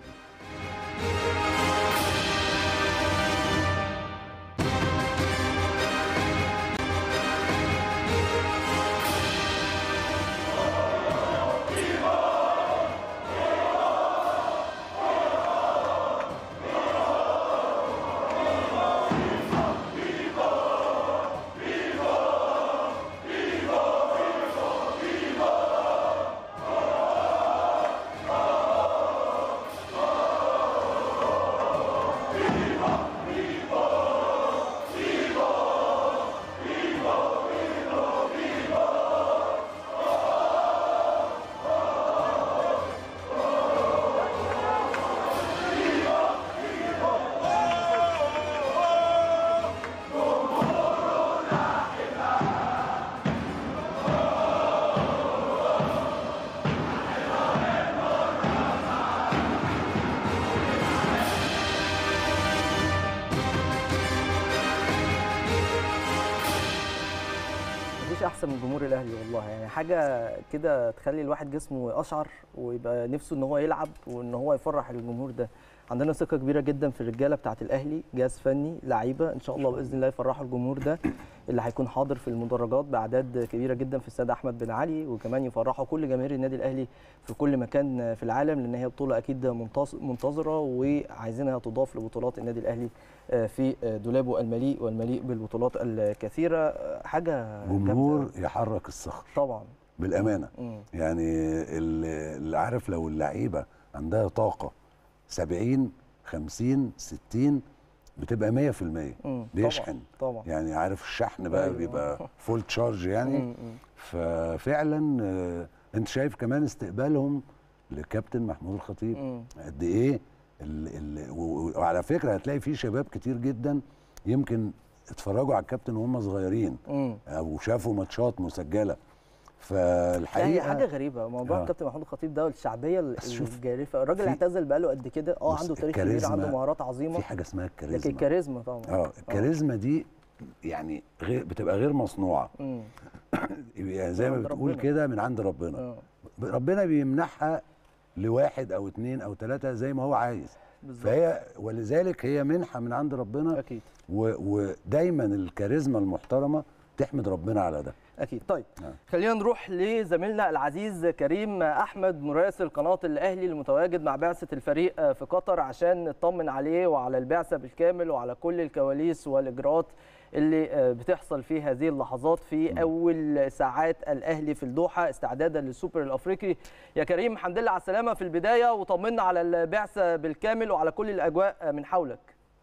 احسن من جمهور الاهلي والله يعني حاجه كده تخلي الواحد جسمه يقشعر ويبقى نفسه ان هو يلعب وان هو يفرح الجمهور ده عندنا ثقه كبيره جدا في الرجاله بتاعه الاهلي جهاز فني لعيبه ان شاء الله باذن الله يفرحوا الجمهور ده اللي هيكون حاضر في المدرجات باعداد كبيره جدا في استاد احمد بن علي وكمان يفرحوا كل جماهير النادي الاهلي في كل مكان في العالم لان هي بطوله اكيد منتص- منتظره وعايزينها تضاف لبطولات النادي الاهلي في دولابه المليء والمليء بالبطولات الكثيره حاجه جمهور جامدة. يحرك الصخر طبعا بالامانه مم. يعني اللي اللي عارف لو اللعيبه عندها طاقه 70 50 60 بتبقى 100% مم. بيشحن طبعا يعني عارف الشحن بقى أيوة. بيبقى فول تشارج يعني مم. مم. ففعلا آه، انت شايف كمان استقبالهم لكابتن محمود الخطيب مم. قد ايه ال ال و- وعلى فكره هتلاقي في شباب كتير جدا يمكن اتفرجوا على الكابتن وهم صغيرين مم. او شافوا ماتشات مسجله لا هي فالحقيقه حاجه غريبه موضوع آه. الكابتن محمود الخطيب ده والشعبيه ال- بس شوف، الجارفه الراجل في- اعتزل بقاله قد كده اه بص، عنده تاريخ كبير الكاريزما- عنده مهارات عظيمه في حاجه اسمها لكن الكاريزما الكاريزما طبعا اه الكاريزما دي يعني غير بتبقى غير مصنوعه مم. يعني زي ما عند بتقول ربنا. كده من عند ربنا اه ربنا بيمنحها لواحد او اتنين او ثلاثه زي ما هو عايز بالظبط فهي ولذلك هي منحه من عند ربنا اكيد و ودايما الكاريزما المحترمه تحمد ربنا على ده اكيد طيب نعم. خلينا نروح لزميلنا العزيز كريم احمد مراسل قناه الاهلي المتواجد مع بعثه الفريق في قطر عشان نطمن عليه وعلى البعثه بالكامل وعلى كل الكواليس والاجراءات اللي بتحصل في هذه اللحظات في اول ساعات الاهلي في الدوحه استعدادا للسوبر الافريقي يا كريم الحمد لله على السلامه في البدايه وطمنا على البعثه بالكامل وعلى كل الاجواء من حولك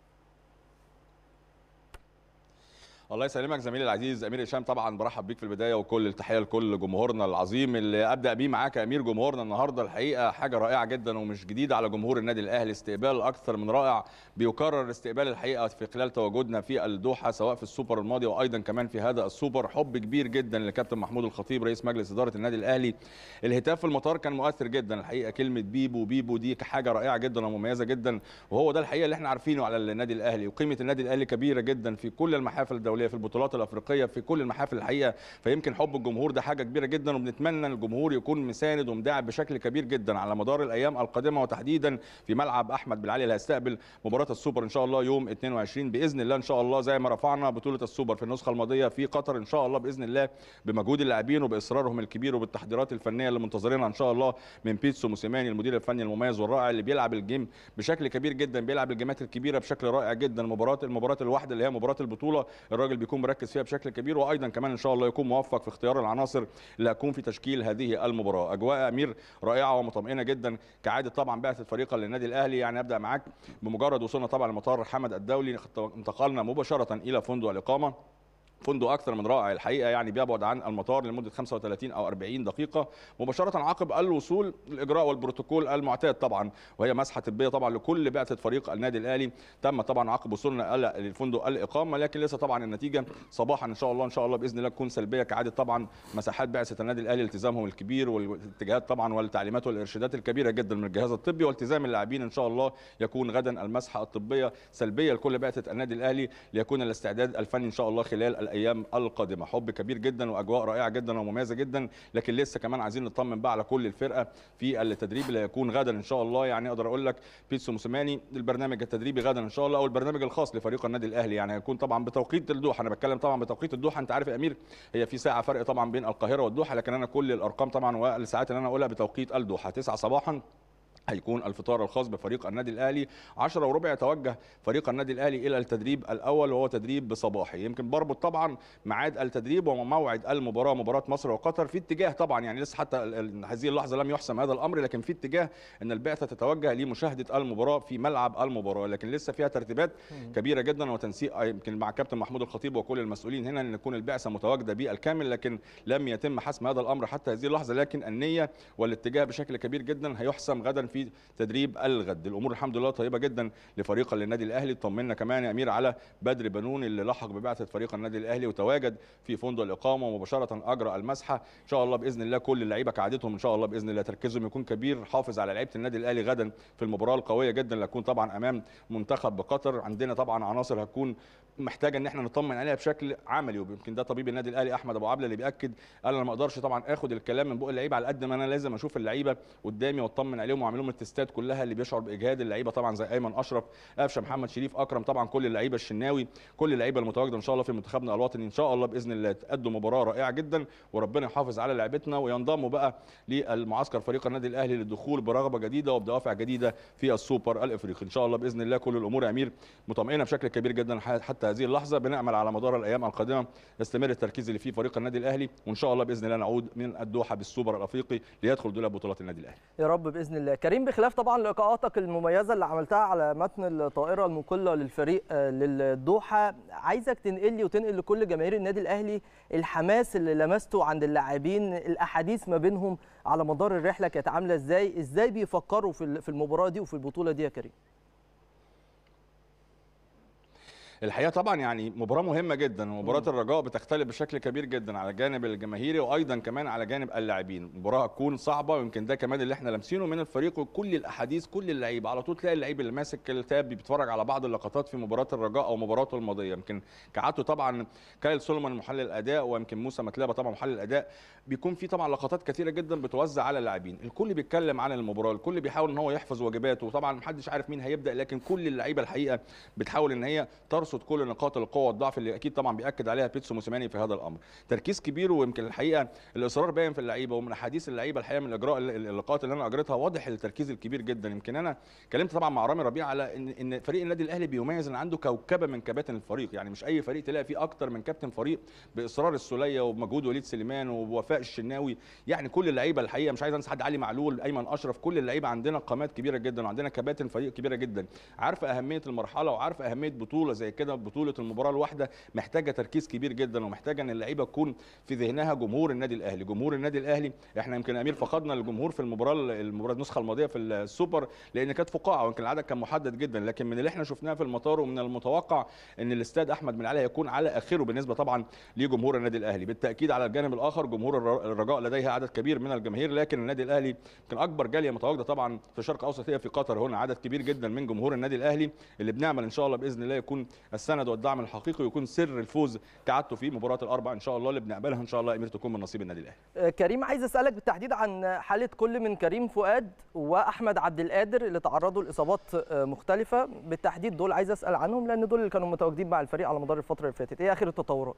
الله يسلمك زميلي العزيز امير هشام طبعا برحب بيك في البدايه وكل التحيه لكل جمهورنا العظيم اللي ابدا بيه معاك يا امير جمهورنا النهارده الحقيقه حاجه رائعه جدا ومش جديده على جمهور النادي الاهلي استقبال اكثر من رائع بيكرر استقبال الحقيقه في خلال تواجدنا في الدوحه سواء في السوبر الماضي وايضا كمان في هذا السوبر حب كبير جدا لكابتن محمود الخطيب رئيس مجلس اداره النادي الاهلي الهتاف في المطار كان مؤثر جدا الحقيقه كلمه بيبو بيبو دي حاجه رائعه جدا ومميزه جدا وهو ده الحقيقه اللي احنا عارفينه على النادي الاهلي وقيمه النادي الاهلي كبيره جدا في كل المحافل الدوليه في البطولات الافريقيه في كل المحافل الحقيقه فيمكن حب الجمهور ده حاجه كبيره جدا وبنتمنى الجمهور يكون مساند ومداعب بشكل كبير جدا على مدار الايام القادمه وتحديدا في ملعب احمد بالعلي اللي هيستقبل مباراه السوبر ان شاء الله يوم 22 باذن الله ان شاء الله زي ما رفعنا بطوله السوبر في النسخه الماضيه في قطر ان شاء الله باذن الله بمجهود اللاعبين وباصرارهم الكبير وبالتحضيرات الفنيه اللي منتظرينها ان شاء الله من بيتسو موسيماني المدير الفني المميز والرائع اللي بيلعب الجيم بشكل كبير جدا بيلعب الجيمات الكبيره بشكل رائع جدا مباراه المباراه الواحده اللي هي مباراه البطوله الراجل بيكون مركز فيها بشكل كبير وايضا كمان ان شاء الله يكون موفق في اختيار العناصر اللي هتكون في تشكيل هذه المباراه اجواء امير رائعه ومطمئنه جدا كعاده طبعا بعثه فريقا للنادي الاهلي يعني ابدا معاك بمجرد وصولنا طبعا لمطار حمد الدولي انتقلنا مباشره الى فندق الاقامه فندق اكثر من رائع الحقيقه يعني بيبعد عن المطار لمده 35 او 40 دقيقه مباشره عقب الوصول الاجراء والبروتوكول المعتاد طبعا وهي مسحه طبيه طبعا لكل بعثه فريق النادي الاهلي تم طبعا عقب وصولنا للفندق الاقامه لكن لسه طبعا النتيجه صباحا ان شاء الله ان شاء الله باذن الله تكون سلبيه كعاده طبعا مساحات بعثه النادي الاهلي التزامهم الكبير والاتجاهات طبعا والتعليمات والارشادات الكبيره جدا من الجهاز الطبي والتزام اللاعبين ان شاء الله يكون غدا المسحه الطبيه سلبيه لكل بعثه النادي الاهلي ليكون الاستعداد الفني ان شاء الله خلال الايام القادمه حب كبير جدا واجواء رائعه جدا ومميزه جدا لكن لسه كمان عايزين نطمن بقى على كل الفرقه في التدريب اللي هيكون غدا ان شاء الله يعني اقدر اقول لك بيتسو موسيماني البرنامج التدريبي غدا ان شاء الله او البرنامج الخاص لفريق النادي الاهلي يعني هيكون طبعا بتوقيت الدوحه انا بتكلم طبعا بتوقيت الدوحه انت عارف يا امير هي في ساعه فرق طبعا بين القاهره والدوحه لكن انا كل الارقام طبعا والساعات اللي انا اقولها بتوقيت الدوحه 9 صباحا هيكون الفطار الخاص بفريق النادي الاهلي 10 وربع يتوجه فريق النادي الاهلي الى التدريب الاول وهو تدريب صباحي يمكن بربط طبعا ميعاد التدريب وموعد المباراه مباراه مصر وقطر في اتجاه طبعا يعني لسه حتى هذه اللحظه لم يحسم هذا الامر لكن في اتجاه ان البعثه تتوجه لمشاهده المباراه في ملعب المباراه لكن لسه فيها ترتيبات كبيره جدا وتنسيق يمكن مع كابتن محمود الخطيب وكل المسؤولين هنا ان تكون البعثه متواجده بالكامل لكن لم يتم حسم هذا الامر حتى هذه اللحظه لكن النيه والاتجاه بشكل كبير جدا هيحسم غدا في في تدريب الغد الامور الحمد لله طيبه جدا لفريق النادي الاهلي طمنا كمان يا امير على بدر بنون اللي لحق ببعثه فريق النادي الاهلي وتواجد في فندق الاقامه ومباشره اجرى المسحه ان شاء الله باذن الله كل اللعيبه كعادتهم ان شاء الله باذن الله تركيزهم يكون كبير حافظ على لعيبه النادي الاهلي غدا في المباراه القويه جدا اللي هتكون طبعا امام منتخب بقطر عندنا طبعا عناصر هتكون محتاجه ان احنا نطمن عليها بشكل عملي ويمكن ده طبيب النادي الاهلي احمد ابو عبله اللي بياكد قال انا ما اقدرش طبعا اخد الكلام من بق اللعيبه على قد ما انا لازم اشوف اللعيبه قدامي واطمن عليهم واعمل لهم التستات كلها اللي بيشعر باجهاد اللعيبه طبعا زي ايمن اشرف قفشه محمد شريف اكرم طبعا كل اللعيبه الشناوي كل اللعيبه المتواجده ان شاء الله في منتخبنا الوطني ان شاء الله باذن الله تقدم مباراه رائعه جدا وربنا يحافظ على لعيبتنا وينضموا بقى للمعسكر فريق النادي الاهلي للدخول برغبه جديده وبدوافع جديده في السوبر الافريقي ان شاء الله باذن الله كل الامور يا امير مطمئنه بشكل كبير جدا حتى هذه اللحظه بنامل على مدار الايام القادمه يستمر التركيز اللي فيه فريق النادي الاهلي وان شاء الله باذن الله نعود من الدوحه بالسوبر الافريقي ليدخل دولاب بطولات النادي الاهلي يا رب باذن الله كريم بخلاف طبعا لقاءاتك المميزه اللي عملتها على متن الطائره المقله للفريق آه، للدوحه عايزك تنقل لي وتنقل لكل جماهير النادي الاهلي الحماس اللي لمسته عند اللاعبين الاحاديث ما بينهم على مدار الرحله كانت عامله ازاي ازاي بيفكروا في ال- في المباراه دي وفي البطوله دي يا كريم الحقيقه طبعا يعني مباراه مهمه جدا مباراه الرجاء بتختلف بشكل كبير جدا على الجانب الجماهيري وايضا كمان على جانب اللاعبين مباراه هتكون صعبه ويمكن ده كمان اللي احنا لامسينه من الفريق وكل الاحاديث كل اللعيبه على طول تلاقي اللعيب اللي ماسك التاب بيتفرج على بعض اللقطات في مباراه الرجاء او مباراته الماضيه يمكن كعادته طبعا كايل سولمان محلل الاداء ويمكن موسى متلابه طبعا محلل الاداء بيكون في طبعا لقطات كثيره جدا بتوزع على اللاعبين الكل بيتكلم عن المباراه الكل بيحاول ان هو يحفظ واجباته وطبعا محدش عارف مين هيبدا لكن كل اللعيبه الحقيقه بتحاول ان هي ترصد كل نقاط القوه والضعف اللي اكيد طبعا بياكد عليها بيتسو موسيماني في هذا الامر تركيز كبير ويمكن الحقيقه الاصرار باين في اللعيبه ومن احاديث اللعيبه الحقيقه من اجراء اللقاءات اللي انا اجريتها واضح التركيز الكبير جدا يمكن انا اتكلمت طبعا مع رامي ربيع على ان ان فريق النادي الاهلي بيميز ان عنده كوكبه من كباتن الفريق يعني مش اي فريق تلاقي فيه اكتر من كابتن فريق باصرار السوليه وبمجهود وليد سليمان وبوفاء الشناوي يعني كل اللعيبه الحقيقه مش عايز انسى حد علي معلول ايمن اشرف كل اللعيبه عندنا قامات كبيره جدا وعندنا كباتن فريق كبيره جدا عارفه اهميه المرحله وعارفه اهميه بطوله زي كده بطوله المباراه الواحده محتاجه تركيز كبير جدا ومحتاجه ان اللعيبه تكون في ذهنها جمهور النادي الاهلي جمهور النادي الاهلي احنا يمكن امير فقدنا الجمهور في المباراه المباراه النسخه الماضيه في السوبر لان كانت فقاعه ويمكن العدد كان محدد جدا لكن من اللي احنا شفناه في المطار ومن المتوقع ان الاستاد احمد بن علي هيكون على اخره بالنسبه طبعا لجمهور النادي الاهلي بالتاكيد على الجانب الاخر جمهور الر- الرجاء لديه عدد كبير من الجماهير لكن النادي الاهلي كان اكبر جاليه متواجده طبعا في الشرق الاوسط هي في قطر هنا عدد كبير جدا من جمهور النادي الاهلي اللي بنعمل ان شاء الله باذن الله يكون السند والدعم الحقيقي ويكون سر الفوز كعادته في مباراه الاربع ان شاء الله اللي بنقبلها ان شاء الله امير تكون من نصيب النادي الاهلي آه، كريم عايز اسالك بالتحديد عن حاله كل من كريم فؤاد واحمد عبد القادر اللي تعرضوا لاصابات آه، مختلفه بالتحديد دول عايز اسال عنهم لان دول اللي كانوا متواجدين مع الفريق على مدار الفتره اللي فاتت ايه اخر التطورات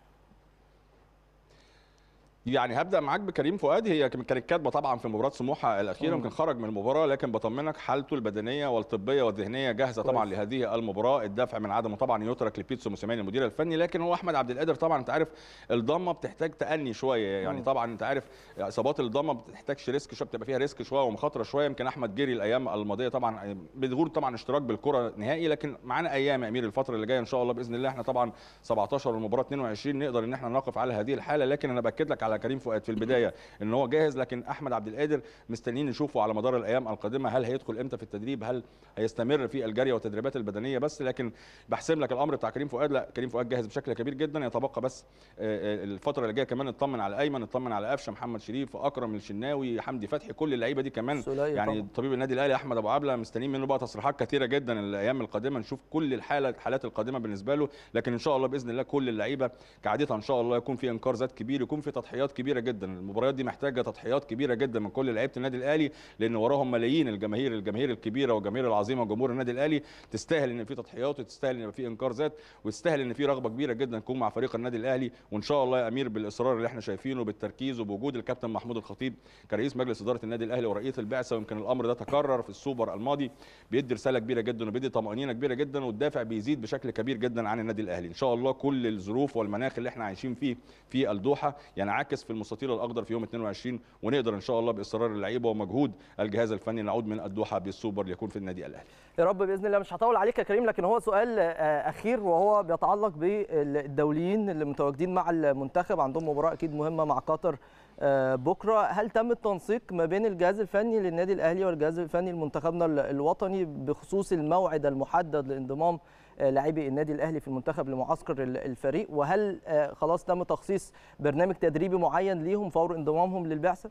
يعني هبدا معاك بكريم فؤاد هي كانت كاتبه طبعا في مباراه سموحه الاخيره مم. يمكن خرج من المباراه لكن بطمنك حالته البدنيه والطبيه والذهنيه جاهزه طبعا كويس. لهذه المباراه الدافع من عدمه طبعا يترك لبيتسو موسيماني المدير الفني لكن هو احمد عبد القادر طبعا انت عارف الضمه بتحتاج تاني شويه يعني مم. طبعا انت عارف اصابات الضمه بتحتاجش ريسك شويه بتبقى فيها ريسك شويه ومخاطره شويه يمكن احمد جري الايام الماضيه طبعا بدون طبعا اشتراك بالكره نهائي لكن معانا ايام يا امير الفتره اللي جايه ان شاء الله باذن الله احنا طبعا 17 والمباراه 22 نقدر ان احنا نقف على هذه الحاله لكن انا باكد لك على كريم فؤاد في البدايه ان هو جاهز لكن احمد عبد القادر مستنيين نشوفه على مدار الايام القادمه هل هيدخل امتى في التدريب هل هيستمر في الجري والتدريبات البدنيه بس لكن بحسم لك الامر بتاع كريم فؤاد لا كريم فؤاد جاهز بشكل كبير جدا يتبقى بس آه، آه، الفتره اللي جايه كمان نطمن على ايمن نطمن على قفشه محمد شريف اكرم الشناوي حمدي فتحي كل اللعيبه دي كمان سولية يعني طبعاً. طبيب النادي الاهلي احمد ابو عبله مستنيين منه بقى تصريحات كثيره جدا الايام القادمه نشوف كل الحاله الحالات القادمه بالنسبه له لكن ان شاء الله باذن الله كل اللعيبه كعادتها ان شاء الله يكون في انكار ذات كبير يكون في تضحيات كبيره جدا المباريات دي محتاجه تضحيات كبيره جدا من كل لعيبه النادي الاهلي لان وراهم ملايين الجماهير الجماهير الكبيره والجماهير العظيمه وجمهور النادي الاهلي تستاهل ان في تضحيات وتستاهل ان يبقى في انكار ذات وتستاهل ان في رغبه كبيره جدا تكون مع فريق النادي الاهلي وان شاء الله يا امير بالاصرار اللي احنا شايفينه بالتركيز وبوجود الكابتن محمود الخطيب كرئيس مجلس اداره النادي الاهلي ورئيس البعثه ويمكن الامر ده تكرر في السوبر الماضي بيدي رساله كبيره جدا وبيدي طمانينه كبيره جدا والدافع بيزيد بشكل كبير جدا عن النادي الاهلي ان شاء الله كل الظروف والمناخ اللي احنا عايشين فيه في الدوحه ينعكس ينعكس في المستطيل الاخضر في يوم 22 ونقدر ان شاء الله باصرار اللعيبه ومجهود الجهاز الفني نعود من الدوحه بالسوبر ليكون في النادي الاهلي يا رب باذن الله مش هطول عليك يا كريم لكن هو سؤال آه، اخير وهو بيتعلق بالدوليين اللي متواجدين مع المنتخب عندهم مباراه اكيد مهمه مع قطر آه، بكره هل تم التنسيق ما بين الجهاز الفني للنادي الاهلي والجهاز الفني لمنتخبنا ال- الوطني بخصوص الموعد المحدد لانضمام آه، لاعبي النادي الاهلي في المنتخب لمعسكر ال- الفريق وهل آه، خلاص تم تخصيص برنامج تدريبي معين ليهم فور انضمامهم للبعثه؟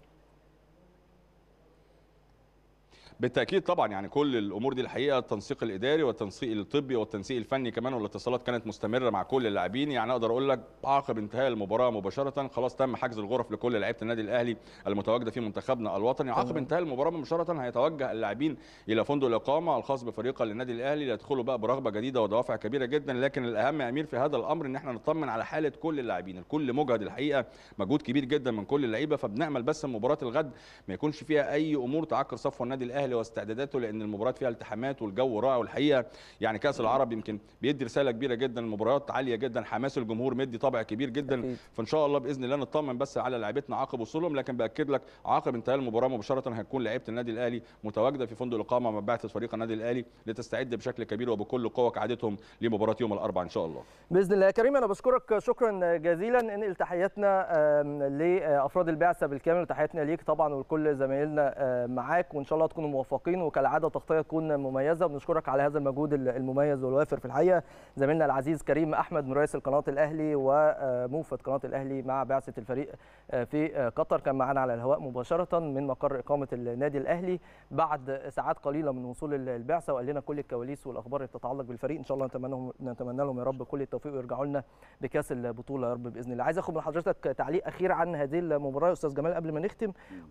بالتاكيد طبعا يعني كل الامور دي الحقيقه التنسيق الاداري والتنسيق الطبي والتنسيق الفني كمان والاتصالات كانت مستمره مع كل اللاعبين يعني اقدر اقول لك عقب انتهاء المباراه مباشره خلاص تم حجز الغرف لكل لعيبه النادي الاهلي المتواجده في منتخبنا الوطني عقب تمام. انتهاء المباراه مباشره هيتوجه اللاعبين الى فندق الاقامه الخاص بفريق للنادي الاهلي ليدخلوا بقى برغبه جديده ودوافع كبيره جدا لكن الاهم يا امير في هذا الامر ان احنا نطمن على حاله كل اللاعبين الكل مجهد الحقيقه مجهود كبير جدا من كل اللعيبه فبنامل بس مباراه الغد ما يكونش فيها اي امور تعكر صفو النادي الاهلي واستعداداته لان المباراه فيها التحامات والجو رائع والحقيقه يعني كاس العرب يمكن بيدي رساله كبيره جدا المباريات عاليه جدا حماس الجمهور مدي طابع كبير جدا أكيد. فان شاء الله باذن الله نطمن بس على لعيبتنا عقب وصولهم لكن باكد لك عقب انتهاء المباراه مباشره هتكون لعيبه النادي الاهلي متواجده في فندق الاقامه مع بعثه فريق النادي الاهلي لتستعد بشكل كبير وبكل قوه كعادتهم لمباراه يوم الاربعاء ان شاء الله باذن الله يا كريم انا بشكرك شكرا جزيلا انقل تحياتنا آم، لافراد البعثه بالكامل وتحياتنا ليك طبعا ولكل زمايلنا آه، معاك وان شاء الله تكونوا موفقين وكالعاده تغطيه تكون مميزه وبنشكرك على هذا المجهود المميز والوافر في الحقيقه زميلنا العزيز كريم احمد مراسل قناه الاهلي وموفد قناه الاهلي مع بعثه الفريق آه، في آه، قطر كان معنا على الهواء مباشره من مقر اقامه النادي الاهلي بعد ساعات قليله من وصول البعثه وقال لنا كل الكواليس والاخبار اللي تتعلق بالفريق ان شاء الله نتمنى لهم نتمنى لهم يا رب كل التوفيق ويرجعوا لنا بكاس البطوله يا رب باذن الله عايز اخد من حضرتك تعليق اخير عن هذه المباراه يا استاذ جمال قبل ما نختم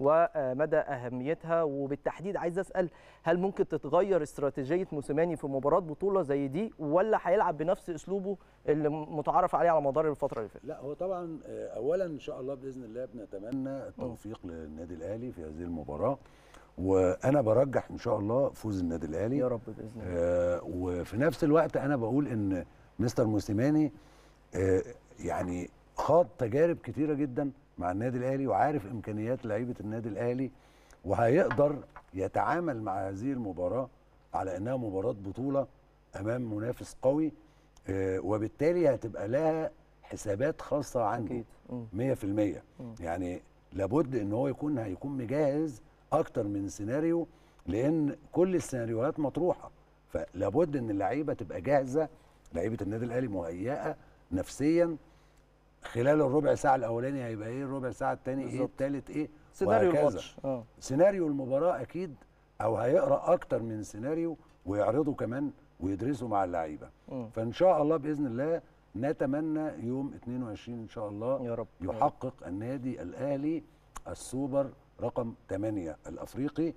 ومدى اهميتها وبالتحديد عايز اسال هل ممكن تتغير استراتيجيه موسيماني في مباراه بطوله زي دي ولا هيلعب بنفس اسلوبه اللي متعارف عليه على مدار الفتره اللي فاتت لا هو طبعا آه، اولا ان شاء الله باذن الله بنتمنى التوفيق للنادي الاهلي في هذه المباراه وانا برجح ان شاء الله فوز النادي الاهلي يا رب باذن الله آه وفي نفس الوقت انا بقول ان مستر موسيماني آه يعني خاض تجارب كتيره جدا مع النادي الاهلي وعارف امكانيات لعيبه النادي الاهلي وهيقدر يتعامل مع هذه المباراه على انها مباراه بطوله امام منافس قوي آه وبالتالي هتبقى لها حسابات خاصه عنده اكيد مم. 100% يعني لابد ان هو يكون هيكون مجهز اكتر من سيناريو لان كل السيناريوهات مطروحه فلابد ان اللعيبه تبقى جاهزه لعيبه النادي الاهلي مهيئه نفسيا خلال الربع ساعه الاولاني هيبقى ايه الربع ساعه الثاني ايه بالظبط. الثالث ايه سيناريو وهكذا. الماتش اه سيناريو المباراه اكيد او هيقرا اكتر من سيناريو ويعرضه كمان ويدرسه مع اللعيبه مم. فان شاء الله باذن الله نتمنى يوم 22 ان شاء الله يا رب يحقق النادي الاهلي السوبر رقم 8 الافريقي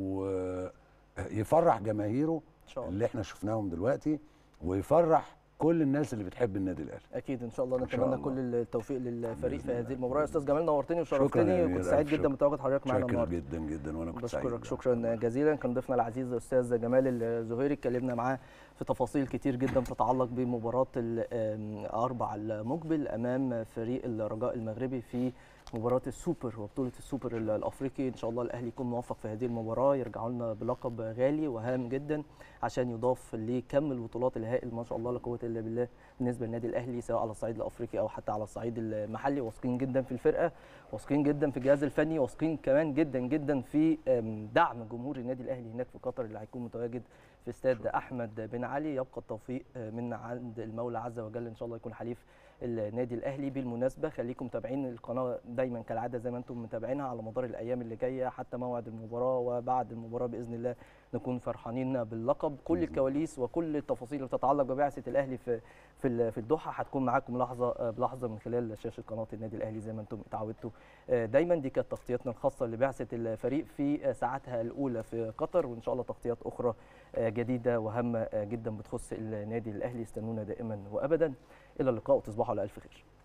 ويفرح جماهيره ان شاء الله اللي احنا شفناهم دلوقتي ويفرح كل الناس اللي بتحب النادي الاهلي اكيد ان شاء الله إن شاء نتمنى الله. كل التوفيق للفريق في بإذن هذه الله. المباراه يا استاذ جمال نورتني شكراً وشرفتني يا وكنت أمير، سعيد ألف جدا شكر. بتواجد حضرتك معانا شاكر النهارده جدا جدا وانا كنت سعيد بشكرك شكرا جزيلا كان ضيفنا العزيز الاستاذ جمال الزهيري اتكلمنا معاه في تفاصيل كتير جدا تتعلق بمباراه الاربع المقبل امام فريق الرجاء المغربي في مباراه السوبر وبطوله السوبر الافريقي ان شاء الله الاهلي يكون موفق في هذه المباراه يرجعوا لنا بلقب غالي وهام جدا عشان يضاف لكم البطولات الهائل ما شاء الله لا قوه الا بالله بالنسبه للنادي الاهلي سواء على الصعيد الافريقي او حتى على الصعيد المحلي واثقين جدا في الفرقه واثقين جدا في الجهاز الفني واثقين كمان جدا جدا في أم، دعم جمهور النادي الاهلي هناك في قطر اللي هيكون متواجد في استاد احمد بن علي يبقى التوفيق آه، من عند المولى عز وجل ان شاء الله يكون حليف النادي الاهلي بالمناسبه خليكم متابعين القناه دايما كالعاده زي ما انتم متابعينها على مدار الايام اللي جايه حتى موعد المباراه وبعد المباراه باذن الله نكون فرحانين باللقب كل الكواليس وكل التفاصيل اللي تتعلق ببعثه الاهلي في في ال- في الدوحه هتكون معاكم لحظه آه، بلحظه من خلال شاشه قناه النادي الاهلي زي ما انتم اتعودتوا آه، دايما دي كانت تغطيتنا الخاصه لبعثه الفريق في آه، ساعاتها الاولى في قطر وان شاء الله تغطيات اخرى آه، جديده وهامه آه، جدا بتخص النادي الاهلي استنونا دائما وابدا الى اللقاء وتصبحوا على الف خير